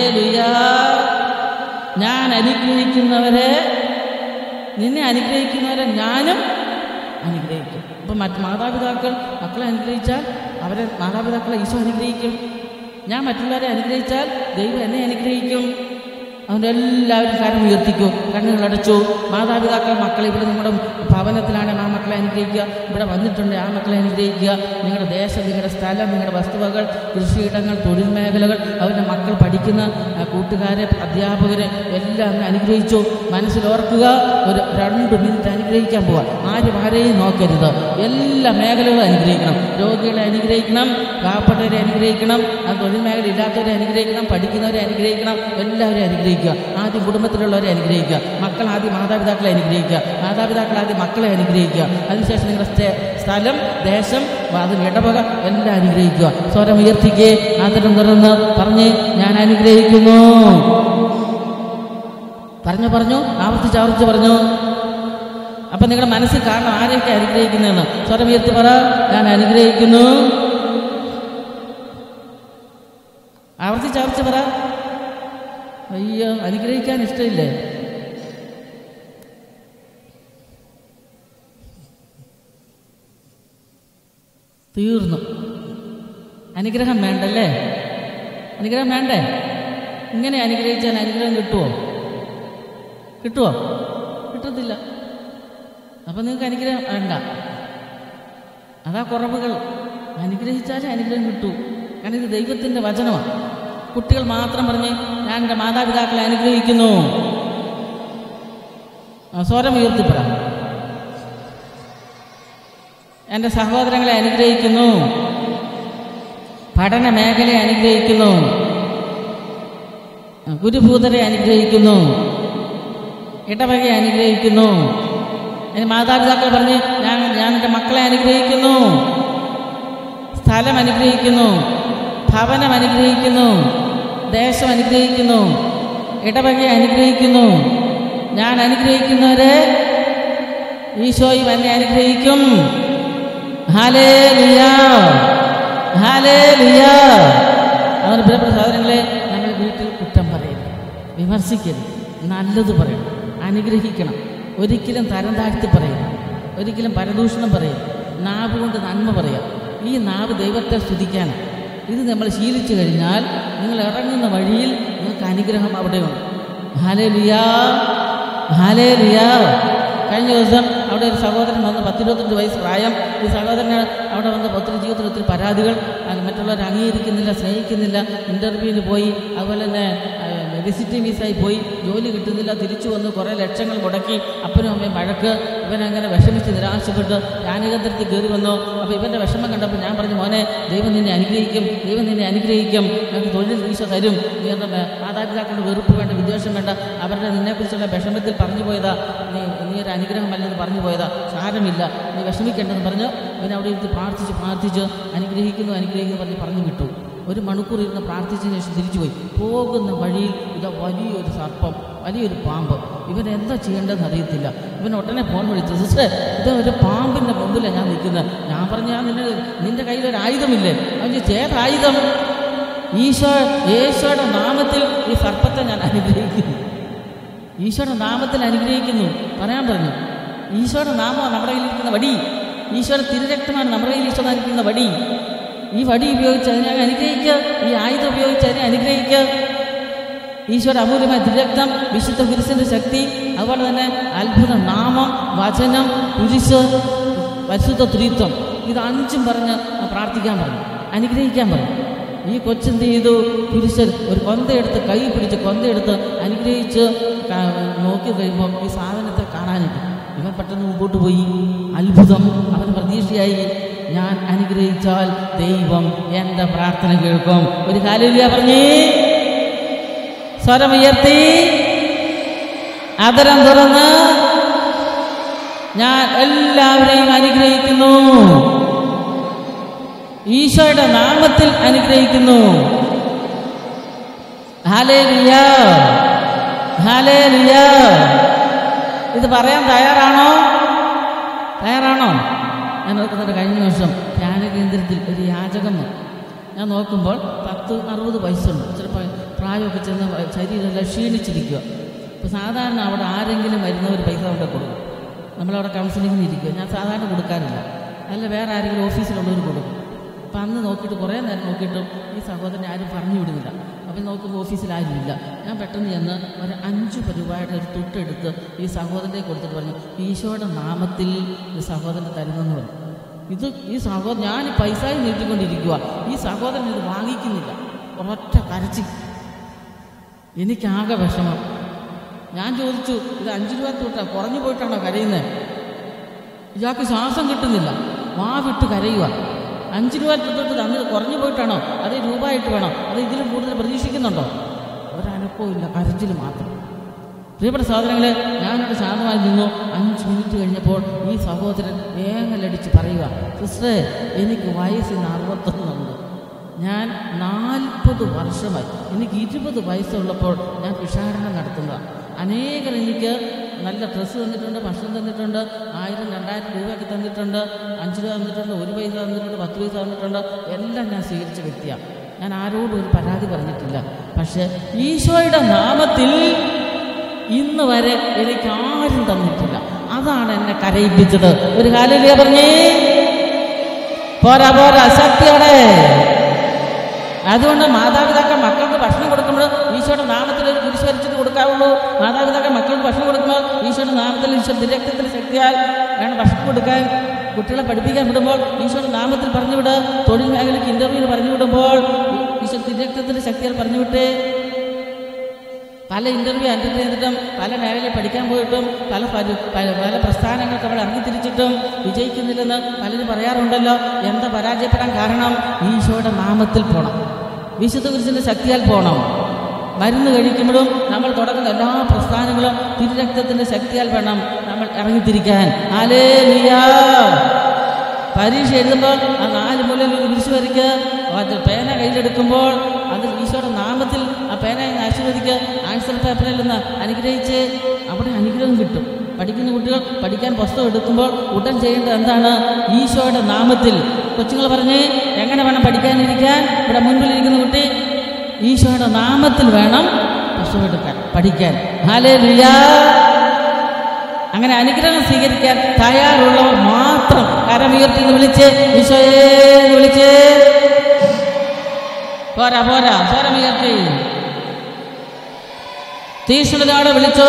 ഞാൻ അനുഗ്രഹിക്കുന്നവരെ നിന്നെ അനുഗ്രഹിക്കുന്നവരെ ഞാനും അനുഗ്രഹിക്കും അപ്പം മറ്റ് മാതാപിതാക്കൾ മക്കളെ അനുഗ്രഹിച്ചാൽ അവരെ മാതാപിതാക്കളെ ഈശോ അനുഗ്രഹിക്കും ഞാൻ മറ്റുള്ളവരെ അനുഗ്രഹിച്ചാൽ ദൈവം എന്നെ അനുഗ്രഹിക്കും അതുകൊണ്ട് എല്ലാവരും കരം ഉയർത്തിക്കൂ കണ്ണുകളടച്ചു മാതാപിതാക്കൾ മക്കളെ ഇവിടെ നിങ്ങളുടെ ഭവനത്തിലാണ് ആ മക്കളെ അനുഗ്രഹിക്കുക ഇവിടെ വന്നിട്ടുണ്ട് ആ മക്കളെ അനുഗ്രഹിക്കുക നിങ്ങളുടെ ദേശം നിങ്ങളുടെ സ്ഥലം നിങ്ങളുടെ വസ്തുവകൾ കൃഷിയിടങ്ങൾ തൊഴിൽ മേഖലകൾ അവരുടെ മക്കൾ പഠിക്കുന്ന ആ, കൂട്ടുകാരെ അധ്യാപകരെ എല്ലാം അങ്ങ് അനുഗ്രഹിച്ചു മനസ്സിലോർക്കുക ഒരു രണ്ട് മിനിറ്റ് അനുഗ്രഹിക്കാൻ പോവാം ആരും ആരെയും നോക്കരുത് എല്ലാ മേഖലകളും അനുഗ്രഹിക്കണം രോഗികളെ അനുഗ്രഹിക്കണം പാവപ്പെട്ടവരെ അനുഗ്രഹിക്കണം ആ തൊഴിൽ മേഖല ഇല്ലാത്തവരെ അനുഗ്രഹിക്കണം പഠിക്കുന്നവരെ അനുഗ്രഹിക്കണം എല്ലാവരെയും അനുഗ്രഹിക്കുക ആദ്യം കുടുംബത്തിലുള്ളവരെ അനുഗ്രഹിക്കുക മക്കൾ ആദ്യം മാതാപിതാക്കളെ അനുഗ്രഹിക്കുക മാതാപിതാക്കൾ ആദ്യം മക്കളെ അനുഗ്രഹിക്കുക അതിനുശേഷം നിങ്ങളുടെ സ്ഥ- സ്ഥലം ദേശം അതിന് ഇടവക എല്ലാം അനുഗ്രഹിക്കുക സ്വരം ഉയർത്തിക്കേ ആദരം തുറന്ന് പറഞ്ഞ് ഞാൻ അനുഗ്രഹിക്കുന്നു പറഞ്ഞു പറഞ്ഞു ആവർത്തിച്ച് ആവർത്തിച്ച് പറഞ്ഞു അപ്പൊ നിങ്ങളുടെ മനസ്സിൽ കാണണം ആരെയൊക്കെ അനുഗ്രഹിക്കുന്നതെന്ന് സ്വരം ഉയർത്തി പറ ഞാൻ അനുഗ്രഹിക്കുന്നു ആവർത്തിച്ച് ആവർത്തിച്ച് പറ അയ്യോ അനുഗ്രഹിക്കാൻ ഇഷ്ടമില്ലേ തീർന്നു അനുഗ്രഹം വേണ്ടല്ലേ അനുഗ്രഹം വേണ്ടേ ഇങ്ങനെ അനുഗ്രഹിച്ചാൽ അനുഗ്രഹം കിട്ടുമോ കിട്ടുമോ കിട്ടത്തില്ല അപ്പം നിങ്ങൾക്ക് അനുഗ്രഹം വേണ്ട അതാ കുറവുകൾ അനുഗ്രഹിച്ചാലേ അനുഗ്രഹം കിട്ടൂ കാരണം ഇത് ദൈവത്തിൻ്റെ വചനമാണ് കുട്ടികൾ മാത്രം പറഞ്ഞ് ഞാൻ എൻ്റെ മാതാപിതാക്കളെ അനുഗ്രഹിക്കുന്നു ആ, സ്വരം ഉയർത്തിപ്പറ എൻ്റെ സഹോദരങ്ങളെ അനുഗ്രഹിക്കുന്നു പഠന മേഖലയെ അനുഗ്രഹിക്കുന്നു ആ, ഗുരുഭൂതരെ അനുഗ്രഹിക്കുന്നു ഇടവകയെ അനുഗ്രഹിക്കുന്നു എൻ്റെ മാതാപിതാക്കൾ പറഞ്ഞ് ഞാൻ ഞാൻ എൻ്റെ മക്കളെ അനുഗ്രഹിക്കുന്നു സ്ഥലം അനുഗ്രഹിക്കുന്നു ഭവനം അനുഗ്രഹിക്കുന്നു ദേശം അനുഗ്രഹിക്കുന്നു ഇടവകയെ അനുഗ്രഹിക്കുന്നു ഞാൻ അനുഗ്രഹിക്കുന്നവരെ ഈശോയും എന്നെ അനുഗ്രഹിക്കും ഹാലേ ലിയാ ഹാലേ ലിയാ അവന് പ്രിയപ്പെട്ട സഹോദരങ്ങളെ നമ്മൾ വീട്ടിൽ കുറ്റം പറയരുത് വിമർശിക്കരുത് നല്ലത് പറയണം അനുഗ്രഹിക്കണം ഒരിക്കലും തരം താഴ്ത്തി പറയരുത് ഒരിക്കലും പരദൂഷണം പറയരുത് നാവ് കൊണ്ട് നന്മ പറയാം ഈ നാവ് ദൈവത്തെ സ്തുതിക്കാനാണ് ഇത് നമ്മൾ ശീലിച്ചു കഴിഞ്ഞാൽ നിങ്ങൾ ഇറങ്ങുന്ന വഴിയിൽ നിങ്ങൾക്ക് അനുഗ്രഹം അവിടെയുണ്ട് ഹാലേ ലിയാ ഹാലേ ലിയാ കഴിഞ്ഞ ദിവസം അവിടെ ഒരു സഹോദരൻ വന്ന് പത്തിരുപത്തഞ്ച് വയസ്സ് പ്രായം ഈ സഹോദരന് അവിടെ വന്ന് ഒത്തിരി ജീവിതത്തിൽ ഒത്തിരി പരാതികൾ അത് മറ്റുള്ളവർ അംഗീകരിക്കുന്നില്ല സ്നേഹിക്കുന്നില്ല ഇൻ്റർവ്യൂവിന് പോയി അതുപോലെ തന്നെ വിസിറ്റിംഗ് വിസായി പോയി ജോലി കിട്ടുന്നില്ല തിരിച്ചു വന്ന് കുറേ ലക്ഷങ്ങൾ മുടക്കി അപ്പനും അമ്മയും വഴക്ക് ഇവനങ്ങനെ വിഷമിച്ച് നിരാശപ്പെട്ട് ജ്ഞാനകേന്ദ്രത്തിൽ കയറി വന്നു അപ്പോൾ ഇവൻ്റെ വിഷമം കണ്ടപ്പോൾ ഞാൻ പറഞ്ഞു മോനെ ദൈവം നിന്നെ അനുഗ്രഹിക്കും ദൈവം നിന്നെ അനുഗ്രഹിക്കും നിനക്ക് തൊഴിൽ വീശ തരും നീ എന്താ മാതാപിതാക്കളുടെ വെറുപ്പ് വേണ്ട വിദ്വേഷം വേണ്ട അവരുടെ നിന്നെക്കുറിച്ചുള്ള വിഷമത്തിൽ പറഞ്ഞു പോയതാ നീ നീ ഒരു അനുഗ്രഹമല്ലെന്ന് പറഞ്ഞു പോയതാ സാരമില്ല നീ വിഷമിക്കേണ്ടെന്ന് പറഞ്ഞ് ഇവൻ അവിടെ ഇരുന്ന് പ്രാർത്ഥിച്ച് പ്രാർത്ഥിച്ച് അനുഗ്രഹിക്കുന്നു അനുഗ്രഹിക്കുന്നു പറഞ്ഞ് പറഞ്ഞു വിട്ടു ഒരു മണിക്കൂർ ഇരുന്ന് പ്രാർത്ഥിച്ചതിന് ശേഷം തിരിച്ചുപോയി പോകുന്ന വഴിയിൽ ഇത് വലിയൊരു സർപ്പം വലിയൊരു പാമ്പ് ഇവൻ എന്താ ചെയ്യേണ്ടതെന്ന് അറിയത്തില്ല ഇവൻ ഉടനെ ഫോൺ വിളിച്ചു സിസ്റ്റർ ഇത് ഒരു പാമ്പിൻ്റെ മുമ്പിലാണ് ഞാൻ നിൽക്കുന്നത് ഞാൻ പറഞ്ഞു ഞാൻ നിന്റെ നിന്റെ കയ്യിൽ ഒരു ആയുധമില്ലേ അവൻ ചോദിച്ചു ഏത് ആയുധം ഈശോ യേശോയുടെ നാമത്തിൽ ഈ സർപ്പത്തെ ഞാൻ അനുഗ്രഹിക്കുന്നു ഈശോയുടെ നാമത്തിൽ അനുഗ്രഹിക്കുന്നു പറയാൻ പറഞ്ഞു ഈശോയുടെ നാമമാണ് നമ്മുടെ കയ്യിലിരിക്കുന്ന വടി ഈശോയുടെ തിരുരക്തമാണ് നമ്മുടെ കയ്യിൽ ഈശോ നൽകുന്ന വടി ഈ വടി ഉപയോഗിച്ച് അതിനെ അനുഗ്രഹിക്കുക ഈ ആയുധം ഉപയോഗിച്ച് അതിനെ അനുഗ്രഹിക്കുക ഈശോയുടെ അമൂല്യമായ തിരക്തം വിശുദ്ധ കുരിശിന്റെ ശക്തി അതുപോലെ തന്നെ അത്ഭുത നാമം വചനം കുരിശ് പരിശുദ്ധ ത്രിത്വം ഇത് അഞ്ചും പറഞ്ഞ് പ്രാർത്ഥിക്കാൻ പറഞ്ഞു അനുഗ്രഹിക്കാൻ പറഞ്ഞു ഈ കൊച്ചെന്ത് ചെയ്തു കുരിശൻ ഒരു കൊന്തയെടുത്ത് കൈ പിടിച്ച് കൊന്തയെടുത്ത് അനുഗ്രഹിച്ച് ക- നോക്കി കഴിയുമ്പോൾ ഈ സാധനത്തെ കാണാനില്ല ഇവൻ പെട്ടെന്ന് മുമ്പോട്ട് പോയി അത്ഭുതം അവൻ പ്രതീക്ഷയായി ഞാൻ അനുഗ്രഹിച്ചാൽ ദൈവം എൻ്റെ പ്രാർത്ഥന കേൾക്കും ഒരു കാലില്ല പറഞ്ഞേ സ്വരമുയർത്തി അതരം തുറന്ന് ഞാൻ എല്ലാവരെയും അനുഗ്രഹിക്കുന്നു ഈശോയുടെ നാമത്തിൽ അനുഗ്രഹിക്കുന്നു ഹാലേലിയ ഹാലേലിയ ഇത് പറയാൻ തയ്യാറാണോ തയ്യാറാണോ ഞാൻ നോക്കുന്നത് കഴിഞ്ഞ വർഷം ധ്യാന കേന്ദ്രത്തിൽ ഒരു യാചകം വന്നു. ഞാൻ നോക്കുമ്പോൾ പത്ത് അറുപത് വയസ്സുണ്ട് ചിലപ്പോൾ പ്രായമൊക്കെ ചെന്ന് ശരീരമെല്ലാം ക്ഷീണിച്ചിരിക്കുക ഇപ്പോൾ സാധാരണ അവിടെ ആരെങ്കിലും വരുന്നവർ പൈസ അവിടെ കൊടുക്കും നമ്മളവിടെ കൗൺസിലിങ്ങിന് ഇരിക്കുക ഞാൻ സാധാരണ കൊടുക്കാറില്ല അല്ല വേറെ ആരെങ്കിലും ഓഫീസിലുള്ളവർ കൊടുക്കും അപ്പം അന്ന് നോക്കിയിട്ട് കുറേ നേരം നോക്കിയിട്ടും ഈ സഹോദരനെ ആരും പറഞ്ഞു വിടുന്നില്ല അപ്പം നോക്കുമ്പോൾ ഓഫീസിൽ ആരുമില്ല ഞാൻ പെട്ടെന്ന് ചെന്ന് ഒരു അഞ്ച് രൂപയുടെ ഒരു തുട്ടെടുത്ത് ഈ സഹോദരനെ കൊടുത്തിട്ട് പറഞ്ഞു ഈശോയുടെ നാമത്തിൽ ഈ സഹോദരൻ തരുന്നെന്ന് പറഞ്ഞു ഇത് ഈ സഹോദരൻ ഞാൻ ഈ പൈസ നീട്ടിക്കൊണ്ടിരിക്കുക ഈ സഹോദരൻ ഇത് വാങ്ങിക്കുന്നില്ല ഒരൊറ്റ കരച്ചി എനിക്കാകെ വിഷമം ഞാൻ ചോദിച്ചു ഇത് അഞ്ച് രൂപ തൊട്ടാ കുറഞ്ഞു പോയിട്ടാണോ കരയുന്നത് ഇയാൾക്ക് ശ്വാസം കിട്ടുന്നില്ല വാ വിട്ട് കരയുക അഞ്ച് രൂപ തൊട്ട് തന്ന് കുറഞ്ഞു പോയിട്ടാണോ അത് രൂപയായിട്ട് വേണോ അത് ഇതിലും കൂടുതൽ പ്രതീക്ഷിക്കുന്നുണ്ടോ ഒരനക്കവും ഇല്ല കരച്ചിൽ മാത്രം പ്രിയപ്പെട്ട സഹോദരങ്ങളെ ഞാനൊരു ശാന്തമായി നിന്നു അഞ്ച് മിനിറ്റ് കഴിഞ്ഞപ്പോൾ ഈ സഹോദരൻ വേങ്ങലടിച്ച് പറയുക സിസ്റ്ററെ എനിക്ക് വയസ്സിന് അറുപത്തൊന്നുണ്ട് ഞാൻ നാൽപ്പത് വർഷമായി എനിക്ക് ഇരുപത് വയസ്സുള്ളപ്പോൾ ഞാൻ ഭിക്ഷാടനം നടത്തുന്നതാണ് അനേകർ എനിക്ക് നല്ല ഡ്രസ്സ് തന്നിട്ടുണ്ട് ഭക്ഷണം തന്നിട്ടുണ്ട് ആയിരം രണ്ടായിരം രൂപയൊക്കെ തന്നിട്ടുണ്ട് അഞ്ച് രൂപ തന്നിട്ടുണ്ട് ഒരു പൈസ തന്നിട്ടുണ്ട് പത്ത് പൈസ തന്നിട്ടുണ്ട് എല്ലാം ഞാൻ സ്വീകരിച്ച വ്യക്തിയാണ് ഞാൻ ആരോടും ഒരു പരാതി പറഞ്ഞിട്ടില്ല പക്ഷേ ഈശോയുടെ നാമത്തിൽ ഇന്ന് വരെ എനിക്ക് ആരും തന്നിട്ടില്ല അതാണ് എന്നെ കരയിപ്പിച്ചത് ഒരു കാലിലേ പറഞ്ഞേ പോരാ പോരാ സത്യോടെ അതുകൊണ്ട് മാതാപിതാക്കൾ മക്കൾക്ക് ഭക്ഷണം കൊടുക്കുമ്പോൾ ഈശോയുടെ നാമത്തിൽ ഒരു കുരിശ് വരച്ചിട്ട് കൊടുക്കാവുള്ളൂ മാതാപിതാക്കൾ മക്കൾക്ക് ഭക്ഷണം കൊടുക്കുമ്പോൾ ഈശോയുടെ നാമത്തിൽ ഈശോ ദിരക്തത്തിന്റെ ശക്തിയാൽ വേണം ഭക്ഷണം കൊടുക്കാൻ കുട്ടികളെ പഠിപ്പിക്കാൻ വിടുമ്പോൾ ഈശോയുടെ നാമത്തിൽ പറഞ്ഞു വിട് തൊഴിൽ മേഖലയ്ക്ക് ഇന്റർവ്യൂ പറഞ്ഞു വിടുമ്പോൾ ഈശോ ദിരക്തത്തിന്റെ ശക്തിയാൽ പറഞ്ഞു വിട്ടേ പല ഇന്റർവ്യൂ അറ്റൻഡ് ചെയ്തിട്ടും പല മേഖലയിൽ പഠിക്കാൻ പോയിട്ടും പല പരി- പല പല പ്രസ്ഥാനങ്ങൾക്ക് അവിടെ ഇറങ്ങിത്തിരിച്ചിട്ടും വിജയിക്കുന്നില്ലെന്ന് പലരും പറയാറുണ്ടല്ലോ എന്താ പരാജയപ്പെടാൻ കാരണം ഈശോയുടെ നാമത്തിൽ പോണം വിശുദ്ധ കുരിശിന്റെ ശക്തിയാൽ പോണം മരുന്ന് കഴിക്കുമ്പോഴും നമ്മൾ തുടങ്ങുന്ന എല്ലാ പ്രസ്ഥാനങ്ങളും തിരുരക്തത്തിന്റെ ശക്തിയാൽ വേണം നമ്മൾ ഇറങ്ങിത്തിരിക്കാൻ ആലേ പരീക്ഷ എഴുതുമ്പോൾ ആ നാല് മൂലയിൽ ഒരു കുരിശ് വരയ്ക്കുക അത് പേന കയ്യിലെടുക്കുമ്പോൾ അത് ഈശോയുടെ നാമത്തിൽ ആ പേന അങ്ങ് ആശീർവദിക്കുക ആൻസർ പേപ്പറിൽ നിന്ന് അനുഗ്രഹിച്ച് അവിടെ അനുഗ്രഹം കിട്ടും പഠിക്കുന്ന കുട്ടികൾ പഠിക്കാൻ പുസ്തകം എടുക്കുമ്പോൾ ഉടൻ ചെയ്യേണ്ടത് എന്താണ് ഈശോയുടെ നാമത്തിൽ കൊച്ചുങ്ങൾ പറഞ്ഞ് എങ്ങനെ വേണം പഠിക്കാനിരിക്കാൻ ഇവിടെ മുൻപിലിരിക്കുന്ന കുട്ടി ഈശോയുടെ നാമത്തിൽ വേണം പുസ്തകം എടുക്കാൻ പഠിക്കാൻ ഹാലേ അങ്ങനെ അനുഗ്രഹം സ്വീകരിക്കാൻ തയ്യാറുള്ളവർ മാത്രം കരമുയർത്തി എന്ന് വിളിച്ച് ഈശോയെ എന്ന് വിളിച്ച് പോരാ പോരാ സ്വരമുയർത്തി തീഷ്ണതയോടെ വിളിച്ചോ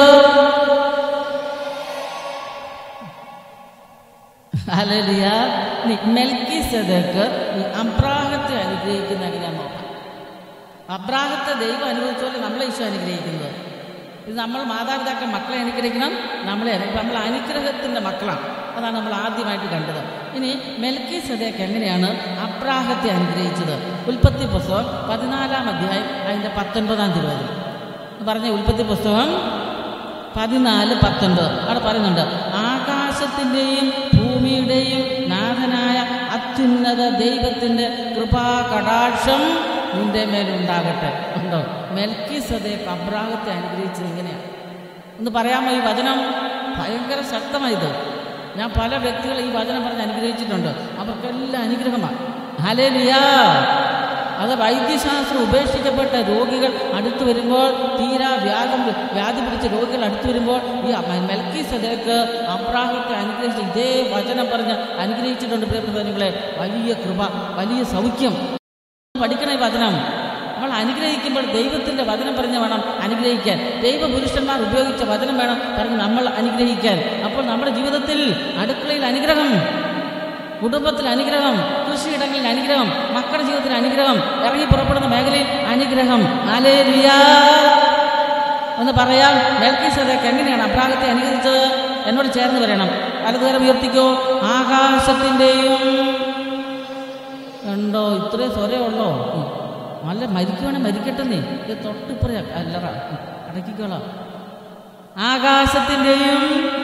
ഹല്ലേലൂയ. ഇനി മെൽക്കിസെദെക്ക് ഈ അബ്രാഹത്തെ അനുഗ്രഹിക്കുന്ന എങ്ങനെയാ നോക്കാം അബ്രാഹത്തെ ദൈവം അനുഭവിച്ച പോലെ നമ്മളെ ഈശോ അനുഗ്രഹിക്കുന്നത് ഇത് നമ്മൾ മാതാപിതാക്കൾ മക്കളെ അനുഗ്രഹിക്കണം നമ്മളെ അനു- നമ്മൾ അനുഗ്രഹത്തിൻ്റെ മക്കളാണ് അതാണ് നമ്മൾ ആദ്യമായിട്ട് കണ്ടത് ഇനി മെൽക്കി സദേക്ക് എങ്ങനെയാണ് അബ്രാഹത്തെ അനുഗ്രഹിച്ചത് ഉൽപ്പത്തി പുസ്തകം പതിനാലാം അധ്യായം അതിൻ്റെ പത്തൊൻപതാം തിരുവതി പറഞ്ഞ ഉൽപ്പത്തി പുസ്തകം പതിനാല് പത്തൊൻപത് അവിടെ പറയുന്നുണ്ട് ആകാശത്തിൻ്റെയും ഭൂമിയുടെയും നാഥനായ അത്യുന്നത ദൈവത്തിൻ്റെ കൃപാ കടാക്ഷം നിന്റെ മേലുണ്ടാകട്ടെ ഉണ്ടോ മെൽക്കി സദേക്ക് അബ്രാഹത്തെ അനുഗ്രഹിച്ചത് എങ്ങനെയാണ് ഒന്ന് പറയാമോ ഈ വചനം ഭയങ്കര ശക്തമായത് ഞാൻ പല വ്യക്തികളെ ഈ വചനം പറഞ്ഞ് അനുഗ്രഹിച്ചിട്ടുണ്ട് അവർക്കെല്ലാം അനുഗ്രഹമാണ് ഹലേലിയ അത് വൈദ്യശാസ്ത്രം ഉപേക്ഷിക്കപ്പെട്ട രോഗികൾ അടുത്തു വരുമ്പോൾ തീരാ വ്യാധം വ്യാധി പിടിച്ച രോഗികൾ അടുത്തു വരുമ്പോൾ ഈ മെൽക്കി സദേക്ക് അബ്രാഹത്തെ അനുഗ്രഹിച്ച് ഇതേ വചനം പറഞ്ഞ് അനുഗ്രഹിച്ചിട്ടുണ്ട് പ്രിയപ്പെട്ടവരെ വലിയ കൃപ വലിയ സൗഖ്യം പഠിക്കണ ഈ വചനം നമ്മൾ അനുഗ്രഹിക്കുമ്പോൾ ദൈവത്തിൻ്റെ വചനം പറഞ്ഞ് വേണം അനുഗ്രഹിക്കാൻ ദൈവപുരുഷന്മാർ ഉപയോഗിച്ച വചനം വേണം പറഞ്ഞ് നമ്മൾ അനുഗ്രഹിക്കാൻ അപ്പോൾ നമ്മുടെ ജീവിതത്തിൽ അടുക്കളയിൽ അനുഗ്രഹം കുടുംബത്തിൽ അനുഗ്രഹം കൃഷിയിടങ്ങളിൽ അനുഗ്രഹം മക്കളുടെ ജീവിതത്തിൽ അനുഗ്രഹം ഇറങ്ങി പുറപ്പെടുന്ന മേഖലയിൽ അനുഗ്രഹം ആലേലിയാ എന്ന് പറയാം മെൽക്കിസദേക്ക് എങ്ങനെയാണ് അബ്രാഹത്തെ അനുഗ്രഹിച്ചത് എന്നോട് ചേർന്ന് പറയണം വലതുകരം ഉയർത്തിക്കോ ആകാശത്തിൻ്റെയും ഉണ്ടോ ഇത്രയും സ്വരേ ഉള്ളോ ഉം. നല്ല മരിക്കുവാണെ മരിക്കട്ടെന്നേ ഇത് തൊട്ടിപ്പറയാ അല്ലറ ഉം. അടക്കിക്കോളാം ആകാശത്തിൻ്റെയും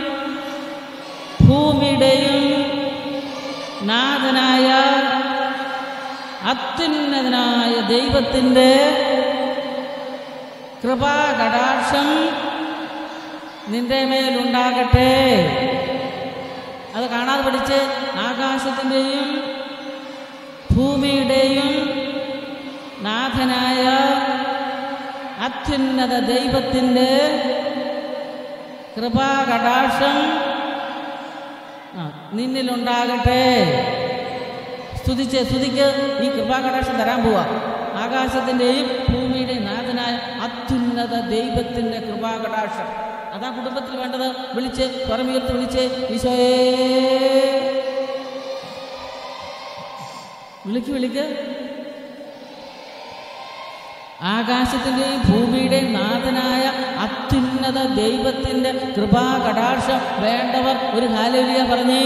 ഭൂമിയുടെയും നാഥനായ അത്യുന്നതനായ ദൈവത്തിൻ്റെ കൃപാകടാക്ഷം നിന്റെ മേലുണ്ടാകട്ടെ അത് കാണാതെ പഠിച്ച് ആകാശത്തിൻ്റെയും ഭൂമിയുടെയും നാഥനായ അത്യുന്നത ദൈവത്തിൻ്റെ കൃപാകടാക്ഷം ആ, നിന്നിലുണ്ടാകട്ടെ സ്തുതിച്ച് സ്തുതിക്ക് ഈ കൃപാകടാക്ഷം തരാൻ പോവാ ആകാശത്തിൻ്റെയും ഭൂമിയുടെയും നാഥനായ അത്യുന്നത ദൈവത്തിൻ്റെ കൃപാകടാക്ഷം അതാ കുടുംബത്തിൽ വേണ്ടത് വിളിച്ച് പുറമുയർത്ത് വിളിച്ച് ഈശോയേ വിളിക്ക് വിളിക്ക് ആകാശത്തിൻ്റെയും ഭൂമിയുടെയും നാഥനായ അത്യുന്നത ദൈവത്തിൻ്റെ കൃപാകടാക്ഷം വേണ്ടവർ ഒരു ഹാലലിയ പറഞ്ഞേ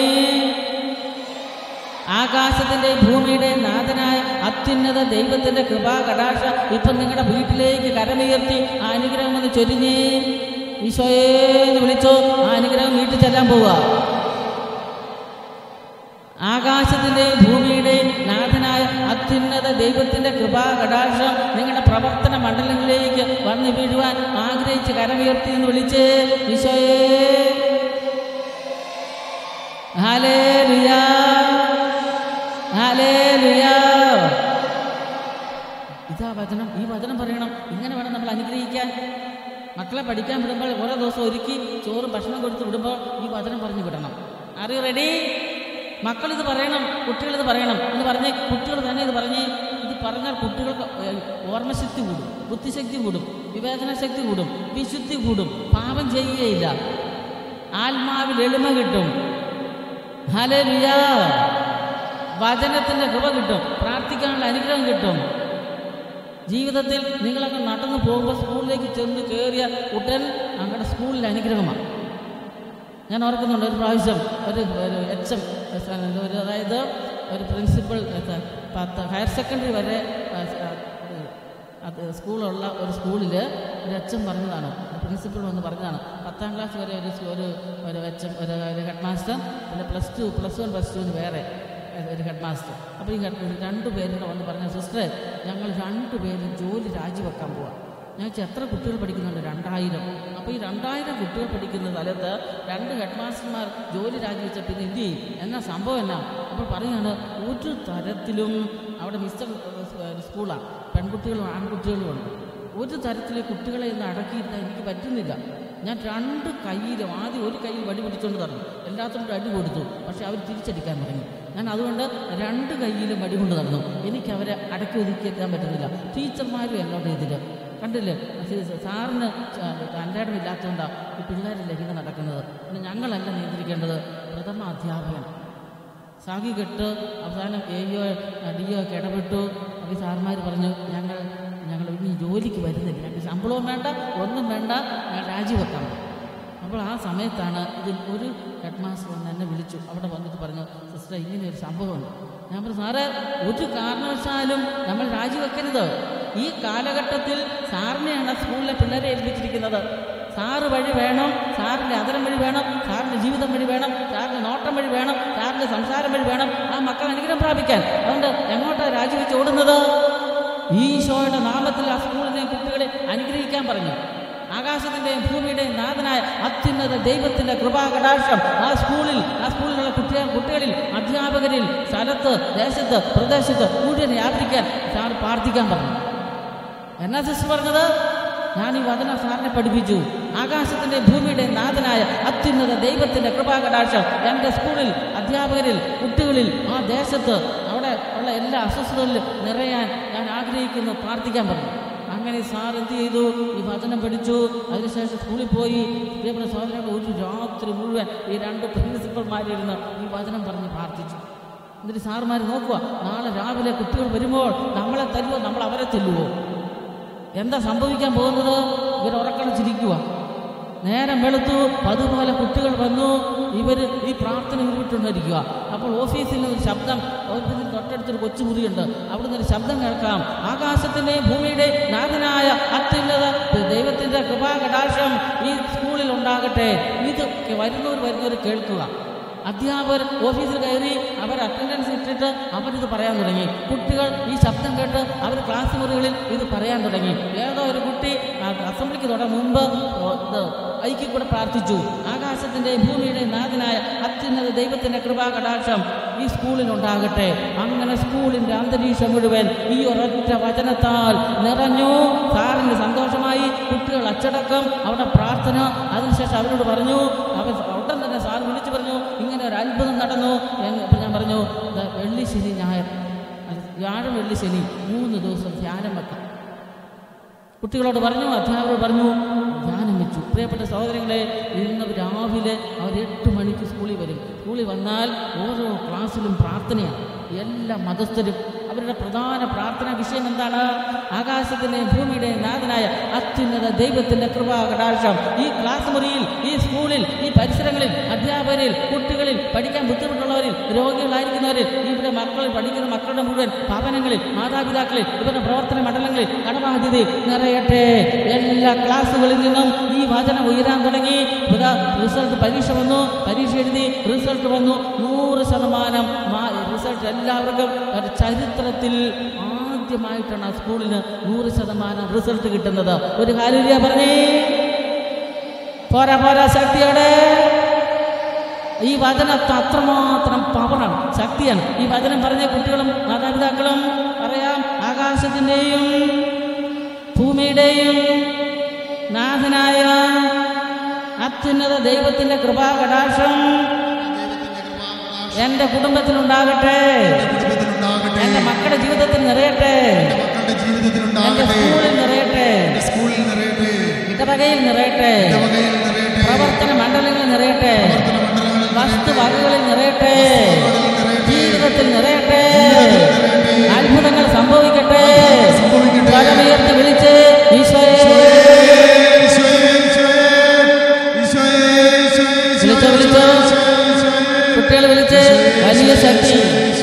ആകാശത്തിൻ്റെയും ഭൂമിയുടെയും നാഥനായ അത്യുന്നത ദൈവത്തിൻ്റെ കൃപാകടാക്ഷം ഇപ്പം നിങ്ങളുടെ വീട്ടിലേക്ക് കരമുയർത്തി ആ അനുഗ്രഹം ഒന്ന് ചൊരിഞ്ഞേ ഈശോയെ എന്ന് വിളിച്ചോ ആ അനുഗ്രഹം വീട്ടിൽ ചെല്ലാൻ പോവുക ആകാശത്തിൻ്റെയും ഭൂമിയുടെയും നാഥനായ അത്യുന്നത ദൈവത്തിൻ്റെ കൃപാകടാക്ഷം നിങ്ങളുടെ പ്രവർത്തന മണ്ഡലങ്ങളിലേക്ക് വന്നു വീഴുവാൻ ആഗ്രഹിച്ച് കരമുയർത്തി എന്ന് വിളിച്ച് ഈശോയേ ഹാലേലുയാ ഹാലേലുയാ ഇതാ വചനം ഈ വചനം പറയണം ഇങ്ങനെ വേണം നമ്മൾ അനുഗ്രഹിക്കാൻ മക്കളെ പഠിക്കാൻ വിടുമ്പോൾ ഓരോ ദിവസം ഒരുക്കി ചോറും ഭക്ഷണം കൊടുത്ത് വിടുമ്പോൾ ഈ വചനം പറഞ്ഞു വിടണം അറിയ റെഡി മക്കളിത് പറയണം കുട്ടികളിത് പറയണം എന്ന് പറഞ്ഞ് കുട്ടികൾ തന്നെ ഇത് പറഞ്ഞ് ഇത് പറഞ്ഞാൽ കുട്ടികൾക്ക് ഏഹ്, ഓർമ്മശക്തി കൂടും ബുദ്ധിശക്തി കൂടും വിവേചന ശക്തി കൂടും വിശുദ്ധി കൂടും പാപം ചെയ്യുകയില്ല ആത്മാവിൽ എളിമ കിട്ടും ഹലലിയ വചനത്തിൻ്റെ കൃപ കിട്ടും പ്രാർത്ഥിക്കാനുള്ള അനുഗ്രഹം കിട്ടും ജീവിതത്തിൽ നിങ്ങളൊക്കെ നടന്നു പോകുമ്പോൾ സ്കൂളിലേക്ക് ചെന്ന് കയറിയ ഉടൻ ഞങ്ങളുടെ സ്കൂളിൽ അനുഗ്രഹമാണ് ഞാൻ ഓർക്കുന്നുണ്ട് ഒരു പ്രാവശ്യം ഒരു ഒരു എച്ച് എം ഒരു അതായത് ഒരു പ്രിൻസിപ്പൾ പത്ത് ഹയർ സെക്കൻഡറി വരെ ആ, ആ, അത് സ്കൂളുള്ള ഒരു സ്കൂളിൽ ഒരു എച്ച് എം പറഞ്ഞതാണ് പ്രിൻസിപ്പൾ വന്ന് പറഞ്ഞതാണ് പത്താം ക്ലാസ് വരെ ഒരു സ് ഒരു ഒരു എച്ച് എം ഒരു ഒരു ഹെഡ് മാസ്റ്റർ പിന്നെ plus two plus one plus ടുവിന് വേറെ ഒരു ഹെഡ് മാസ്റ്റർ അപ്പോൾ ഈ ഹെഡ് രണ്ട് പേരുടെ വന്ന് പറഞ്ഞ സിസ്റ്ററെ ഞങ്ങൾ രണ്ട് പേരും ജോലി രാജിവെക്കാൻ പോവാം ഞാൻ ചോദിച്ചു, എത്ര കുട്ടികൾ പഠിക്കുന്നുണ്ട് രണ്ടായിരം അപ്പോൾ ഈ രണ്ടായിരം കുട്ടികൾ പഠിക്കുന്ന സ്ഥലത്ത് രണ്ട് ഹെഡ് മാസ്റ്റർമാർ ജോലി രാജിവെച്ച പിന്നെ എന്ത് ചെയ്യും എന്നാ സംഭവം എന്നാ അപ്പോൾ പറയുകയാണ് ഒരു തരത്തിലും അവിടെ മിസ്റ്റർ സ്കൂളാണ് പെൺകുട്ടികളും ആൺകുട്ടികളും ഉണ്ട് ഒരു തരത്തിൽ കുട്ടികളെ ഇന്ന് അടക്കിയിട്ട് എനിക്ക് പറ്റുന്നില്ല ഞാൻ രണ്ട് കയ്യിലും ആദ്യം ഒരു കയ്യിൽ വടി പിടിച്ചുകൊണ്ട് നടന്നു എല്ലാത്തിനും അടി കൊടുത്തു പക്ഷെ അവർ തിരിച്ചടിക്കാൻ തുടങ്ങി ഞാൻ അതുകൊണ്ട് രണ്ട് കയ്യിലും വടി കൊണ്ട് നടന്നു എനിക്ക് അവരെ അടക്കി ഒതുക്കിയെത്താൻ പറ്റുന്നില്ല ടീച്ചർമാരും എന്നോട് ഇതിൽ കണ്ടില്ലേ ഇത് സാറിന് അല്ലാടം ഇല്ലാത്തതുകൊണ്ടാണ് ഈ പിള്ളേരല്ലേ ഇങ്ങനെ നടക്കുന്നത് പിന്നെ ഞങ്ങളല്ല നിയന്ത്രിക്കേണ്ടത് പ്രഥമ അധ്യാപകൻ സാഗി കെട്ട് അവസാനം എയോ ഡിയോ ഒക്കെ ഇടപെട്ടു അപ്പോൾ ഈ സാർമാർ പറഞ്ഞു ഞങ്ങൾ ഞങ്ങൾ ഇനി ജോലിക്ക് വരുന്നില്ല ഞങ്ങൾക്ക് ശമ്പളവും വേണ്ട ഒന്നും വേണ്ട ഞങ്ങൾ രാജിവെക്കാം അപ്പോൾ ആ സമയത്താണ് ഇതിൽ ഒരു ഹെഡ് മാസ്റ്റർ വന്ന് എന്നെ വിളിച്ചു അവിടെ വന്നിട്ട് പറഞ്ഞു സിസ്റ്റർ ഇങ്ങനെ ഒരു സംഭവമുണ്ട് ഞാൻ പറഞ്ഞു സാറേ ഒരു കാരണവശാലും നമ്മൾ രാജിവെക്കരുത് ഈ കാലഘട്ടത്തിൽ സാറിനെയാണ് സ്കൂളിലെ പിള്ളേരെ ഏൽപ്പിച്ചിരിക്കുന്നത് സാറ് വഴി വേണം സാറിൻ്റെ അതരം വഴി വേണം സാറിൻ്റെ ജീവിതം വഴി വേണം സാറിൻ്റെ നോട്ടം വഴി വേണം സാറിൻ്റെ സംസാരം വഴി വേണം ആ മക്കൾ അനുഗ്രഹം പ്രാപിക്കാൻ അതുകൊണ്ട് എങ്ങോട്ടാണ് രാജിവെച്ച് ഓടുന്നത് ഈശോയുടെ നാമത്തിൽ ആ സ്കൂളിനെ കുട്ടികളെ അനുഗ്രഹിക്കാൻ പറഞ്ഞു ആകാശത്തിന്റെയും ഭൂമിയുടെയും നാഥനായ അത്യുന്നത ദൈവത്തിന്റെ കൃപാകടാക്ഷം ആ സ്കൂളിൽ ആ സ്കൂളിലുള്ള കുട്ടികൾ കുട്ടികളിൽ അധ്യാപകരിൽ സ്ഥലത്ത് ദേശത്ത് പ്രദേശത്ത് മുഴുവൻ വ്യാപരിക്കാൻ സാർ പ്രാർത്ഥിക്കാൻ പറഞ്ഞു എന്നാ സിസ്റ്റർ പറഞ്ഞത് ഞാൻ ഈ വചന സാറിനെ പഠിപ്പിച്ചു ആകാശത്തിന്റെ ഭൂമിയുടെ നാഥനായ അത്യുന്നത ദൈവത്തിന്റെ കൃപാകടാക്ഷം എൻ്റെ സ്കൂളിൽ അധ്യാപകരിൽ കുട്ടികളിൽ ആ ദേശത്ത് അവിടെ ഉള്ള എല്ലാ അസ്വസ്ഥതകളിലും നിറയാൻ ഞാൻ ആഗ്രഹിക്കുന്നു പ്രാർത്ഥിക്കാൻ പറഞ്ഞു അങ്ങനെ സാർ എന്ത് ചെയ്തു ഈ വചനം പഠിച്ചു അതിനുശേഷം സ്കൂളിൽ പോയി പ്രിയപ്പെട്ട സഹോദരങ്ങൾ ഒരു രാത്രി മുഴുവൻ ഈ രണ്ട് പ്രിൻസിപ്പൽമാരിരുന്ന് ഈ വചനം പറഞ്ഞ് പ്രാർത്ഥിച്ചു എന്നിട്ട് സാറുമാർ നോക്കുക നാളെ രാവിലെ കുട്ടികൾ വരുമ്പോൾ നമ്മളെ തല്ലുവോ നമ്മൾ അവരെ തല്ലുവോ എന്താ സംഭവിക്കാൻ പോകുന്നത് ഇവർ ഉറക്കണം ചിരിക്കുക നേരം വെളുത്തു അതുപോലെ കുട്ടികൾ വന്നു ഇവർ ഈ പ്രാർത്ഥന ഉരുവിട്ടുകൊണ്ടിരിക്കുക അപ്പോൾ ഓഫീസിൽ നിന്ന് ഒരു ശബ്ദം ഓഫീസിൽ തൊട്ടടുത്തൊരു കൊച്ചുമുറിയുണ്ട് അവിടുന്ന് ഒരു ശബ്ദം കേൾക്കാം ആകാശത്തിൻ്റെയും ഭൂമിയുടെയും നാഥനായ അത്യുന്നത ദൈവത്തിൻ്റെ കൃപാകടാക്ഷം ഈ സ്കൂളിൽ ഉണ്ടാകട്ടെ ഇത് വരുന്നവർ വരുന്നവർ കേൾക്കുക അധ്യാപകർ ഓഫീസിൽ കയറി അവർ അറ്റൻഡൻസ് ഇട്ടിട്ട് അവരിത് പറയാൻ തുടങ്ങി കുട്ടികൾ ഈ ശബ്ദം കേട്ട് അവർ ക്ലാസ് മുറികളിൽ ഇത് പറയാൻ തുടങ്ങി ഏതോ ഒരു കുട്ടി ആ, അസംബ്ലിക്ക് തുടങ്ങും മുമ്പ് ഓ, ഇത് ഐക്യ കൂടെ പ്രാർത്ഥിച്ചു ആകാശത്തിൻ്റെ ഭൂമിയുടെ നാഥനായ അത്യുന്നത ദൈവത്തിൻ്റെ കൃപാകടാക്ഷം ഈ സ്കൂളിൽ ഉണ്ടാകട്ടെ അങ്ങനെ സ്കൂളിൻ്റെ അന്തരീക്ഷം മുഴുവൻ ഈ ഒരൊറ്റ വചനത്താൽ നിറഞ്ഞു സാറിന് സന്തോഷമായി കുട്ടികൾ അച്ചടക്കം അവിടെ പ്രാർത്ഥന അതിനുശേഷം അവരോട് പറഞ്ഞു അവർ ഉടൻ തന്നെ സാർ വിളിച്ചു പറഞ്ഞു ഇങ്ങനെ ഒരു അത്ഭുതം നടന്നു എന്ന് അപ്പോൾ ഞാൻ പറഞ്ഞു "ദാ വെള്ളി ശനി ഞായർ അല്ല, വ്യാഴം വെള്ളി ശനി മൂന്ന് ദിവസം ധ്യാനം വെക്കാം കുട്ടികളോട് പറഞ്ഞു അധ്യാപകരോട് പറഞ്ഞു ധ്യാനം വെച്ചു പ്രിയപ്പെട്ട സഹോദരങ്ങളെ ഇന്ന് രാവിലെ അവർ എട്ട് മണിക്ക് സ്കൂളിൽ വരും സ്കൂളിൽ വന്നാൽ ഓരോ ക്ലാസ്സിലും പ്രാർത്ഥനയാണ് എല്ലാ മതസ്ഥരും അവരുടെ പ്രധാന പ്രാർത്ഥനാ വിഷയം എന്താണ് ആകാശത്തിൻ്റെയും ഭൂമിയുടെയും നാഥനായ അത്യുന്നത ദൈവത്തിൻ്റെ കൃപാകടാക്ഷം ഈ ക്ലാസ് മുറിയിൽ ഈ സ്കൂളിൽ ഈ പരിസരങ്ങളിൽ അധ്യാപകരിൽ കുട്ടികളിൽ പഠിക്കാൻ ബുദ്ധിമുട്ടുള്ളവരിൽ രോഗികളായിരിക്കുന്നവരിൽ ഇവിടെ മക്കളിൽ പഠിക്കുന്ന മക്കളുടെ മുഴുവൻ ഭവനങ്ങളിൽ മാതാപിതാക്കളിൽ ഇവരുടെ പ്രവർത്തന മണ്ഡലങ്ങളിൽ കടബാധ്യതയിൽ നിറയട്ടെ എല്ലാ ക്ലാസ്സുകളിൽ നിന്നും ഈ വചനം ഉയരാൻ തുടങ്ങി ഇതാ റിസൾട്ട് പരീക്ഷ വന്നു പരീക്ഷ എഴുതി റിസൾട്ട് വന്നു നൂറ് ശതമാനം റിസൾട്ട് എല്ലാവർക്കും ഒരു ചരിത്രത്തിൽ ആദ്യമായിട്ടാണ് ആ സ്കൂളിന് നൂറ് ശതമാനം റിസൾട്ട് കിട്ടുന്നത് ഒരു കാര്യം പറഞ്ഞേ പോരാ പോരാ ശക്തിയോടെ ഈ വചനത്തെ അത്രമാത്രം പവറാണ് ശക്തിയാണ് ഈ വചനം പറഞ്ഞ കുട്ടികളും മാതാപിതാക്കളും പറയാം ആകാശത്തിൻ്റെയും ഭൂമിയുടെയും നാഥനായ അത്യുന്നത ദൈവത്തിൻ്റെ കൃപാകടാക്ഷം എൻ്റെ കുടുംബത്തിലുണ്ടാകട്ടെ കുടുംബത്തിലുണ്ടാകട്ടെ എൻ്റെ മക്കളുടെ ജീവിതത്തിൽ നിറയട്ടെ മക്കളുടെ എൻ്റെ ജീവിതത്തിലുണ്ടാകട്ടെ സ്കൂളിൽ നിറയട്ടെ സ്കൂളിൽ നിറയട്ടെ ഇടവകയിൽ നിറയട്ടെ ഇടവകയിൽ നിറയട്ടെ പ്രവർത്തന മണ്ഡലങ്ങളിൽ നിറയട്ടെ പ്രവർത്തന മണ്ഡലങ്ങളിൽ വസ്തുവകകളിൽ നിറയട്ടെ നിറയട്ടെ ജീവിതത്തിൽ നിറയട്ടെ അത്ഭുതങ്ങൾ സംഭവിക്കട്ടെ സംഭവിക്കട്ടെ. സ്വരമുയർത്തി വിളിച്ച് ഈശോയെ ഈശോയെ, ഈശോയെ, ഈശോയെ, ഈശോയെ, വിളിച്ചോ വിളിച്ചോ കുട്ടികൾ വിളിച്ച് വലിയ ശക്തി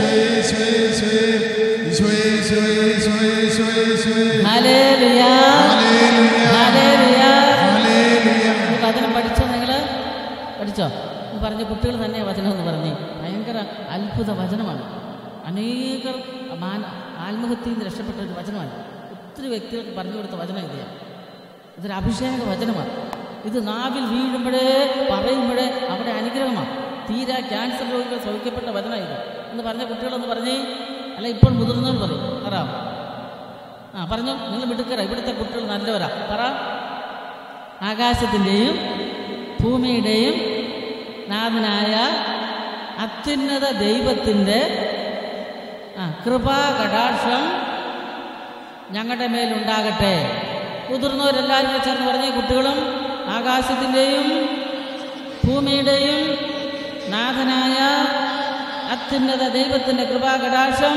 ഹല്ലേലൂയ ഹല്ലേലൂയ ഈ വചനം പഠിച്ചോ നിങ്ങൾ പഠിച്ചോ എന്ന് പറഞ്ഞ കുട്ടികൾ തന്നെ വചനം എന്ന് പറഞ്ഞ് ഭയങ്കര അത്ഭുത വചനമാണ് അനേകർ മാന ആത്മഹത്യയിൽ നിന്ന് രക്ഷപ്പെട്ട ഒരു വചനമാണ് ഒത്തിരി വ്യക്തികൾക്ക് പറഞ്ഞു കൊടുത്ത വചനം ഇതാണ് ഇതൊരു അഭിഷേക വചനമാണ് ഇത് നാവിൽ വീഴുമ്പോഴേ പറയുമ്പോഴേ അവിടെ അനുഗ്രഹമാണ് തീരെ ക്യാൻസർ രോഗികൾ സൗഖ്യപ്പെട്ട വചനം ഇത് എന്ന് പറഞ്ഞ കുട്ടികളൊന്ന് പറഞ്ഞേ അല്ല ഇപ്പോൾ മുതിർന്നവർ പറയും പറ ആ പറഞ്ഞു നിങ്ങൾ മിടുക്കര ഇവിടുത്തെ കുട്ടികൾ നല്ലവരാ പറ ആകാശത്തിൻ്റെയും ഭൂമിയുടെയും നാഥനായ അത്യുന്നത ദൈവത്തിൻ്റെ ആ കൃപാ കടാക്ഷം ഞങ്ങളുടെ മേലുണ്ടാകട്ടെ മുതിർന്നവരെല്ലാവരും കൂടെ ചേർന്ന് പറഞ്ഞ കുട്ടികളും ആകാശത്തിൻ്റെയും ഭൂമിയുടെയും നാഥനായ അത്യുന്നത ദൈവത്തിൻ്റെ കൃപാകടാക്ഷം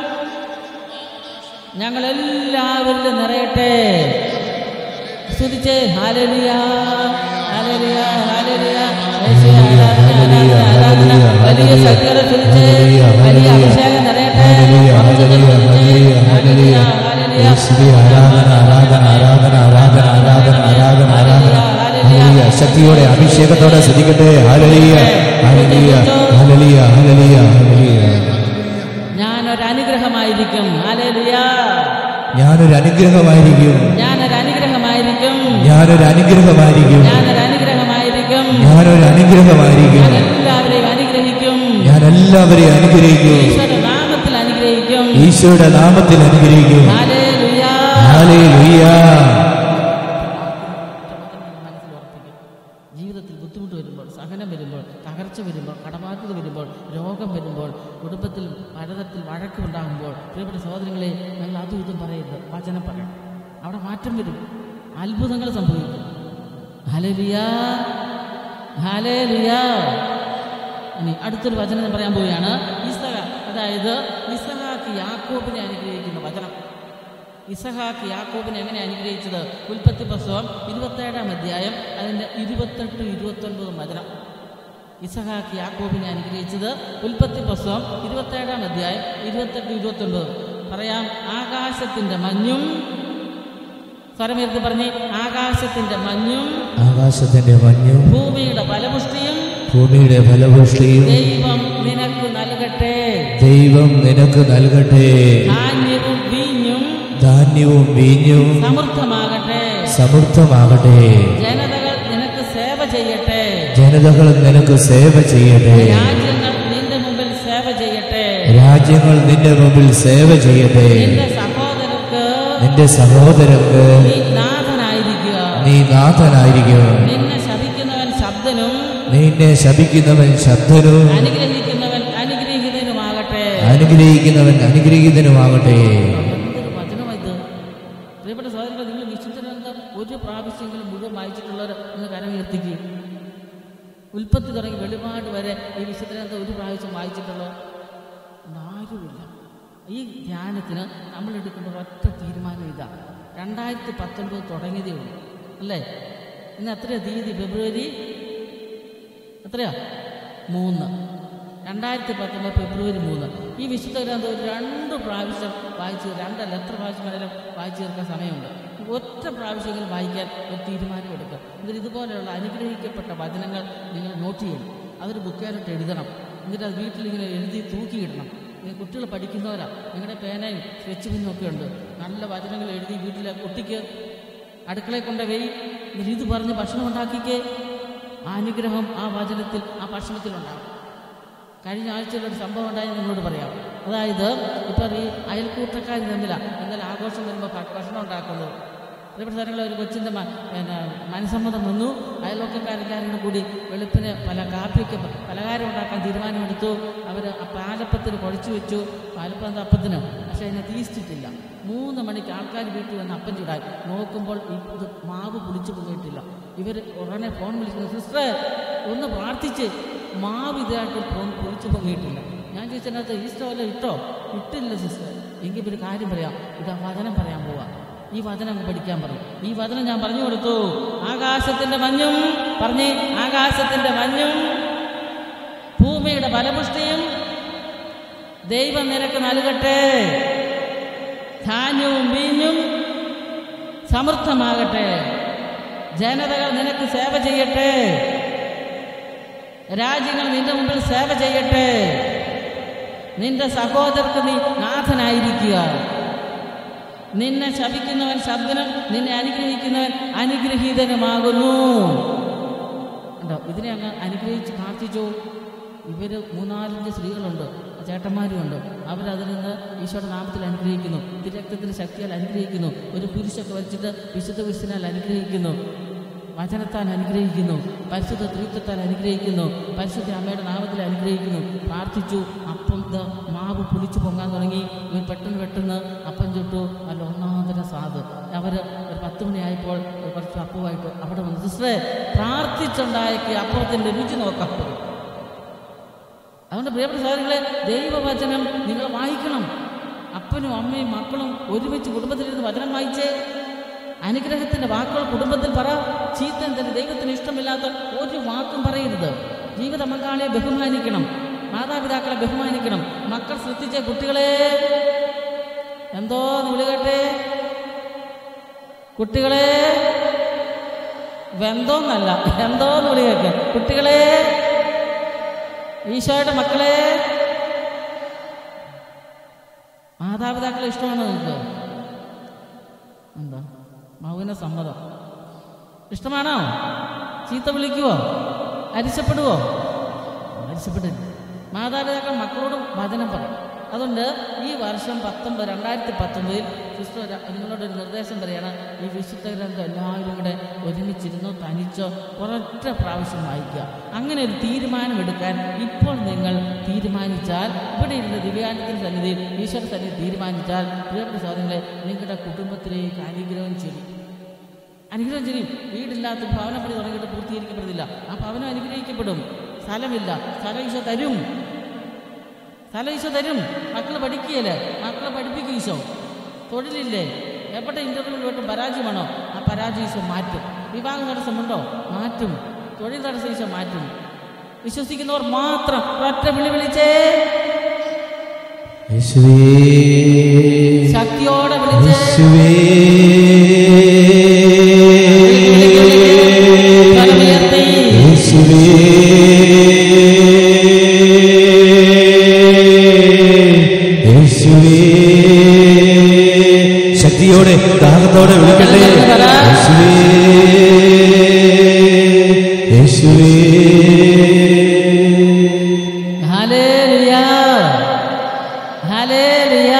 ഞങ്ങളെല്ലാവരിലും നിറയട്ടെ സ്തുതിച്ചേ ഹാലലിയ ഹാലലിയ ഹാലലിയ യേശുവേ, ആരാധന, ആരാധന, ആരാധന. വലിയ ശക്തിയോടെ സ്തുതിച്ചേ വലിയ അഭിഷേകം നിറയട്ടെ ഉറച്ചു സ്തുതിച്ചേ. ഹാലലിയ ഹാലലിയ ആരാധന ആരാധന ആരാധന ആരാധന ആരാധന ആരാധന ആരാധന ഹല്ലേലൂയ. ശക്തിയോടെ അഭിഷേകത്തോടെ ശ്രദ്ധിക്കട്ടെ hallelujah hallelujah hallelujah hallelujah hallelujah ഞാനൊരു അനുഗ്രഹമായിരിക്കും ഹാലലിയ ഞാനൊരു അനുഗ്രഹമായിരിക്കും ഞാനൊരു അനുഗ്രഹമായിരിക്കും ഞാനൊരു അനുഗ്രഹമായിരിക്കും ഞാനൊരു അനുഗ്രഹമായിരിക്കും ഞാനൊരു അനുഗ്രഹമായിരിക്കും ഞാൻ എല്ലാവരെയും അനുഗ്രഹിക്കും ഞാൻ എല്ലാവരെയും അനുഗ്രഹിക്കും ഈശോയുടെ നാമത്തിൽ അനുഗ്രഹിക്കും ഈശോയുടെ നാമത്തിൽ അനുഗ്രഹിക്കും ഹല്ലേലൂയ. ഹല്ലേലൂയ. മനസ്സിൽ ഉറപ്പിക്കും ജീവിതത്തിൽ ബുദ്ധിമുട്ട് വരുമ്പോൾ സഹനം വരുമ്പോൾ തകർച്ച വരുമ്പോൾ കടബാധ്യത വരുമ്പോൾ രോഗം വരുമ്പോൾ കുടുംബത്തിൽ പലതരത്തിൽ വഴക്കുണ്ടാകുമ്പോൾ പ്രിയപ്പെട്ട സഹോദരങ്ങളെ ഞങ്ങൾ അതും ഇതും പറയരുത് വചനം പറയണം അവിടെ മാറ്റം വരും അത്ഭുതങ്ങൾ സംഭവിക്കും ഹലലിയാ ഹലേലുയാ ഇനി അടുത്തൊരു വചനം ഞാൻ പറയാൻ പോവുകയാണ് ഇസഹ അതായത് ഇസഹാക്ക് യാക്കോബിനെ അനുഗ്രഹിക്കുന്ന വചനം ഇസഹാക്ക് യാക്കോബിനെ എങ്ങനെ അനുഗ്രഹിച്ചത് ഉൽപ്പത്തി പുസ്തകം ഇരുപത്തേഴാം അധ്യായം അതിൻ്റെ ഇരുപത്തെട്ട് ഇരുപത്തൊൻപതും വചനം ഇസഹാക്ക് യാക്കോബിനെ അനുഗ്രഹിച്ചത് ഉൽപ്പത്തി പുസ്തകം ഇരുപത്തേഴാം അധ്യായം ഇരുപത്തെട്ട് ഇരുപത്തൊൻപത് പറയാം ആകാശത്തിൻ്റെ മഞ്ഞും സ്വരമേർത്തി പറഞ്ഞ് ആകാശത്തിൻ്റെ മഞ്ഞും ആകാശത്തിന്റെ മഞ്ഞും ഭൂമിയുടെ ഫലപുഷ്ടിയും ഭൂമിയുടെ ഫലപുഷ്ടിയും ദൈവം നിനക്ക് നൽകട്ടെ ദൈവം നിനക്ക് നൽകട്ടെ ധാന്യവും വീഞ്ഞും ധാന്യവും വീഞ്ഞും സമൃദ്ധമാകട്ടെ സമൃദ്ധമാകട്ടെ ജനതകൾ നിനക്ക് സേവ ചെയ്യട്ടെ ജനതകൾ നിനക്ക് സേവ ചെയ്യട്ടെ രാജ്യങ്ങൾ നിന്റെ മുമ്പിൽ സേവ ചെയ്യട്ടെ രാജ്യങ്ങൾ നിന്റെ മുമ്പിൽ സേവ ചെയ്യട്ടെ നിന്റെ സഹോദരർക്ക് നിന്റെ സഹോദരർക്ക് നീ നാഥനായിരിക്കുക നീ നാഥനായിരിക്കും നിന്നെ ശപിക്കുന്നവൻ ശബ്ദനും നിന്നെ ശപിക്കുന്നവൻ ശബ്ദനും അനുഗ്രഹിക്കുന്നവൻ അനുഗ്രഹീതനുമാകട്ടെ അനുഗ്രഹിക്കുന്നവൻ അനുഗ്രഹീതനുമാകട്ടെ എന്തൊരു വചനമാ ഇത് പ്രിയപ്പെട്ട സഹോദരങ്ങൾ നിങ്ങൾ വിശുദ്ധഗ്രന്ഥം ഒരു പ്രാവശ്യമെങ്കിലും മുഴുവൻ വായിച്ചിട്ടുള്ളവർ ഒന്ന് കരമുയർത്തിക്കുക ഉൽപ്പത്തി തുടങ്ങി വെളിപാട് വരെ ഈ വിശുദ്ധഗ്രന്ഥം ഒരു പ്രാവശ്യം വായിച്ചിട്ടുള്ളോ ആരുമില്ല ഈ ധ്യാനത്തിന് നമ്മൾ എടുക്കുന്ന ഒറ്റ തീരുമാനം ഇതാ രണ്ടായിരത്തി പത്തൊൻപത് തുടങ്ങിയതേ ഉള്ളൂ അല്ലേ ഇന്ന് എത്രയാ തീയതി ഫെബ്രുവരി എത്രയാ മൂന്ന് രണ്ടായിരത്തി പത്തൊമ്പത് ഫെബ്രുവരി മൂന്ന് ഈ വിശുദ്ധ ഗ്രന്ഥം ഒരു രണ്ട് പ്രാവശ്യം വായിച്ച് രണ്ടല്ല എത്ര പ്രാവശ്യം വേണേലും വായിച്ചു തീർക്കാൻ സമയമുണ്ട് ഒറ്റ പ്രാവശ്യമെങ്കിലും വായിക്കാൻ ഒരു തീരുമാനമെടുക്കുക എന്നിട്ട് ഇതുപോലെയുള്ള അനുഗ്രഹിക്കപ്പെട്ട വചനങ്ങൾ നിങ്ങൾ നോട്ട് ചെയ്യണം അതൊരു ബുക്കിലോട്ട് എഴുതണം എന്നിട്ട് അത് വീട്ടിൽ ഇങ്ങനെ എഴുതി തൂക്കിയിടണം നിങ്ങൾ കുട്ടികൾ പഠിക്കുന്നവരാ നിങ്ങളുടെ പേനയും സ്കെച്ച് പെന്നും ഒക്കെ ഉണ്ട് നല്ല വചനങ്ങൾ എഴുതി വീട്ടിലെ കുട്ടിക്ക് അടുക്കളയിൽ കൊണ്ട് വെയി എന്നിട്ട് ഇത് പറഞ്ഞ് ഭക്ഷണം ഉണ്ടാക്കിക്കേ ആ അനുഗ്രഹം ആ വചനത്തിൽ ആ ഭക്ഷണത്തിലുണ്ടാകും കഴിഞ്ഞ ആഴ്ചയിൽ ഒരു സംഭവം ഉണ്ടായി നിങ്ങളോട് പറയാം അതായത് ഇപ്പോൾ ഈ അയൽക്കൂട്ടക്കാർ തമ്മിലാണ് എന്നാൽ ആഘോഷം വരുമ്പോൾ ഭ- ഭക്ഷണം ഉണ്ടാക്കുന്നത് പ്രിയപ്പെട്ട സ്ഥലങ്ങളിൽ ഒരു കൊച്ചിൻ്റെ മ- പിന്നെ മനസ്സമ്മതം വന്നു അയൽവക്കക്കാരെല്ലാവരും കൂടി വെളുപ്പിന് പല കാപ്പിക്ക് പ- പലഹാരം ഉണ്ടാക്കാൻ തീരുമാനമെടുത്തു അവർ ആ പാലപ്പത്തിന് കുഴച്ചു വെച്ചു പാലപ്പം അപ്പത്തിന് പക്ഷേ അതിനെ തീസ്റ്റിട്ടില്ല മൂന്ന് മണിക്ക് ആൾക്കാർ വീട്ടിൽ വന്ന് അപ്പം ചൂടായി നോക്കുമ്പോൾ ഈ ഇത് മാവ് പുളിച്ചു പൊങ്ങിയിട്ടില്ല ഇവർ ഉടനെ ഫോൺ വിളിക്കുന്നു സിസ്റ്റർ ഒന്ന് പ്രാർത്ഥിച്ച് മാവ് ഇതായിട്ട് ഫോൺ പൊളിച്ചു പൊങ്ങിയിട്ടില്ല ഞാൻ ചോദിച്ചതിനകത്ത് ഈസ്റ്റർ വല്ല ഇട്ടോ ഇട്ടില്ല സിസ്റ്റർ എങ്കിൽ ഒരു കാര്യം പറയാം ഇതാ വചനം പറയാൻ പോവാ ഈ വചനം അങ്ങ് പഠിക്കാൻ പറയും ഈ വചനം ഞാൻ പറഞ്ഞു കൊടുത്തു ആകാശത്തിന്റെ മഞ്ഞും പറഞ്ഞേ ആകാശത്തിന്റെ മഞ്ഞും ഭൂമിയുടെ ഫലപുഷ്ടിയും ദൈവം നിനക്ക് നൽകട്ടെ ധാന്യവും വീഞ്ഞും സമൃദ്ധമാകട്ടെ ജനതകൾ നിനക്ക് സേവ ചെയ്യട്ടെ രാജ്യങ്ങൾ നിന്റെ മുമ്പിൽ സേവ ചെയ്യട്ടെ നിന്റെ സഹോദരർക്ക് നീ നാഥനായിരിക്കുക നിന്നെ ശപിക്കുന്നവൻ ശബ്ദനും നിന്നെ അനുഗ്രഹിക്കുന്നവൻ അനുഗ്രഹീതനുമാകുന്നു ഉണ്ടോ ഇതിനെ അങ്ങ് അനുഗ്രഹിച്ച് പ്രാർത്ഥിച്ചു ഇവർ മൂന്നാലഞ്ച് സ്ത്രീകളുണ്ട് ചേട്ടന്മാരുമുണ്ട് അവരതിൽ നിന്ന് ഈശോയുടെ നാമത്തിൽ അനുഗ്രഹിക്കുന്നു തിരക്തത്തിന് ശക്തിയാൽ അനുഗ്രഹിക്കുന്നു ഒരു പുരുഷൊക്കെ വെച്ചിട്ട് വിശുദ്ധ വിശുദ്ധനാൽ അനുഗ്രഹിക്കുന്നു വചനത്താൽ അനുഗ്രഹിക്കുന്നു പരിശുദ്ധ ത്രിത്വത്താൽ അനുഗ്രഹിക്കുന്നു പരിശുദ്ധ അമ്മയുടെ നാമത്തിൽ അനുഗ്രഹിക്കുന്നു പ്രാർത്ഥിച്ചു അപ്പം ഇത് മാവ് പുളിച്ചു പൊങ്ങാൻ തുടങ്ങി ഇവർ പെട്ടെന്ന് പെട്ടെന്ന് അപ്പം ചുട്ടു നല്ല ഒന്നാന്തര സാധ് അവർ ഒരു പത്ത് മണിയായപ്പോൾ ഒരു കുറച്ച് അപ്പവുമായിട്ട് അവിടെ വന്നു സിസ്റ്ററെ പ്രാർത്ഥിച്ചുണ്ടാക്കി അപ്പത്തിൻ്റെ രുചി നോക്കാം അതുകൊണ്ട് പ്രിയപ്പെട്ട സഹോദരങ്ങളെ ദൈവവചനം നിങ്ങൾ വായിക്കണം അപ്പനും അമ്മയും മക്കളും ഒരുമിച്ച് കുടുംബത്തിലിരുന്ന് വചനം വായിച്ചേ അനുഗ്രഹത്തിന്റെ വാക്കുകൾ കുടുംബത്തിൽ പറ ചീത്തൻ തന്നെ ദൈവത്തിന് ഇഷ്ടമില്ലാത്ത ഒരു വാക്കും പറയരുത് ജീവിത പങ്കാളിയെ ബഹുമാനിക്കണം മാതാപിതാക്കളെ ബഹുമാനിക്കണം മക്കൾ ശ്രദ്ധിച്ച കുട്ടികളെ എന്തോ വിളികട്ടെ കുട്ടികളെ വെന്തോന്നല്ല എന്തോന്ന് വിളികേക്ക് കുട്ടികളെ ഈശോയുടെ മക്കളെ മാതാപിതാക്കളെ ഇഷ്ടമാണോ നിങ്ങൾക്ക് എന്താ മൗന സമ്മതം ഇഷ്ടമാണോ ചീത്ത വിളിക്കുവോ അരിശപ്പെടുവോ അരിശപ്പെടില്ല മാതാപിതാക്കൾ മക്കളോടും വചനം പറയും അതുകൊണ്ട് ഈ വർഷം പത്തൊമ്പത് രണ്ടായിരത്തി പത്തൊമ്പതിൽ സിസ്റ്റർ ഒരു- നിങ്ങളോട് ഒരു നിർദ്ദേശം പറയാണ് ഈ വിശുദ്ധ ഗ്രന്ഥം എല്ലാവരും കൂടെ ഒരുമിച്ചിരുന്നോ തനിച്ചോ ഒരൊറ്റ പ്രാവശ്യം വായിക്കുക അങ്ങനെ ഒരു തീരുമാനം എടുക്കാൻ ഇപ്പോൾ നിങ്ങൾ തീരുമാനിച്ചാൽ ഇവിടെ ഇരുന്ന് ദിവ്യാനത്തിന് സന്നിധിയിൽ ഈശ്വര സന്നിധി തീരുമാനിച്ചാൽ പ്രിയപ്പെട്ട സഹോദരങ്ങളെ നിങ്ങളുടെ കുടുംബത്തിലേക്ക് അനുഗ്രഹം ചെയ്യും അനുഗ്രഹം ചെയ്യും വീടില്ലാത്ത ഭവനം പണി തുടങ്ങിയിട്ട് പൂർത്തീകരിക്കപ്പെടുന്നില്ല ആ ഭവനം അനുഗ്രഹിക്കപ്പെടും സ്ഥലമില്ല സ്ഥലം ഈശോ തരും സ്ഥലം ഈശോ തരും മക്കൾ പഠിക്കുകയല്ലേ മക്കളെ പഠിപ്പിക്കും ഈശോ തൊഴിലില്ലേ എവിടെ ഇന്റർവ്യൂ പോയിട്ട് പരാജയമാണോ ആ പരാജയം ഈശോ മാറ്റും വിവാഹ തടസ്സമുണ്ടോ മാറ്റും തൊഴിൽ തടസ്സം ഈശോ മാറ്റും വിശ്വസിക്കുന്നവർ മാത്രം ഒറ്റ വിളി വിളിച്ചേ യേശുവേ ശക്തിയോടെ വിളിച്ചേ യേശുവേ സ്വരമുയർത്തി. യേശുവേ യേശുവേ ശക്തിയോടെ ദാഹത്തോടെ വിളിക്കട്ടെ യേശുവേ യേശുവേ ഹല്ലേലൂയ. ഹല്ലേലൂയ.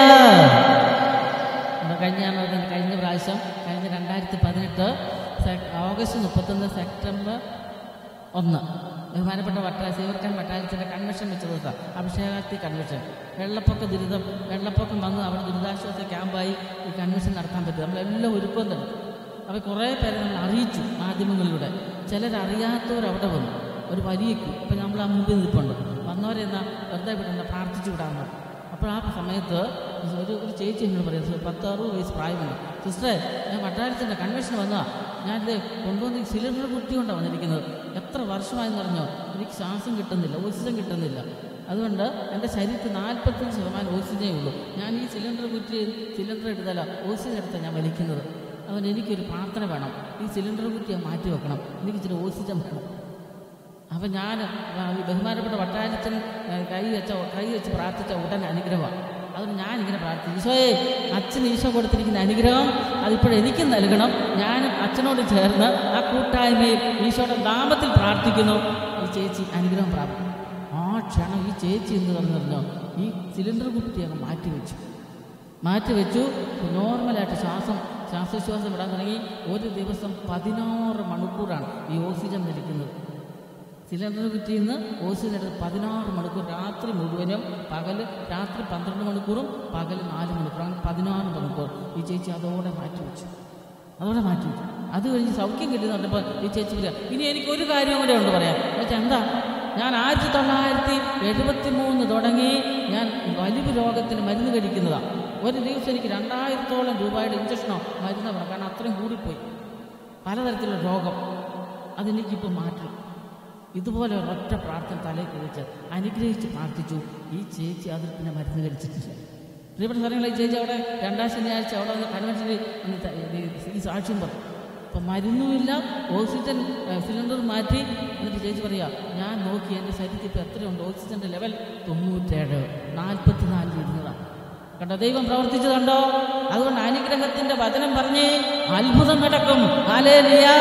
നമ്മുടെ കഴിഞ്ഞ ആണ്ട് കഴിഞ്ഞ പ്രാവശ്യം കഴിഞ്ഞ രണ്ടായിരത്തി പതിനെട്ട് ഓഗസ്റ്റ് മുപ്പത്തൊന്ന് സെപ്റ്റംബർ ഒന്ന് ബഹുമാനപ്പെട്ട വട്ട സീവർക്കൻ വട്ടാഴ്ചയുടെ കൺവെൻഷൻ വെച്ച ദിവസം അഭിഷേകാത്തി കൺവെൻഷൻ വെള്ളപ്പൊക്ക ദുരിതം വെള്ളപ്പൊക്കം വന്ന് അവിടെ ദുരിതാശ്വാസ ക്യാമ്പായി ഈ കൺവെൻഷൻ നടത്താൻ പറ്റും നമ്മളെല്ലാം ഒരുക്കം തന്നെ അപ്പോൾ കുറേ പേരെ നമ്മൾ അറിയിച്ചു മാധ്യമങ്ങളിലൂടെ ചിലരറിയാത്തവർ അവിടെ വന്നു ഒരു വലിയ ഇപ്പം നമ്മൾ ആ മുമ്പിൽ നിൽപ്പുണ്ട് വന്നവരെന്നാ വെറുതെ വിടണ്ട പ്രാർത്ഥിച്ചു വിടാൻ പറഞ്ഞു അപ്പോൾ ആ സമയത്ത് ഒരു ഒരു ചേച്ചി എന്നോട് പറയുന്നത് പത്ത് അറുപത് വയസ്സ് പ്രായമുണ്ട് സിസ്റ്ററെ ഞാൻ വട്ടാരത്തിൻ്റെ കൺവെൻഷൻ വന്നതാ ഞാനിത് കൊണ്ടുവന്ന് ഈ സിലിണ്ടർ കുറ്റി കൊണ്ടാണ് വന്നിരിക്കുന്നത് എത്ര വർഷമായെന്ന് പറഞ്ഞോ എനിക്ക് ശ്വാസം കിട്ടുന്നില്ല ഓക്സിജൻ കിട്ടുന്നില്ല അതുകൊണ്ട് എൻ്റെ ശരീരത്തിൽ നാൽപ്പത്തഞ്ച് ശതമാനം ഓക്സിജനേ ഉള്ളൂ ഞാൻ ഈ സിലിണ്ടർ കുറ്റി സിലിണ്ടർ എടുത്തല്ല ഓക്സിജൻ എടുത്താണ് ഞാൻ വലിക്കുന്നത് അതുകൊണ്ട് എനിക്കൊരു പ്രാർത്ഥന വേണം ഈ സിലിണ്ടർ കുറ്റി മാറ്റി വെക്കണം എനിക്ക് ഇച്ചിരി ഓക്സിജൻ വേണം അപ്പം ഞാൻ ആ, ഈ ബഹുമാനപ്പെട്ട വട്ടാരച്ചൻ ആ, കൈ വെച്ച കൈ വെച്ച് പ്രാർത്ഥിച്ച ഉടൻ അനുഗ്രഹമാണ് അതുകൊണ്ട് ഞാൻ ഇങ്ങനെ പ്രാർത്ഥിച്ചു ഈശോയെ അച്ഛൻ ഈശോ കൊടുത്തിരിക്കുന്ന അനുഗ്രഹം അതിപ്പോൾ എനിക്ക് നൽകണം ഞാനും അച്ഛനോട് ചേർന്ന് ആ കൂട്ടായ്മയിൽ ഈശോയുടെ നാമത്തിൽ പ്രാർത്ഥിക്കുന്നു ഈ ചേച്ചി അനുഗ്രഹം പ്രാപിക്കും ആ ക്ഷണം ഈ ചേച്ചി എന്ന് പറഞ്ഞോ ഈ സിലിണ്ടർ കുറ്റി അങ്ങ് മാറ്റിവെച്ചു മാറ്റിവെച്ചു നോർമലായിട്ട് ശ്വാസം ശ്വാസോച്ഛ്വാസം വിടാൻ തുടങ്ങി ഒരു ദിവസം പതിനാറ് മണിക്കൂറാണ് ഈ ഓക്സിജൻ വലിക്കുന്നത് സിലിണ്ടർ കുറ്റിയിൽ നിന്ന് ഓക്സിജൻ എടുത്ത് പതിനാറ് മണിക്കൂർ രാത്രി മുഴുവനും പകൽ രാത്രി പന്ത്രണ്ട് മണിക്കൂറും പകൽ നാല് മണിക്കൂർ അങ്ങനെ പതിനാറ് മണിക്കൂർ ഈ ചേച്ചി അതോടെ മാറ്റിവെച്ചു അതോടെ മാറ്റിവെച്ചു അത് കഴിഞ്ഞ് സൗഖ്യം കിട്ടിയെന്ന് പറഞ്ഞപ്പോൾ ഈ ചേച്ചി പറയാം ഇനി എനിക്ക് ഒരു കാര്യം കൂടെ ഉണ്ട് പറയാം വെച്ചാൽ എന്താ ഞാൻ ആയിരത്തി തൊള്ളായിരത്തി എഴുപത്തി മൂന്ന് തുടങ്ങി ഞാൻ വലിവ് രോഗത്തിന് മരുന്ന് കഴിക്കുന്നതാണ് ഒരു ദിവസം എനിക്ക് രണ്ടായിരത്തോളം രൂപയുടെ ഇഞ്ചക്ഷനോ മരുന്നോ വേണം കാരണം അത്രയും കൂടിപ്പോയി പലതരത്തിലുള്ള രോഗം അതെനിക്കിപ്പോൾ മാറ്റി ഇതുപോലെ ഒരൊറ്റ പ്രാർത്ഥന തലയിൽ കുറിച്ച് അനുഗ്രഹിച്ച് പ്രാർത്ഥിച്ചു ഈ ചേച്ചി അതിൽ പിന്നെ മരുന്ന് കഴിച്ചിട്ടില്ല പ്രിയപ്പെട്ട സ്ഥലങ്ങൾ ഈ ചേച്ചി അവിടെ രണ്ടാം ശനിയാഴ്ച അവിടെ വന്ന് കൺവെൻഷനിൽ ഒന്ന് ത- ഈ- ഈ സാക്ഷ്യം പറഞ്ഞു അപ്പം മരുന്നുമില്ല ഓക്സിജൻ ഏഹ്, സിലിണ്ടർ മാറ്റി എന്നിട്ട് ചേച്ചി പറയാ ഞാൻ നോക്കി എൻ്റെ ശരീരത്തിൽ ഇപ്പോൾ എത്രയുണ്ട് ഓക്സിജൻ്റെ ലെവൽ തൊണ്ണൂറ്റേഴ് നാൽപ്പത്തിനാലിൽ ഇരുന്നതാണ് കണ്ടോ ദൈവം പ്രവർത്തിച്ചു കണ്ടോ അതുകൊണ്ട് അനുഗ്രഹത്തിന്റെ വചനം പറഞ്ഞേ അത്ഭുതം നടക്കും ഹല്ലേലൂയാ.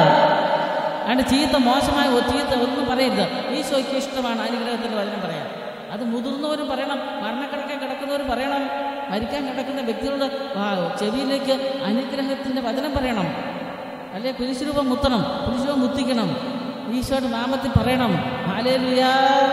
അതുകൊണ്ട് ചീത്ത മോശമായ ഒരു ചീത്ത ഒന്നും പറയരുത് ഈശോയ്ക്ക് ഇഷ്ടമാണ് അനുഗ്രഹത്തിന്റെ വചനം പറയാൻ അത് മുതിർന്നവരും പറയണം മരണക്കിടക്കാൻ കിടക്കുന്നവർ പറയണം മരിക്കാൻ കിടക്കുന്ന വ്യക്തികളുടെ ആ, ചെവിയിലേക്ക് അനുഗ്രഹത്തിന്റെ വചനം പറയണം അല്ലെ കുരിശുരൂപം മുത്തണം കുരിശുരൂപം മുത്തിക്കണം ഈശോയുടെ നാമത്തിൽ പറയണം ഹാലേലുയാ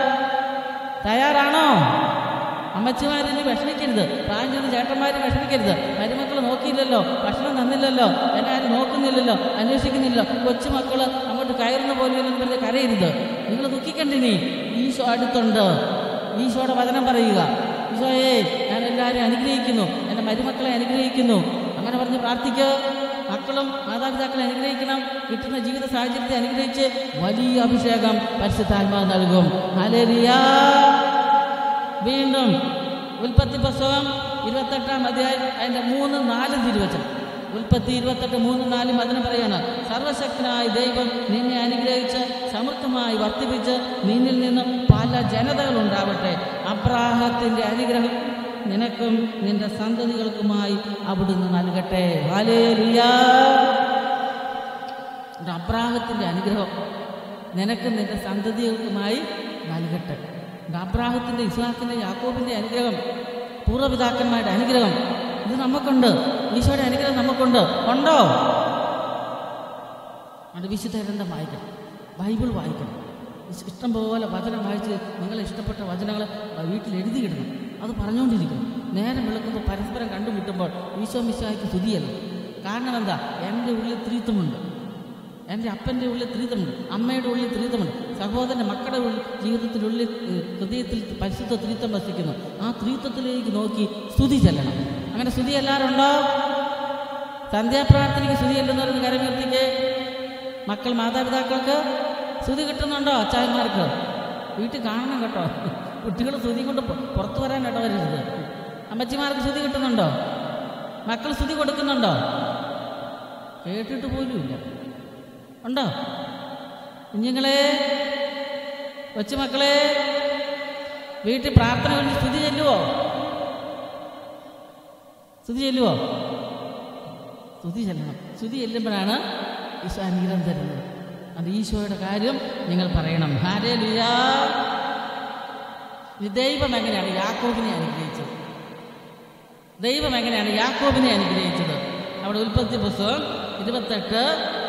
തയ്യാറാണോ അമ്മച്ചിമാരിനി വിഷമിക്കരുത് പ്രായം ചെന്ന് ചേട്ടന്മാരും വിഷമിക്കരുത് മരുമക്കൾ നോക്കിയില്ലല്ലോ ഭക്ഷണം തന്നില്ലല്ലോ എന്നെ ആരും നോക്കുന്നില്ലല്ലോ അന്വേഷിക്കുന്നില്ലല്ലോ കൊച്ചുമക്കൾ അങ്ങോട്ട് കയറുന്ന പോലെയൊന്നും പറഞ്ഞ് കരയരുത് നിങ്ങൾ ദുഃഖിക്കണ്ടിനി ഈശോ അടുത്തുണ്ട് ഈശോയുടെ വചനം പറയുക ഈശോയെ ഞാൻ എല്ലാവരെയും അനുഗ്രഹിക്കുന്നു എൻ്റെ മരുമക്കളെ അനുഗ്രഹിക്കുന്നു അങ്ങനെ പറഞ്ഞ് പ്രാർത്ഥിക്കുക മക്കളും മാതാപിതാക്കളെ അനുഗ്രഹിക്കണം കിട്ടുന്ന ജീവിത സാഹചര്യത്തെ അനുഗ്രഹിച്ച് വലിയ അഭിഷേകം പരിശുദ്ധാത്മാവ് നൽകും ഹല്ലേലൂയാ വീണ്ടും ഉൽപ്പത്തി പുസ്തകം ഇരുപത്തെട്ടാം അധ്യായം അതിൻ്റെ മൂന്ന് നാലും തിരുവചനം ഉൽപ്പത്തി ഇരുപത്തെട്ട് മൂന്ന് നാലും അതിന് പറയാണ് സർവശക്തനായ ദൈവം നിന്നെ അനുഗ്രഹിച്ച് സമൃദ്ധമായി വർദ്ധിപ്പിച്ച് നിന്നിൽ നിന്ന് പല ജനതകൾ ഉണ്ടാവട്ടെ അബ്രാഹത്തിന്റെ അനുഗ്രഹം നിനക്കും നിന്റെ സന്തതികൾക്കുമായി അവിടുന്ന് നൽകട്ടെ ഹാലേലുയാ എൻ്റെ അബ്രാഹത്തിൻ്റെ അനുഗ്രഹം നിനക്കും നിന്റെ സന്തതികൾക്കുമായി നൽകട്ടെ എൻ്റെ അബ്രാഹത്തിൻ്റെ ഇസ്ഹാക്കിൻ്റെ യാക്കോബിൻ്റെ അനുഗ്രഹം പൂർവ്വപിതാക്കന്മാരുടെ അനുഗ്രഹം ഇത് നമുക്കുണ്ട് ഈശോയുടെ അനുഗ്രഹം നമുക്കുണ്ട് ഉണ്ടോ അത് വിശുദ്ധ ഗ്രന്ഥം വായിക്കണം ബൈബിൾ വായിക്കണം ഇഷ്- ഇഷ്ടം പോലെ വചനം വായിച്ച് നിങ്ങളെ ഇഷ്ടപ്പെട്ട വചനങ്ങൾ വീട്ടിൽ എഴുതിയിടണം അത് പറഞ്ഞുകൊണ്ടിരിക്കണം നേരം വിളക്കുമ്പോൾ പരസ്പരം കണ്ടുമുട്ടുമ്പോൾ ഈശോ മിശായ്ക്ക് സ്തുതിയല്ല കാരണം എന്താ എൻ്റെ ഉള്ളിൽ ത്രീത്വമുണ്ട് എൻ്റെ അപ്പൻ്റെ ഉള്ളിൽ ത്രീതമുണ്ട് അമ്മയുടെ ഉള്ളിൽ ത്രീതമുണ്ട് സഹോദരൻ്റെ മക്കളുടെ ഉള്ളിൽ ജീവിതത്തിനുള്ളിൽ ഏഹ്, ഹൃദയത്തിൽ പരിശുദ്ധ ത്രീത്വം വസിക്കുന്നു ആ ത്രീത്വത്തിലേക്ക് നോക്കി സ്തുതി ചെല്ലണം അങ്ങനെ സ്തുതി എല്ലാവരും ഉണ്ടോ സന്ധ്യാപ്രാർത്ഥനയ്ക്ക് സ്തുതി ചെല്ലുന്നവരൊന്ന് കരമുയർത്തിക്കേ മക്കൾ മാതാപിതാക്കൾക്ക് സ്തുതി കിട്ടുന്നുണ്ടോ അച്ചായന്മാർക്ക് വീട്ടിൽ കാണണം കേട്ടോ കുട്ടികൾ സ്തുതി കൊണ്ട് പു- പുറത്തു വരാൻ കേട്ടോ വരരുത് അമ്മച്ചിമാർക്ക് സ്തുതി കിട്ടുന്നുണ്ടോ മക്കൾ സ്തുതി കൊടുക്കുന്നുണ്ടോ കേട്ടിട്ട് പോലുമില്ല ഉണ്ടോ കുഞ്ഞുങ്ങളെ കൊച്ചുമക്കളെ വീട്ടിൽ പ്രാർത്ഥന കഴിഞ്ഞ് സ്തുതി ചെല്ലുവോ സ്തുതി ചെല്ലുവോ സ്തുതി ചെല്ലണം സ്തുതി ചെല്ലുമ്പോഴാണ് ഈശോ അനുഗ്രഹം തരുന്നത് അത് ഈശോയുടെ കാര്യം നിങ്ങൾ പറയണം ഹാരേ ലുയാ ദൈവം എങ്ങനെയാണ് യാക്കോബിനെ അനുഗ്രഹിച്ചത് ദൈവം എങ്ങനെയാണ് യാക്കോബിനെ അനുഗ്രഹിച്ചത് അവിടെ ഉൽപ്പത്തി പുസ്തകം ഇരുപത്തെട്ട്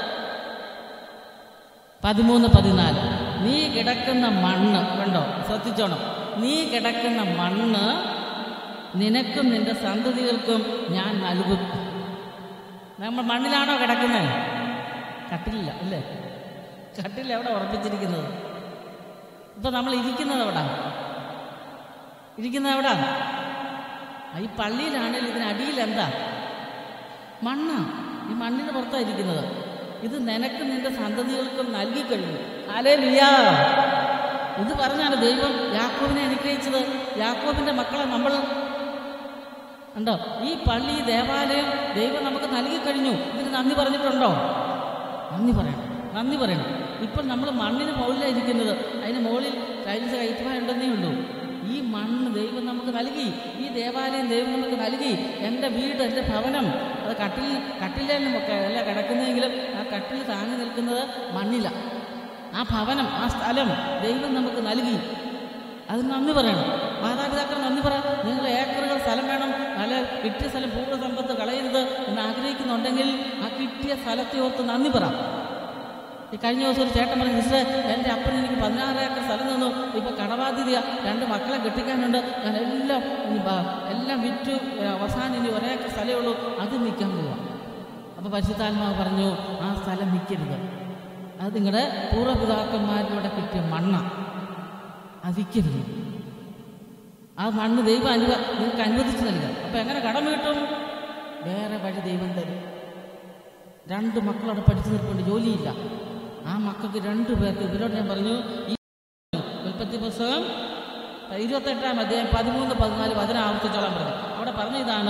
പതിമൂന്ന് പതിനാല് നീ കിടക്കുന്ന മണ്ണ് കണ്ടോ ശ്രദ്ധിച്ചോണം നീ കിടക്കുന്ന മണ്ണ് നിനക്കും നിന്റെ സന്തതികൾക്കും ഞാൻ നൽകും നമ്മൾ മണ്ണിലാണോ കിടക്കുന്നത് കട്ടിലില്ല അല്ലേ കട്ടിൽ എവിടെ ഉറപ്പിച്ചിരിക്കുന്നത് ഇപ്പൊ നമ്മൾ ഇരിക്കുന്നത് എവിടാ ഇരിക്കുന്നത് എവിടാ ആ, ഈ പള്ളിയിലാണെങ്കിൽ ഇതിനടിയിൽ എന്താ മണ്ണ് ഈ മണ്ണിന് പുറത്താണ് ഇരിക്കുന്നത് ഇത് നിനക്ക് നിന്റെ സന്തതികൾക്കും നൽകിക്കഴിഞ്ഞു അലേ ലിയാ ഇത് പറഞ്ഞാണ് ദൈവം യാക്കോബിനെ അനുഗ്രഹിച്ചത് യാക്കോബിന്റെ മക്കളെ നമ്മൾ ഉണ്ടോ ഈ പള്ളി ദേവാലയം ദൈവം നമുക്ക് നൽകിക്കഴിഞ്ഞു ഇതിന് നന്ദി പറഞ്ഞിട്ടുണ്ടോ നന്ദി പറയണം നന്ദി പറയണം ഇപ്പം നമ്മൾ മണ്ണിന് മുകളിലാണ് ഇരിക്കുന്നത് അതിന് മുകളിൽ ടൈൽസ് കയറ്റുവാനുണ്ടെന്നേ ഉള്ളൂ ഈ മണ്ണ് ദൈവം നമുക്ക് നൽകി ഈ ദേവാലയം ദൈവം നമുക്ക് നൽകി എൻ്റെ വീട് എൻ്റെ ഭവനം അത് കട്ടിൽ കട്ടിലും ഒക്കെ അല്ല കിടക്കുന്നതെങ്കിലും ആ കട്ടിൽ താങ്ങി നിൽക്കുന്നത് മണ്ണിലാണ് ആ ഭവനം ആ സ്ഥലം ദൈവം നമുക്ക് നൽകി അത് നന്ദി പറയണം മാതാപിതാക്കൾ നന്ദി പറ നിങ്ങൾ ഏക്കറുകൾ സ്ഥലം വേണം നല്ല കിട്ടിയ സ്ഥലം പൂർണ്ണ സമ്പത്ത് കളയരുത് എന്ന് ആഗ്രഹിക്കുന്നുണ്ടെങ്കിൽ ആ കിട്ടിയ സ്ഥലത്തെ ഓർത്ത് നന്ദി പറ ഈ കഴിഞ്ഞ ദിവസം ഒരു ചേട്ടൻ പറഞ്ഞു മിസ്റ്റർ എൻ്റെ അപ്പൻ എനിക്ക് പതിനാറ് ഏക്കർ സ്ഥലം തന്നു ഇപ്പോൾ കടബാധ്യതയാ രണ്ട് മക്കളെ കെട്ടിക്കാനുണ്ട് ഞാൻ എല്ലാം ഇനി ബ- എല്ലാം വിറ്റു ഏ, അവസാനം ഇനി ഒരേക്കർ സ്ഥലമേ ഉള്ളൂ അത് നിൽക്കാൻ പോവാം അപ്പോൾ പരിശുദ്ധാത്മാവ് പറഞ്ഞു ആ സ്ഥലം നിൽക്കരുത് അത് നിങ്ങളുടെ പൂർവ്വപിതാക്കന്മാരിലൂടെ കിട്ടിയ മണ്ണാണ് അതിക്കരുത് ആ മണ്ണ് ദൈവം അനുവ നിങ്ങൾക്ക് അനുവദിച്ചു നൽകുക അപ്പം എങ്ങനെ കടം കിട്ടും വേറെ വഴി ദൈവം തരും രണ്ട് മക്കളവിടെ പഠിച്ചു നിൽക്കൊണ്ട് ജോലിയില്ല ആ മക്കൾക്ക് രണ്ടു പേർക്ക് ഇവരോട് ഞാൻ പറഞ്ഞു ഈ ഉൽപ്പത്തി പുസ്തകം ഇരുപത്തെട്ടാം അധ്യായം പതിമൂന്ന് പതിനാല് വചനം ആവർത്തിച്ചോളാൻ പറഞ്ഞു അവിടെ പറഞ്ഞ ഇതാണ്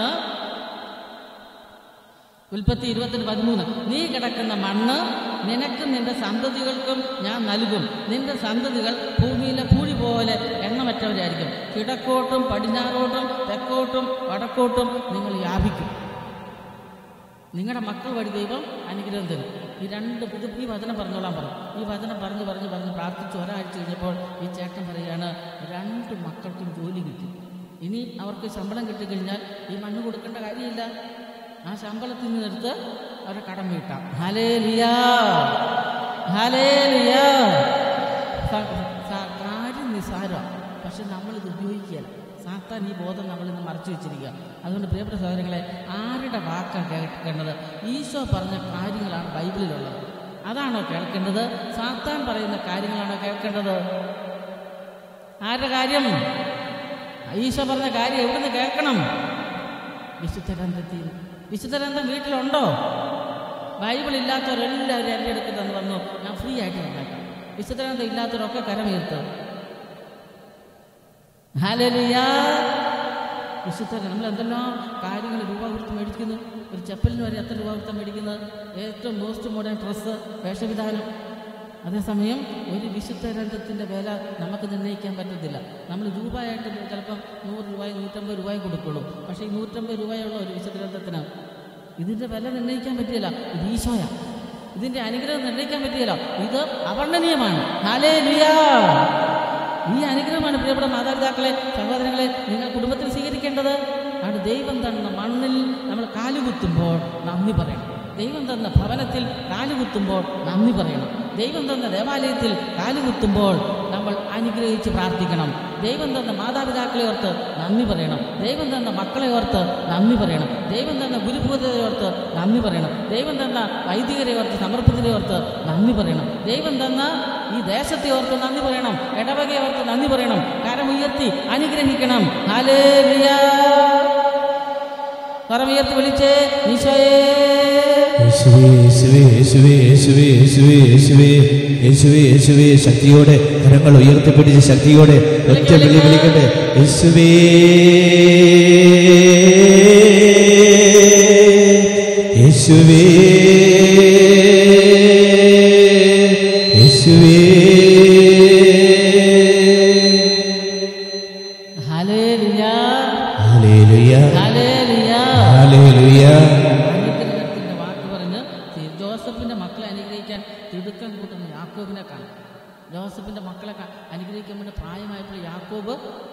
ഉൽപ്പത്തി ഇരുപത്തിന് പതിമൂന്ന് നീ കിടക്കുന്ന മണ്ണ് നിനക്കും നിന്റെ സന്തതികൾക്കും ഞാൻ നൽകും നിന്റെ സന്തതികൾ ഭൂമിയിലെ പൂഴി പോലെ എണ്ണമറ്റവരായിരിക്കും കിഴക്കോട്ടും പടിഞ്ഞാറോട്ടും തെക്കോട്ടും വടക്കോട്ടും നിങ്ങൾ വ്യാപിക്കും നിങ്ങളുടെ മക്കൾ വഴി ദൈവം അനുഗ്രഹം തരും ഈ രണ്ട് ഇത് ഈ വചനം പറഞ്ഞോളാൻ പറഞ്ഞു ഈ വചനം പറഞ്ഞ് പറഞ്ഞ് പറഞ്ഞ് പ്രാർത്ഥിച്ച് ഒരാഴ്ച കഴിഞ്ഞപ്പോൾ ഈ ചേട്ടൻ പറയുകയാണ് രണ്ട് മക്കൾക്കും ജോലി കിട്ടി ഇനി അവർക്ക് ശമ്പളം കിട്ടിക്കഴിഞ്ഞാൽ ഈ മണ്ണ് കൊടുക്കേണ്ട കാര്യമില്ല ആ ശമ്പളത്തിൽ നിന്നെടുത്ത് അവരെ കടം വീട്ടാം ഹലേ ലിയാ ഹലേ ലിയാ സ- സ- കാര്യം നിസ്സാരമാണ് പക്ഷെ നമ്മളിത് ഉപയോഗിക്കുകയല്ല സാത്താൻ ഈ ബോധം നമ്മളിൽ നിന്ന് മറച്ചു വെച്ചിരിക്കുക അതുകൊണ്ട് പ്രിയപ്പെട്ട സഹോദരങ്ങളെ ആരുടെ വാക്കാണ് കേൾക്കേണ്ടത് ഈശോ പറഞ്ഞ കാര്യങ്ങളാണ് ബൈബിളിലുള്ളത് അതാണോ കേൾക്കേണ്ടത് സാത്താൻ പറയുന്ന കാര്യങ്ങളാണോ കേൾക്കേണ്ടത് ആരുടെ കാര്യം ഈശോ പറഞ്ഞ കാര്യം എവിടുന്ന് കേൾക്കണം വിശുദ്ധ ഗ്രന്ഥത്തിൽ വിശുദ്ധ ഗ്രന്ഥം വീട്ടിലുണ്ടോ ബൈബിൾ ഇല്ലാത്തവരെല്ലാവരും എൻ്റെ അടുത്ത് തന്നെ വന്നു ഞാൻ ഫ്രീ ആയിട്ട് ഉണ്ടാക്കാം വിശുദ്ധ ഗ്രന്ഥം ഇല്ലാത്തവരൊക്കെ കരമീർത്ത് ഹാലലിയാ വിശുദ്ധ നമ്മൾ എന്തെല്ലാം കാര്യങ്ങൾ രൂപ കൊടുത്ത് മേടിക്കുന്നു ഒരു ചെപ്പലിന് വരെ എത്ര രൂപ കൊടുത്താൽ മേടിക്കുന്നത് ഏറ്റവും മോസ്റ്റ് മോഡേൺ ഡ്രസ്സ് വേഷവിധാനം അതേസമയം ഒരു വിശുദ്ധ ഗ്രന്ഥത്തിൻ്റെ വില നമുക്ക് നിർണ്ണയിക്കാൻ പറ്റത്തില്ല നമ്മൾ രൂപയായിട്ട് ചിലപ്പം നൂറ് രൂപയും നൂറ്റമ്പത് രൂപയും കൊടുക്കുള്ളൂ പക്ഷേ ഈ നൂറ്റമ്പത് രൂപയുള്ള ഒരു വിശുദ്ധ ഗ്രന്ഥത്തിന് ഇതിൻ്റെ വില നിർണ്ണയിക്കാൻ പറ്റില്ല ഇത് ഈശോയാ ഇതിന്റെ അനുഗ്രഹം നിർണ്ണയിക്കാൻ പറ്റിയല്ലോ ഇത് അവർണ്ണനീയമാണ് ഹാലേ ഈ അനുഗ്രഹമാണ് പ്രിയപ്പെട്ട മാതാപിതാക്കളെ സഹോദരങ്ങളെ നിങ്ങൾ കുടുംബത്തിൽ സ്വീകരിക്കേണ്ടത് ആണ് ദൈവം തന്ന മണ്ണിൽ നമ്മൾ കാലുകുത്തുമ്പോൾ നന്ദി പറയണം ദൈവം തന്ന ഭവനത്തിൽ കാലുകുത്തുമ്പോൾ നന്ദി പറയണം ദൈവം തന്ന ദേവാലയത്തിൽ കാലുകുത്തുമ്പോൾ നമ്മൾ അനുഗ്രഹിച്ച് പ്രാർത്ഥിക്കണം ദൈവം തന്ന മാതാപിതാക്കളെ ഓർത്ത് നന്ദി പറയണം ദൈവം തന്ന മക്കളെ ഓർത്ത് നന്ദി പറയണം ദൈവം തന്ന ഗുരുഭൂതരെ ഓർത്ത് നന്ദി പറയണം ദൈവം തന്ന വൈദികരെ ഓർത്ത് സമർപ്പിതരെ ഓർത്ത് നന്ദി പറയണം ദൈവം തന്ന ഈ ദേശത്തെ ഓർത്ത് നന്ദി പറയണം ഇടവകയെ ഓർത്ത് നന്ദി പറയണം കരമുയർത്തി അനുഗ്രഹിക്കണം ഹാലേലുയാ കരമുയർത്തി വിളിച്ചേ ഈശോയേ യേശുവേ യേശുവേ യേശുവേ യേശുവേ യേശുവേ യേശുവേ യേശുവേ യേശുവേ ശക്തിയോടെ കരങ്ങൾ ഉയർത്തിപ്പിടിച്ച് ശക്തിയോടെ ഒറ്റ വിളി വിളിക്കട്ടെ യേശുവേ യേശുവേ യേശുവേ ഹല്ലേലൂയാ ഹല്ലേലൂയ ഹല്ലേലൂയാ ഹല്ലേലൂയ അനുഗ്രഹത്തിന്റെ വാക്ക് പറഞ്ഞ് തി- ജോസഫിന്റെ മക്കളെ അനുഗ്രഹിക്കാൻ തിടുക്കം കൂട്ടുന്ന യാക്കോബിനെ കാണാം ജോസഫിന്റെ മക്കളെ ക- അനുഗ്രഹിക്കാൻ വേണ്ടി പ്രായമായപ്പോൾ യാക്കോബ്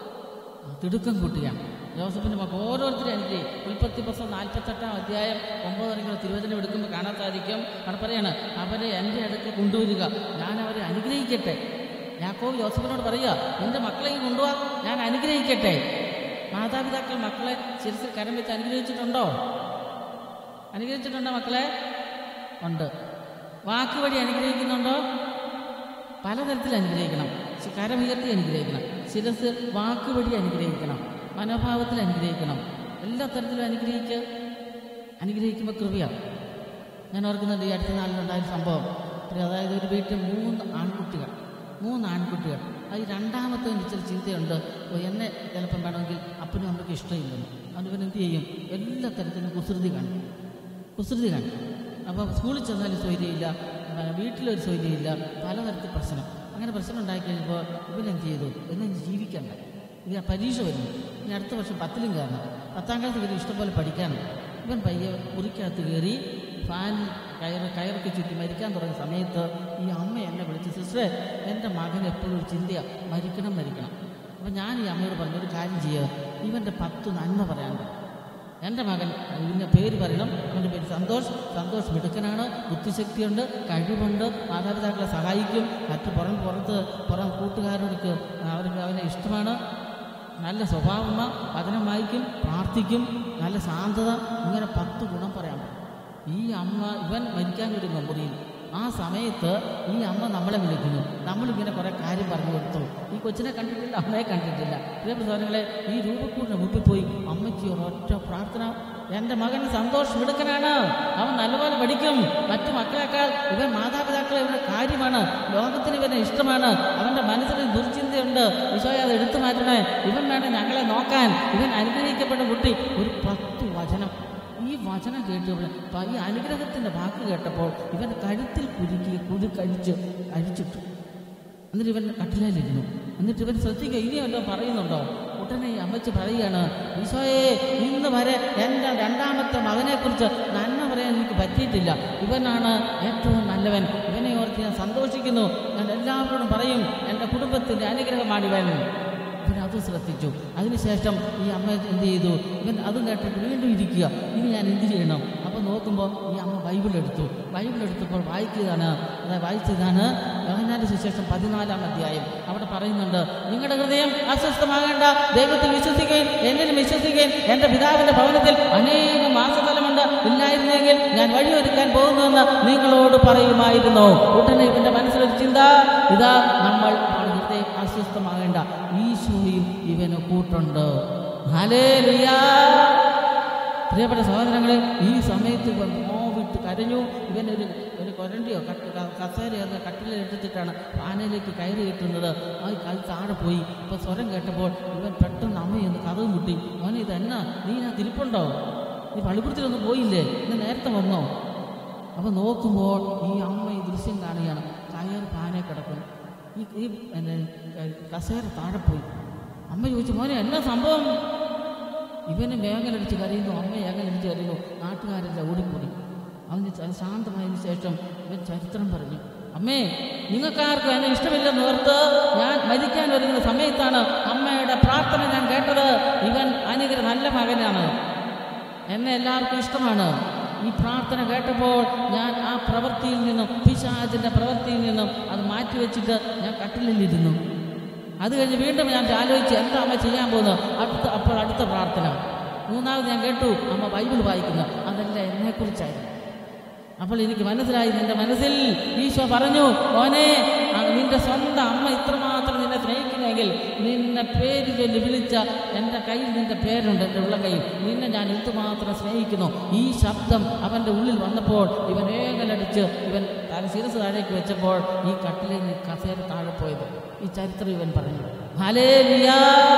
തിടുക്കം കൂട്ടുകയാണ് ജോസഫിന്റെ മക്കൾ ഓരോരുത്തരും അനുഗ്രഹിക്കും ഉൽപ്പത്തി പുസ്തകം നാൽപ്പത്തെട്ടാം അധ്യായം ഒമ്പത് മണിക്കൂർ തിരുവചനം എടുക്കുമ്പോൾ കാണാൻ സാധിക്കും അവിടെ പറയാണ് അവരെ എൻ്റെ അടുത്ത് കൊണ്ടുവരിക ഞാൻ അവരെ അനുഗ്രഹിക്കട്ടെ യാക്കോബ് ജോസഫിനോട് പറയുക എൻ്റെ മക്കളെ ഇങ്ങ് കൊണ്ടുപോവാ ഞാൻ അനുഗ്രഹിക്കട്ടെ മാതാപിതാക്കൾ മക്കളെ ശിരസിൽ കരം വെച്ച് അനുഗ്രഹിച്ചിട്ടുണ്ടോ അനുഗ്രഹിച്ചിട്ടുണ്ടോ മക്കളെ ഉണ്ട് വാക്ക് വഴി അനുഗ്രഹിക്കുന്നുണ്ടോ പലതരത്തിൽ അനുഗ്രഹിക്കണം ശി- കരമുയർത്തി അനുഗ്രഹിക്കണം ശിരസ് വാക്ക് വഴി അനുഗ്രഹിക്കണം മനോഭാവത്തിൽ അനുഗ്രഹിക്കണം എല്ലാ തരത്തിലും അനുഗ്രഹിക്കുക അനുഗ്രഹിക്കുമ്പോൾ കൃപയാണ് ഞാൻ ഓർക്കുന്നുണ്ട് ഈ അടുത്ത നാളിലുണ്ടായ ഒരു സംഭവം ഒരു അതായത് ഒരു വീട്ടിൽ മൂന്ന് ആൺകുട്ടികൾ മൂന്ന് ആൺകുട്ടികൾ അത് ഈ രണ്ടാമത്തെ ഇച്ചിരി ചിന്തയുണ്ട് ഓ, എന്നെ ചിലപ്പം വേണമെങ്കിൽ അപ്പനും അമ്മയ്ക്കും ഇഷ്ടമില്ലെന്ന് അതുപോലെ എന്ത് ചെയ്യും എല്ലാ തരത്തിലും കുസൃതി കാണും കുസൃതി കാണും അപ്പോൾ സ്കൂളിൽ ചെന്നാലും സ്വൈര്യമില്ല ആ, വീട്ടിലൊരു സ്വൈര്യമില്ല പലതരത്തിൽ പ്രശ്നം അങ്ങനെ പ്രശ്നം ഉണ്ടായി കഴിഞ്ഞപ്പോൾ ഇവനെന്ത് ചെയ്തു എന്നെ ജീവിക്കണ്ട ഇത് പരീക്ഷ വരുന്നു ഇനി അടുത്ത വർഷം പത്തിലും കയറണം പത്താം ക്ലാസ് വരെ ഇഷ്ടംപോലെ പഠിക്കാനുണ്ട് ഇവൻ പയ്യെ മുറിക്കകത്ത് കയറി ഫാൻ കയറ് കയറൊക്കെ ചുറ്റി മരിക്കാൻ തുടങ്ങിയ സമയത്ത് ഈ അമ്മ എന്നെ വിളിച്ച് സിസ്റ്ററെ എൻ്റെ മകൻ എപ്പോഴും ഒരു ചിന്തയാണ് മരിക്കണം മരിക്കണം അപ്പം ഞാൻ ഈ അമ്മയോട് പറഞ്ഞു ഒരു കാര്യം ചെയ്യുക ഇവൻ്റെ പത്ത് നന്മ പറയാനുണ്ട് എൻ്റെ മകൻ ഇതിൻ്റെ പേര് പറയണം അവൻ്റെ പേര് സന്തോഷ് സന്തോഷ് മിടുക്കനാണ് ബുദ്ധിശക്തിയുണ്ട് കഴിവുണ്ട് മാതാപിതാക്കളെ സഹായിക്കും മറ്റ് പുറം പുറത്ത് പുറം കൂട്ടുകാരോടൊക്കെ അവർക്ക് അവനെ ഇഷ്ടമാണ് നല്ല സ്വഭാവമ വചനം വായിക്കും പ്രാർത്ഥിക്കും നല്ല ശാന്തത ഇങ്ങനെ പത്ത് ഗുണം പറയാൻ പറ്റും ഈ അമ്മ ഇവൻ മരിക്കാൻ ഒരു മെമ്മറിയിൽ ആ സമയത്ത് ഈ അമ്മ നമ്മളെ വിളിക്കുന്നു നമ്മളിങ്ങനെ കുറേ കാര്യം പറഞ്ഞു കൊടുത്തു ഈ കൊച്ചിനെ കണ്ടിട്ടില്ല അമ്മയെ കണ്ടിട്ടില്ല പ്രിയ പ്രധാനങ്ങളെ ഈ രൂപക്കൂടിന് മുമ്പിൽ പോയി അമ്മയ്ക്ക് ഒരൊറ്റ പ്രാർത്ഥന എൻ്റെ മകൻ സന്തോഷ് മിടുക്കനാണ് അവൻ നല്ലപോലെ പഠിക്കും മറ്റു മക്കളെക്കാൾ ഇവൻ മാതാപിതാക്കളെ ഇവരുടെ കാര്യമാണ് ലോകത്തിന് ഇവനെ ഇഷ്ടമാണ് അവൻ്റെ മനസ്സിൽ ദുർചിന്തയുണ്ട് ഈശോയെ അത് എടുത്തു മാറ്റണേ ഇവൻ വേണം ഞങ്ങളെ നോക്കാൻ ഇവൻ അനുഗ്രഹിക്കപ്പെട്ട കുട്ടി ഒരു പത്ത് വചനം ഈ വചനം കേട്ടപ്പോൾ പ- ഈ അനുഗ്രഹത്തിൻ്റെ വാക്ക് കേട്ടപ്പോൾ ഇവൻ കഴുത്തിൽ കുരുക്കി കുരു കഴിച്ച് അഴിച്ചിട്ടു എന്നിട്ട് ഇവൻ കട്ടിലേലിരുന്നു എന്നിട്ട് ഇവൻ ശ്രദ്ധിക്കുക ഇനി വല്ലതും പറയുന്നുണ്ടോ ഉടനെ ഈ അമ്മച്ചി പറയുകയാണ് ഈശോയെ ഇന്ന് വരെ എൻ്റെ രണ്ടാമത്തെ മകനെക്കുറിച്ച് നന്മ പറയാൻ എനിക്ക് പറ്റിയിട്ടില്ല ഇവനാണ് ഏറ്റവും നല്ലവൻ ഇവനെ ഓർത്ത് ഞാൻ സന്തോഷിക്കുന്നു ഞാൻ എല്ലാവരോടും പറയും എൻ്റെ കുടുംബത്തിൻ്റെ അനുഗ്രഹമാണിവൻ ഇവൻ അത് ശ്രദ്ധിച്ചു അതിനുശേഷം ഈ അമ്മ എന്ത് ചെയ്തു ഇവൻ അത് കേട്ടിട്ട് വീണ്ടും ഇരിക്കുക ഇനി ഞാൻ എന്ത് ചെയ്യണം അപ്പോൾ നോക്കുമ്പോൾ ഈ അമ്മ ബൈബിൾ എടുത്തു ബൈബിൾ എടുത്തപ്പോൾ വായിച്ചതാണ് അതായത് വായിച്ചതാണ് യോഹന്നാന്റെ സുശേഷം പതിനാലാം അധ്യായം അവിടെ പറയുന്നുണ്ട് നിങ്ങളുടെ ഹൃദയം അസ്വസ്ഥമാകേണ്ട ദൈവത്തിൽ വിശ്വസിക്കുകയും എന്നിലും വിശ്വസിക്കുകയും എൻ്റെ പിതാവിൻ്റെ ഭവനത്തിൽ അനേകം മാസഫലമുണ്ട് ഇല്ലായിരുന്നെങ്കിൽ ഞാൻ വഴിയൊരുക്കാൻ പോകുന്നുവെന്ന് നിങ്ങളോട് പറയുമായിരുന്നു ഉടനെ ഇവൻ്റെ മനസ്സിലൊരു ചിന്ത ഇതാ നമ്മൾ ഹൃദയം അസ്വസ്ഥമാകേണ്ട ഈശോയും ഇവന് കൂട്ടുണ്ട് ഹല്ലേലൂയാ പ്രിയപ്പെട്ട സഹോദരങ്ങളെ ഈ സമയത്ത് ഇവൻ നോവിട്ട് കരഞ്ഞു ഇവൻ ഒരു ഒരു കൊരണ്ടിയോ കട്ട് ക- കസേരയോ അത് കട്ടിലെടുത്തിട്ടാണ് ആനയിലേക്ക് കയറി കെട്ടുന്നത് ആ അത് താഴെ പോയി ഇപ്പോൾ സ്വരം കേട്ടപ്പോൾ ഇവൻ പെട്ടെന്ന് അമ്മയൊന്ന് കഥവ് മുട്ടി അവനെ ഇതെന്നാ നീ ഞാൻ തിരിപ്പുണ്ടോ നീ പള്ളിപ്പുറത്തിലൊന്നും പോയില്ലേ ഇന്ന് നേരത്തെ വന്നോ അപ്പോൾ നോക്കുമ്പോൾ ഈ അമ്മ ഈ ദൃശ്യം കാണുകയാണ് കയർ പാനെ കിടക്കുന്നു ഈ ഈ പിന്നെ, ഏഹ്, കസേര താഴെ പോയി അമ്മ ചോദിച്ചു മോനെ എന്നാ സംഭവം ഇവന് വേങ്ങലടിച്ച് കരയുന്നു അമ്മ ഏങ്ങലടിച്ച് കരയുന്നു നാട്ടുകാരെല്ലാം ഓടിക്കൂടി അവന് ച- ശാന്തമായതിനു ശേഷം ഇവൻ ചരിത്രം പറഞ്ഞു അമ്മേ നിങ്ങൾക്കാർക്കും എന്നെ ഇഷ്ടമില്ലെന്ന് ഓർത്ത് ഞാൻ മരിക്കാൻ ഒരുങ്ങുന്ന സമയത്താണ് അമ്മയുടെ പ്രാർത്ഥന ഞാൻ കേട്ടത് ഇവൻ അനുഗ്രഹ നല്ല മകനാണ് എന്നെ എല്ലാവർക്കും ഇഷ്ടമാണ് ഈ പ്രാർത്ഥന കേട്ടപ്പോൾ ഞാൻ ആ പ്രവൃത്തിയിൽ നിന്നും പിശാചിൻ്റെ പ്രവൃത്തിയിൽ നിന്നും അത് മാറ്റിവെച്ചിട്ട് ഞാൻ കട്ടിലിരുന്നു അത് കഴിഞ്ഞ് വീണ്ടും ഞാൻ ആലോചിച്ച് എന്താ അമ്മ ചെയ്യാൻ പോകുന്നത് അടുത്ത അപ്പോൾ അടുത്ത പ്രാർത്ഥന മൂന്നാമത് ഞാൻ കേട്ടു അമ്മ ബൈബിൾ വായിക്കുന്നു അതെല്ലാം എന്നെക്കുറിച്ചായിരുന്നു അപ്പോൾ എനിക്ക് മനസ്സിലായി നിന്റെ മനസ്സിൽ ഈശോ പറഞ്ഞു മോനെ ആ നിന്റെ സ്വന്തം അമ്മ ഇത്രമാത്രം നിന്നെ സ്നേഹിക്കുന്നെങ്കിൽ നിന്നെ പേര് ചൊല്ലി വിളിച്ച എൻ്റെ കയ്യിൽ നിന്റെ പേരുണ്ട് എൻ്റെ ഉള്ള കയ്യിൽ നിന്നെ ഞാൻ എന്തുമാത്രം സ്നേഹിക്കുന്നു ഈ ശബ്ദം അവൻ്റെ ഉള്ളിൽ വന്നപ്പോൾ ഇവൻ ഏകലടിച്ച് ഇവൻ തല ശിരസ് താഴേക്ക് വെച്ചപ്പോൾ ഈ കട്ടിലിൽ നിന്ന് കസേര താഴെ പോയത് ഈ ചരിത്രം ഇവൻ പറഞ്ഞു ഹലേലിയാ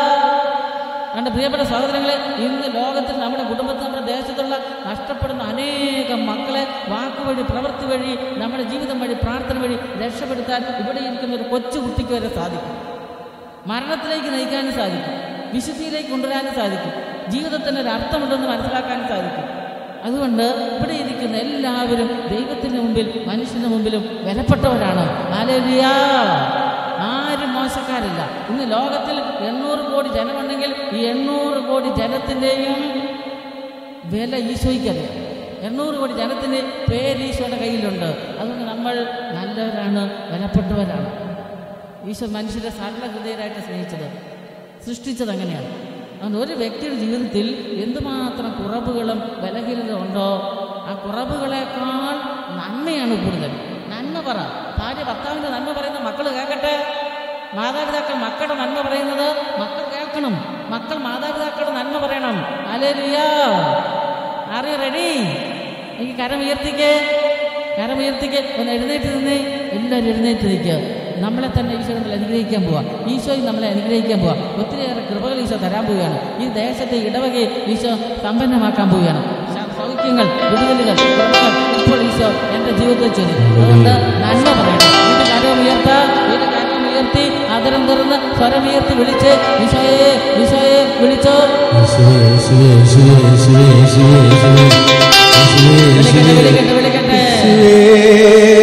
കണ്ട പ്രിയപ്പെട്ട സഹോദരങ്ങളെ ഇന്ന് ലോകത്തിൽ നമ്മുടെ കുടുംബത്തിൽ നമ്മുടെ ദേശത്തുള്ള നഷ്ടപ്പെടുന്ന അനേകം മക്കളെ വാക്കുവഴി പ്രവൃത്തി വഴി നമ്മുടെ ജീവിതം വഴി പ്രാർത്ഥന വഴി രക്ഷപ്പെടുത്താൻ ഇവിടെ ഇരിക്കുന്ന ഒരു കൊച്ചു കുട്ടിക്ക് വരെ സാധിക്കും മരണത്തിലേക്ക് നയിക്കാനും സാധിക്കും വിശുദ്ധിയിലേക്ക് കൊണ്ടുവരാനും സാധിക്കും ജീവിതത്തിന് ഒരു അർത്ഥമുണ്ടെന്ന് മനസ്സിലാക്കാനും സാധിക്കും അതുകൊണ്ട് ഇവിടെ ഇരിക്കുന്ന എല്ലാവരും ദൈവത്തിന് മുമ്പിൽ മനുഷ്യന്റെ മുമ്പിലും വിലപ്പെട്ടവരാണ് ഹാലേലുയാ ആരും മോശക്കാരില്ല ഇന്ന് ലോകത്തിൽ എണ്ണൂറ് കോടി ജനമുണ്ടെങ്കിൽ ഈ എണ്ണൂറ് കോടി ജനത്തിൻ്റെയും വില ഈശോയ്ക്കറിയാം എണ്ണൂറ് കോടി ജനത്തിൻ്റെ പേര് ഈശോയുടെ കയ്യിലുണ്ട് അതുകൊണ്ട് നമ്മൾ നല്ലവരാണ് വിലപ്പെട്ടവരാണ് ഈശോ മനുഷ്യരെ സരള ഹൃദയരായിട്ട് സ്നേഹിച്ചത് സൃഷ്ടിച്ചത് അങ്ങനെയാണ് അതുകൊണ്ട് ഒരു വ്യക്തിയുടെ ജീവിതത്തിൽ എന്തുമാത്രം കുറവുകളും ബലഹീനതയും ഉണ്ടോ ആ കുറവുകളെക്കാൾ നന്മയാണ് കൂടുതൽ നന്മ പറ ഭാര്യ ഭർത്താവിൻ്റെ നന്മ പറയുന്ന മക്കൾ കേൾക്കട്ടെ മാതാപിതാക്കൾ മക്കളുടെ നന്മ പറയുന്നത് മക്കൾ കേൾക്കണം മക്കൾ മാതാപിതാക്കളുടെ നന്മ പറയണം അലേലുയാ ആർ യു റെഡി എനിക്ക് കരം ഉയർത്തിക്കേ കരം ഉയർത്തിക്ക് ഒന്ന് എഴുന്നേറ്റ് നിന്നേ എല്ലാവരും എഴുന്നേറ്റ് നിൽക്കുക നമ്മളെ തന്നെ ഈശോ നമ്മൾ അനുഗ്രഹിക്കാൻ പോവാ ഈശോയും നമ്മളെ അനുഗ്രഹിക്കാൻ പോവാ ഒത്തിരിയേറെ കൃപകൾ ഈശോ തരാൻ പോവുകയാണ് ഈ ദേശത്തെ ഇടവകയെ ഈശോ സമ്പന്നമാക്കാൻ പോവുകയാണ് സ- സൗഖ്യങ്ങൾ വിടുതലുകൾ കൃപകൾ ഇപ്പോൾ ഈശോ എൻ്റെ ജീവിതത്തിൽ ചൊല്ലി അതുകൊണ്ട് നന്മ പറയണം വീണ്ടും കരം ഉയർത്താ വീണ്ടും കരം ഉയർത്തി അതരം തുറന്ന് സ്വരം ഉയർത്തി വിളിച്ച് ഈശോയെ ഈശോയെ വിളിച്ചോ യേശുവേ, യേശുവേ, യേശുവേ, യേശുവേ, യേശുവേ, യേശുവേ, യേശുവേ, വിളിക്കട്ടെ യേശുവേ. വിളിക്കട്ടെ വിളിക്കട്ടെ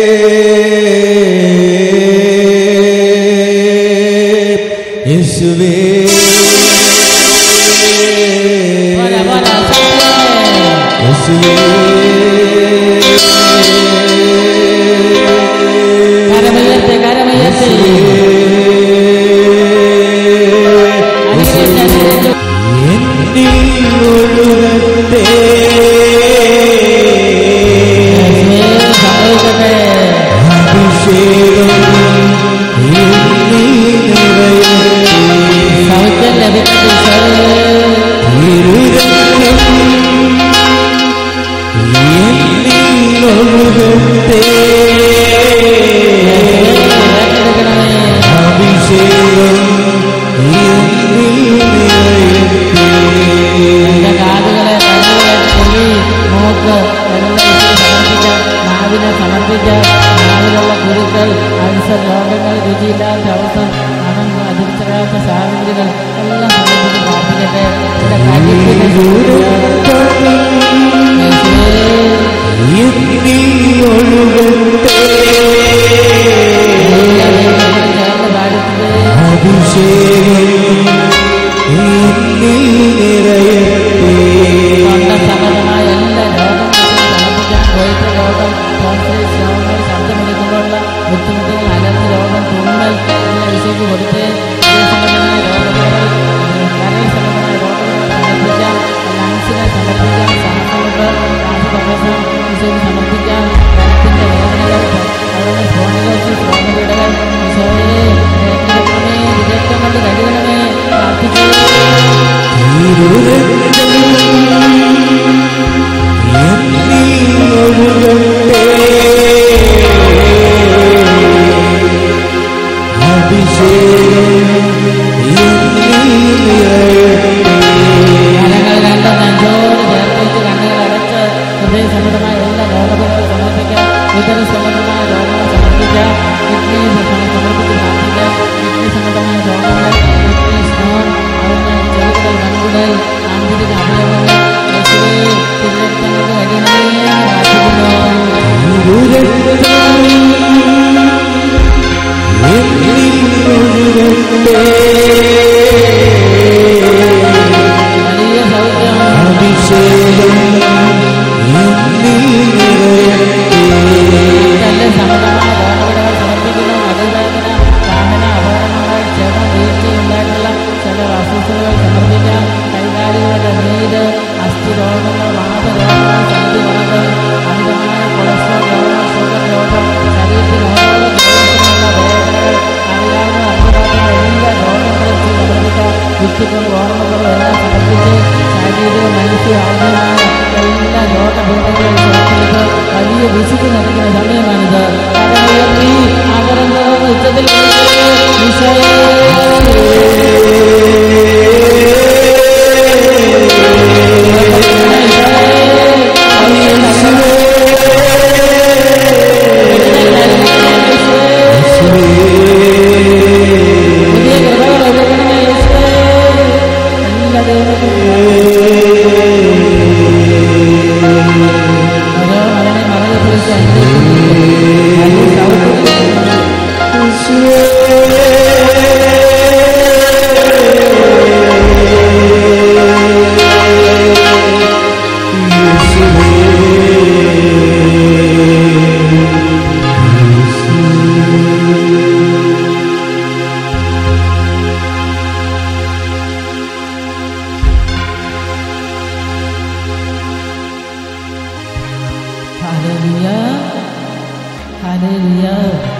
യേശുവേ പോരാ പോരാ സത്യം. യേശുവേ കരമുയർത്തി കരമുയർത്തി അനുഗ്രഹിച്ച് അനുഗ്രഹിച്ച് എന്നിൽ ഒഴുകട്ടെ യേശുവേ, സംഭവിക്കട്ടെ അഭിഷേകം എന്നിൽ നിറയട്ടെ സൗഖ്യം ലഭിക്കട്ടെ ഈശോയെ. തിരുരക്തം എന്നിൽ ഒഴുകട്ടെ ഏറ്റെടുക്കണമേ. അഭിഷേകം എന്നിൽ നിറയട്ടെ എന്റെ കാതുകളെ കണ്ണുകളെ ചെവി മൂക്ക് എല്ലാം ഈശോയ്ക്ക് സമർപ്പിക്കാം നാവിനെ സമർപ്പിക്കാം നാവിലുള്ള കുരുക്കൾ അൾസർ രോഗങ്ങൾ രുചിയില്ലാത്ത അവസ്ഥ മണം അതിരിച്ചറിയാത്ത സാഹചര്യങ്ങൾ എല്ലാം സമർപ്പിച്ച് പ്രാർത്ഥിക്കട്ടെ ഇവിടെ കരുത്തിന് എന്നിൽ ഒഴുകട്ടെ ചേർന്ന് പാടിച്ചത് അഭിഷേകം എന്നിൽ നിറയട്ടെ തൊണ്ട സംബന്ധമായ എല്ലാ രോഗങ്ങളും സമർപ്പിക്കാൻ കൊഴുത്ത രോഗം ടോൺസിലൈറ്റിസ് രോഗങ്ങൾ ശബ്ദമെടുക്കുമ്പോഴുള്ള ബുദ്ധിമുട്ടുകൾ അലർജി രോഗം തുമ്മൽ എല്ലാം ഈശോയ്ക്ക് കൊടുത്ത് ഹൃദയ സംബന്ധമായ രോഗങ്ങൾ കരൾ സംബന്ധമായ രോഗങ്ങൾ സമർപ്പിക്കാം ലങ്സിനെ സമർപ്പിക്കാം ശ്വാസമുണ്ട് ശ്വാസതടസ്സം ഈശോയ്ക്ക് സമർപ്പിക്കാം കരത്തിൻ്റെ വേദനകൾ അതുപോലെ സ്പോണ്ടിലോസിസ് രോഗപീഠകൾ ഈശോയെ ഏറ്റെടുക്കണമേ വിജയത്വം കൊണ്ട് കഴുകണമേ പ്രാർത്ഥിക്കൂ കരങ്ങൾ രണ്ടും നെഞ്ചോട് ചേർത്ത് വെച്ച് കണ്ണുകൾ അടച്ച് ഹൃദയ സംബന്ധമായ എല്ലാ രോഗങ്ങളും സമർപ്പിക്കാം ഉദര സംബന്ധമായ രോഗങ്ങൾ സമർപ്പിക്കാം കിഡ്നി സമർപ്പിച്ച് പ്രാർത്ഥിക്കാം കിഡ്നി സംബന്ധമായ രോഗങ്ങൾ കിഡ്നി സ്റ്റോൺ അതിന് ചെറുകുടൽ വൻകുടൽ ആന്തരിക അവയവങ്ങൾ രോഗപീഠകളെ തുറക്കുന്നത് വലിയ വിശുദ്ധി നടക്കുന്ന സമയമാണിത് കരമുയർത്തി ആദരം തുറന്ന് ഉച്ചത്തിൽ ഈശോയെ പുതിയ കൃപകൾ ഒരുക്കണമേ ഈശോയെ എല്ലാ ദൈവത്തിനും ഓരോ മകനെ മറകെ പിടിച്ച് അനുഗ്രഹിക്കുന്നു. വലിയ സൗഖ്യം Hallelujah. Hallelujah.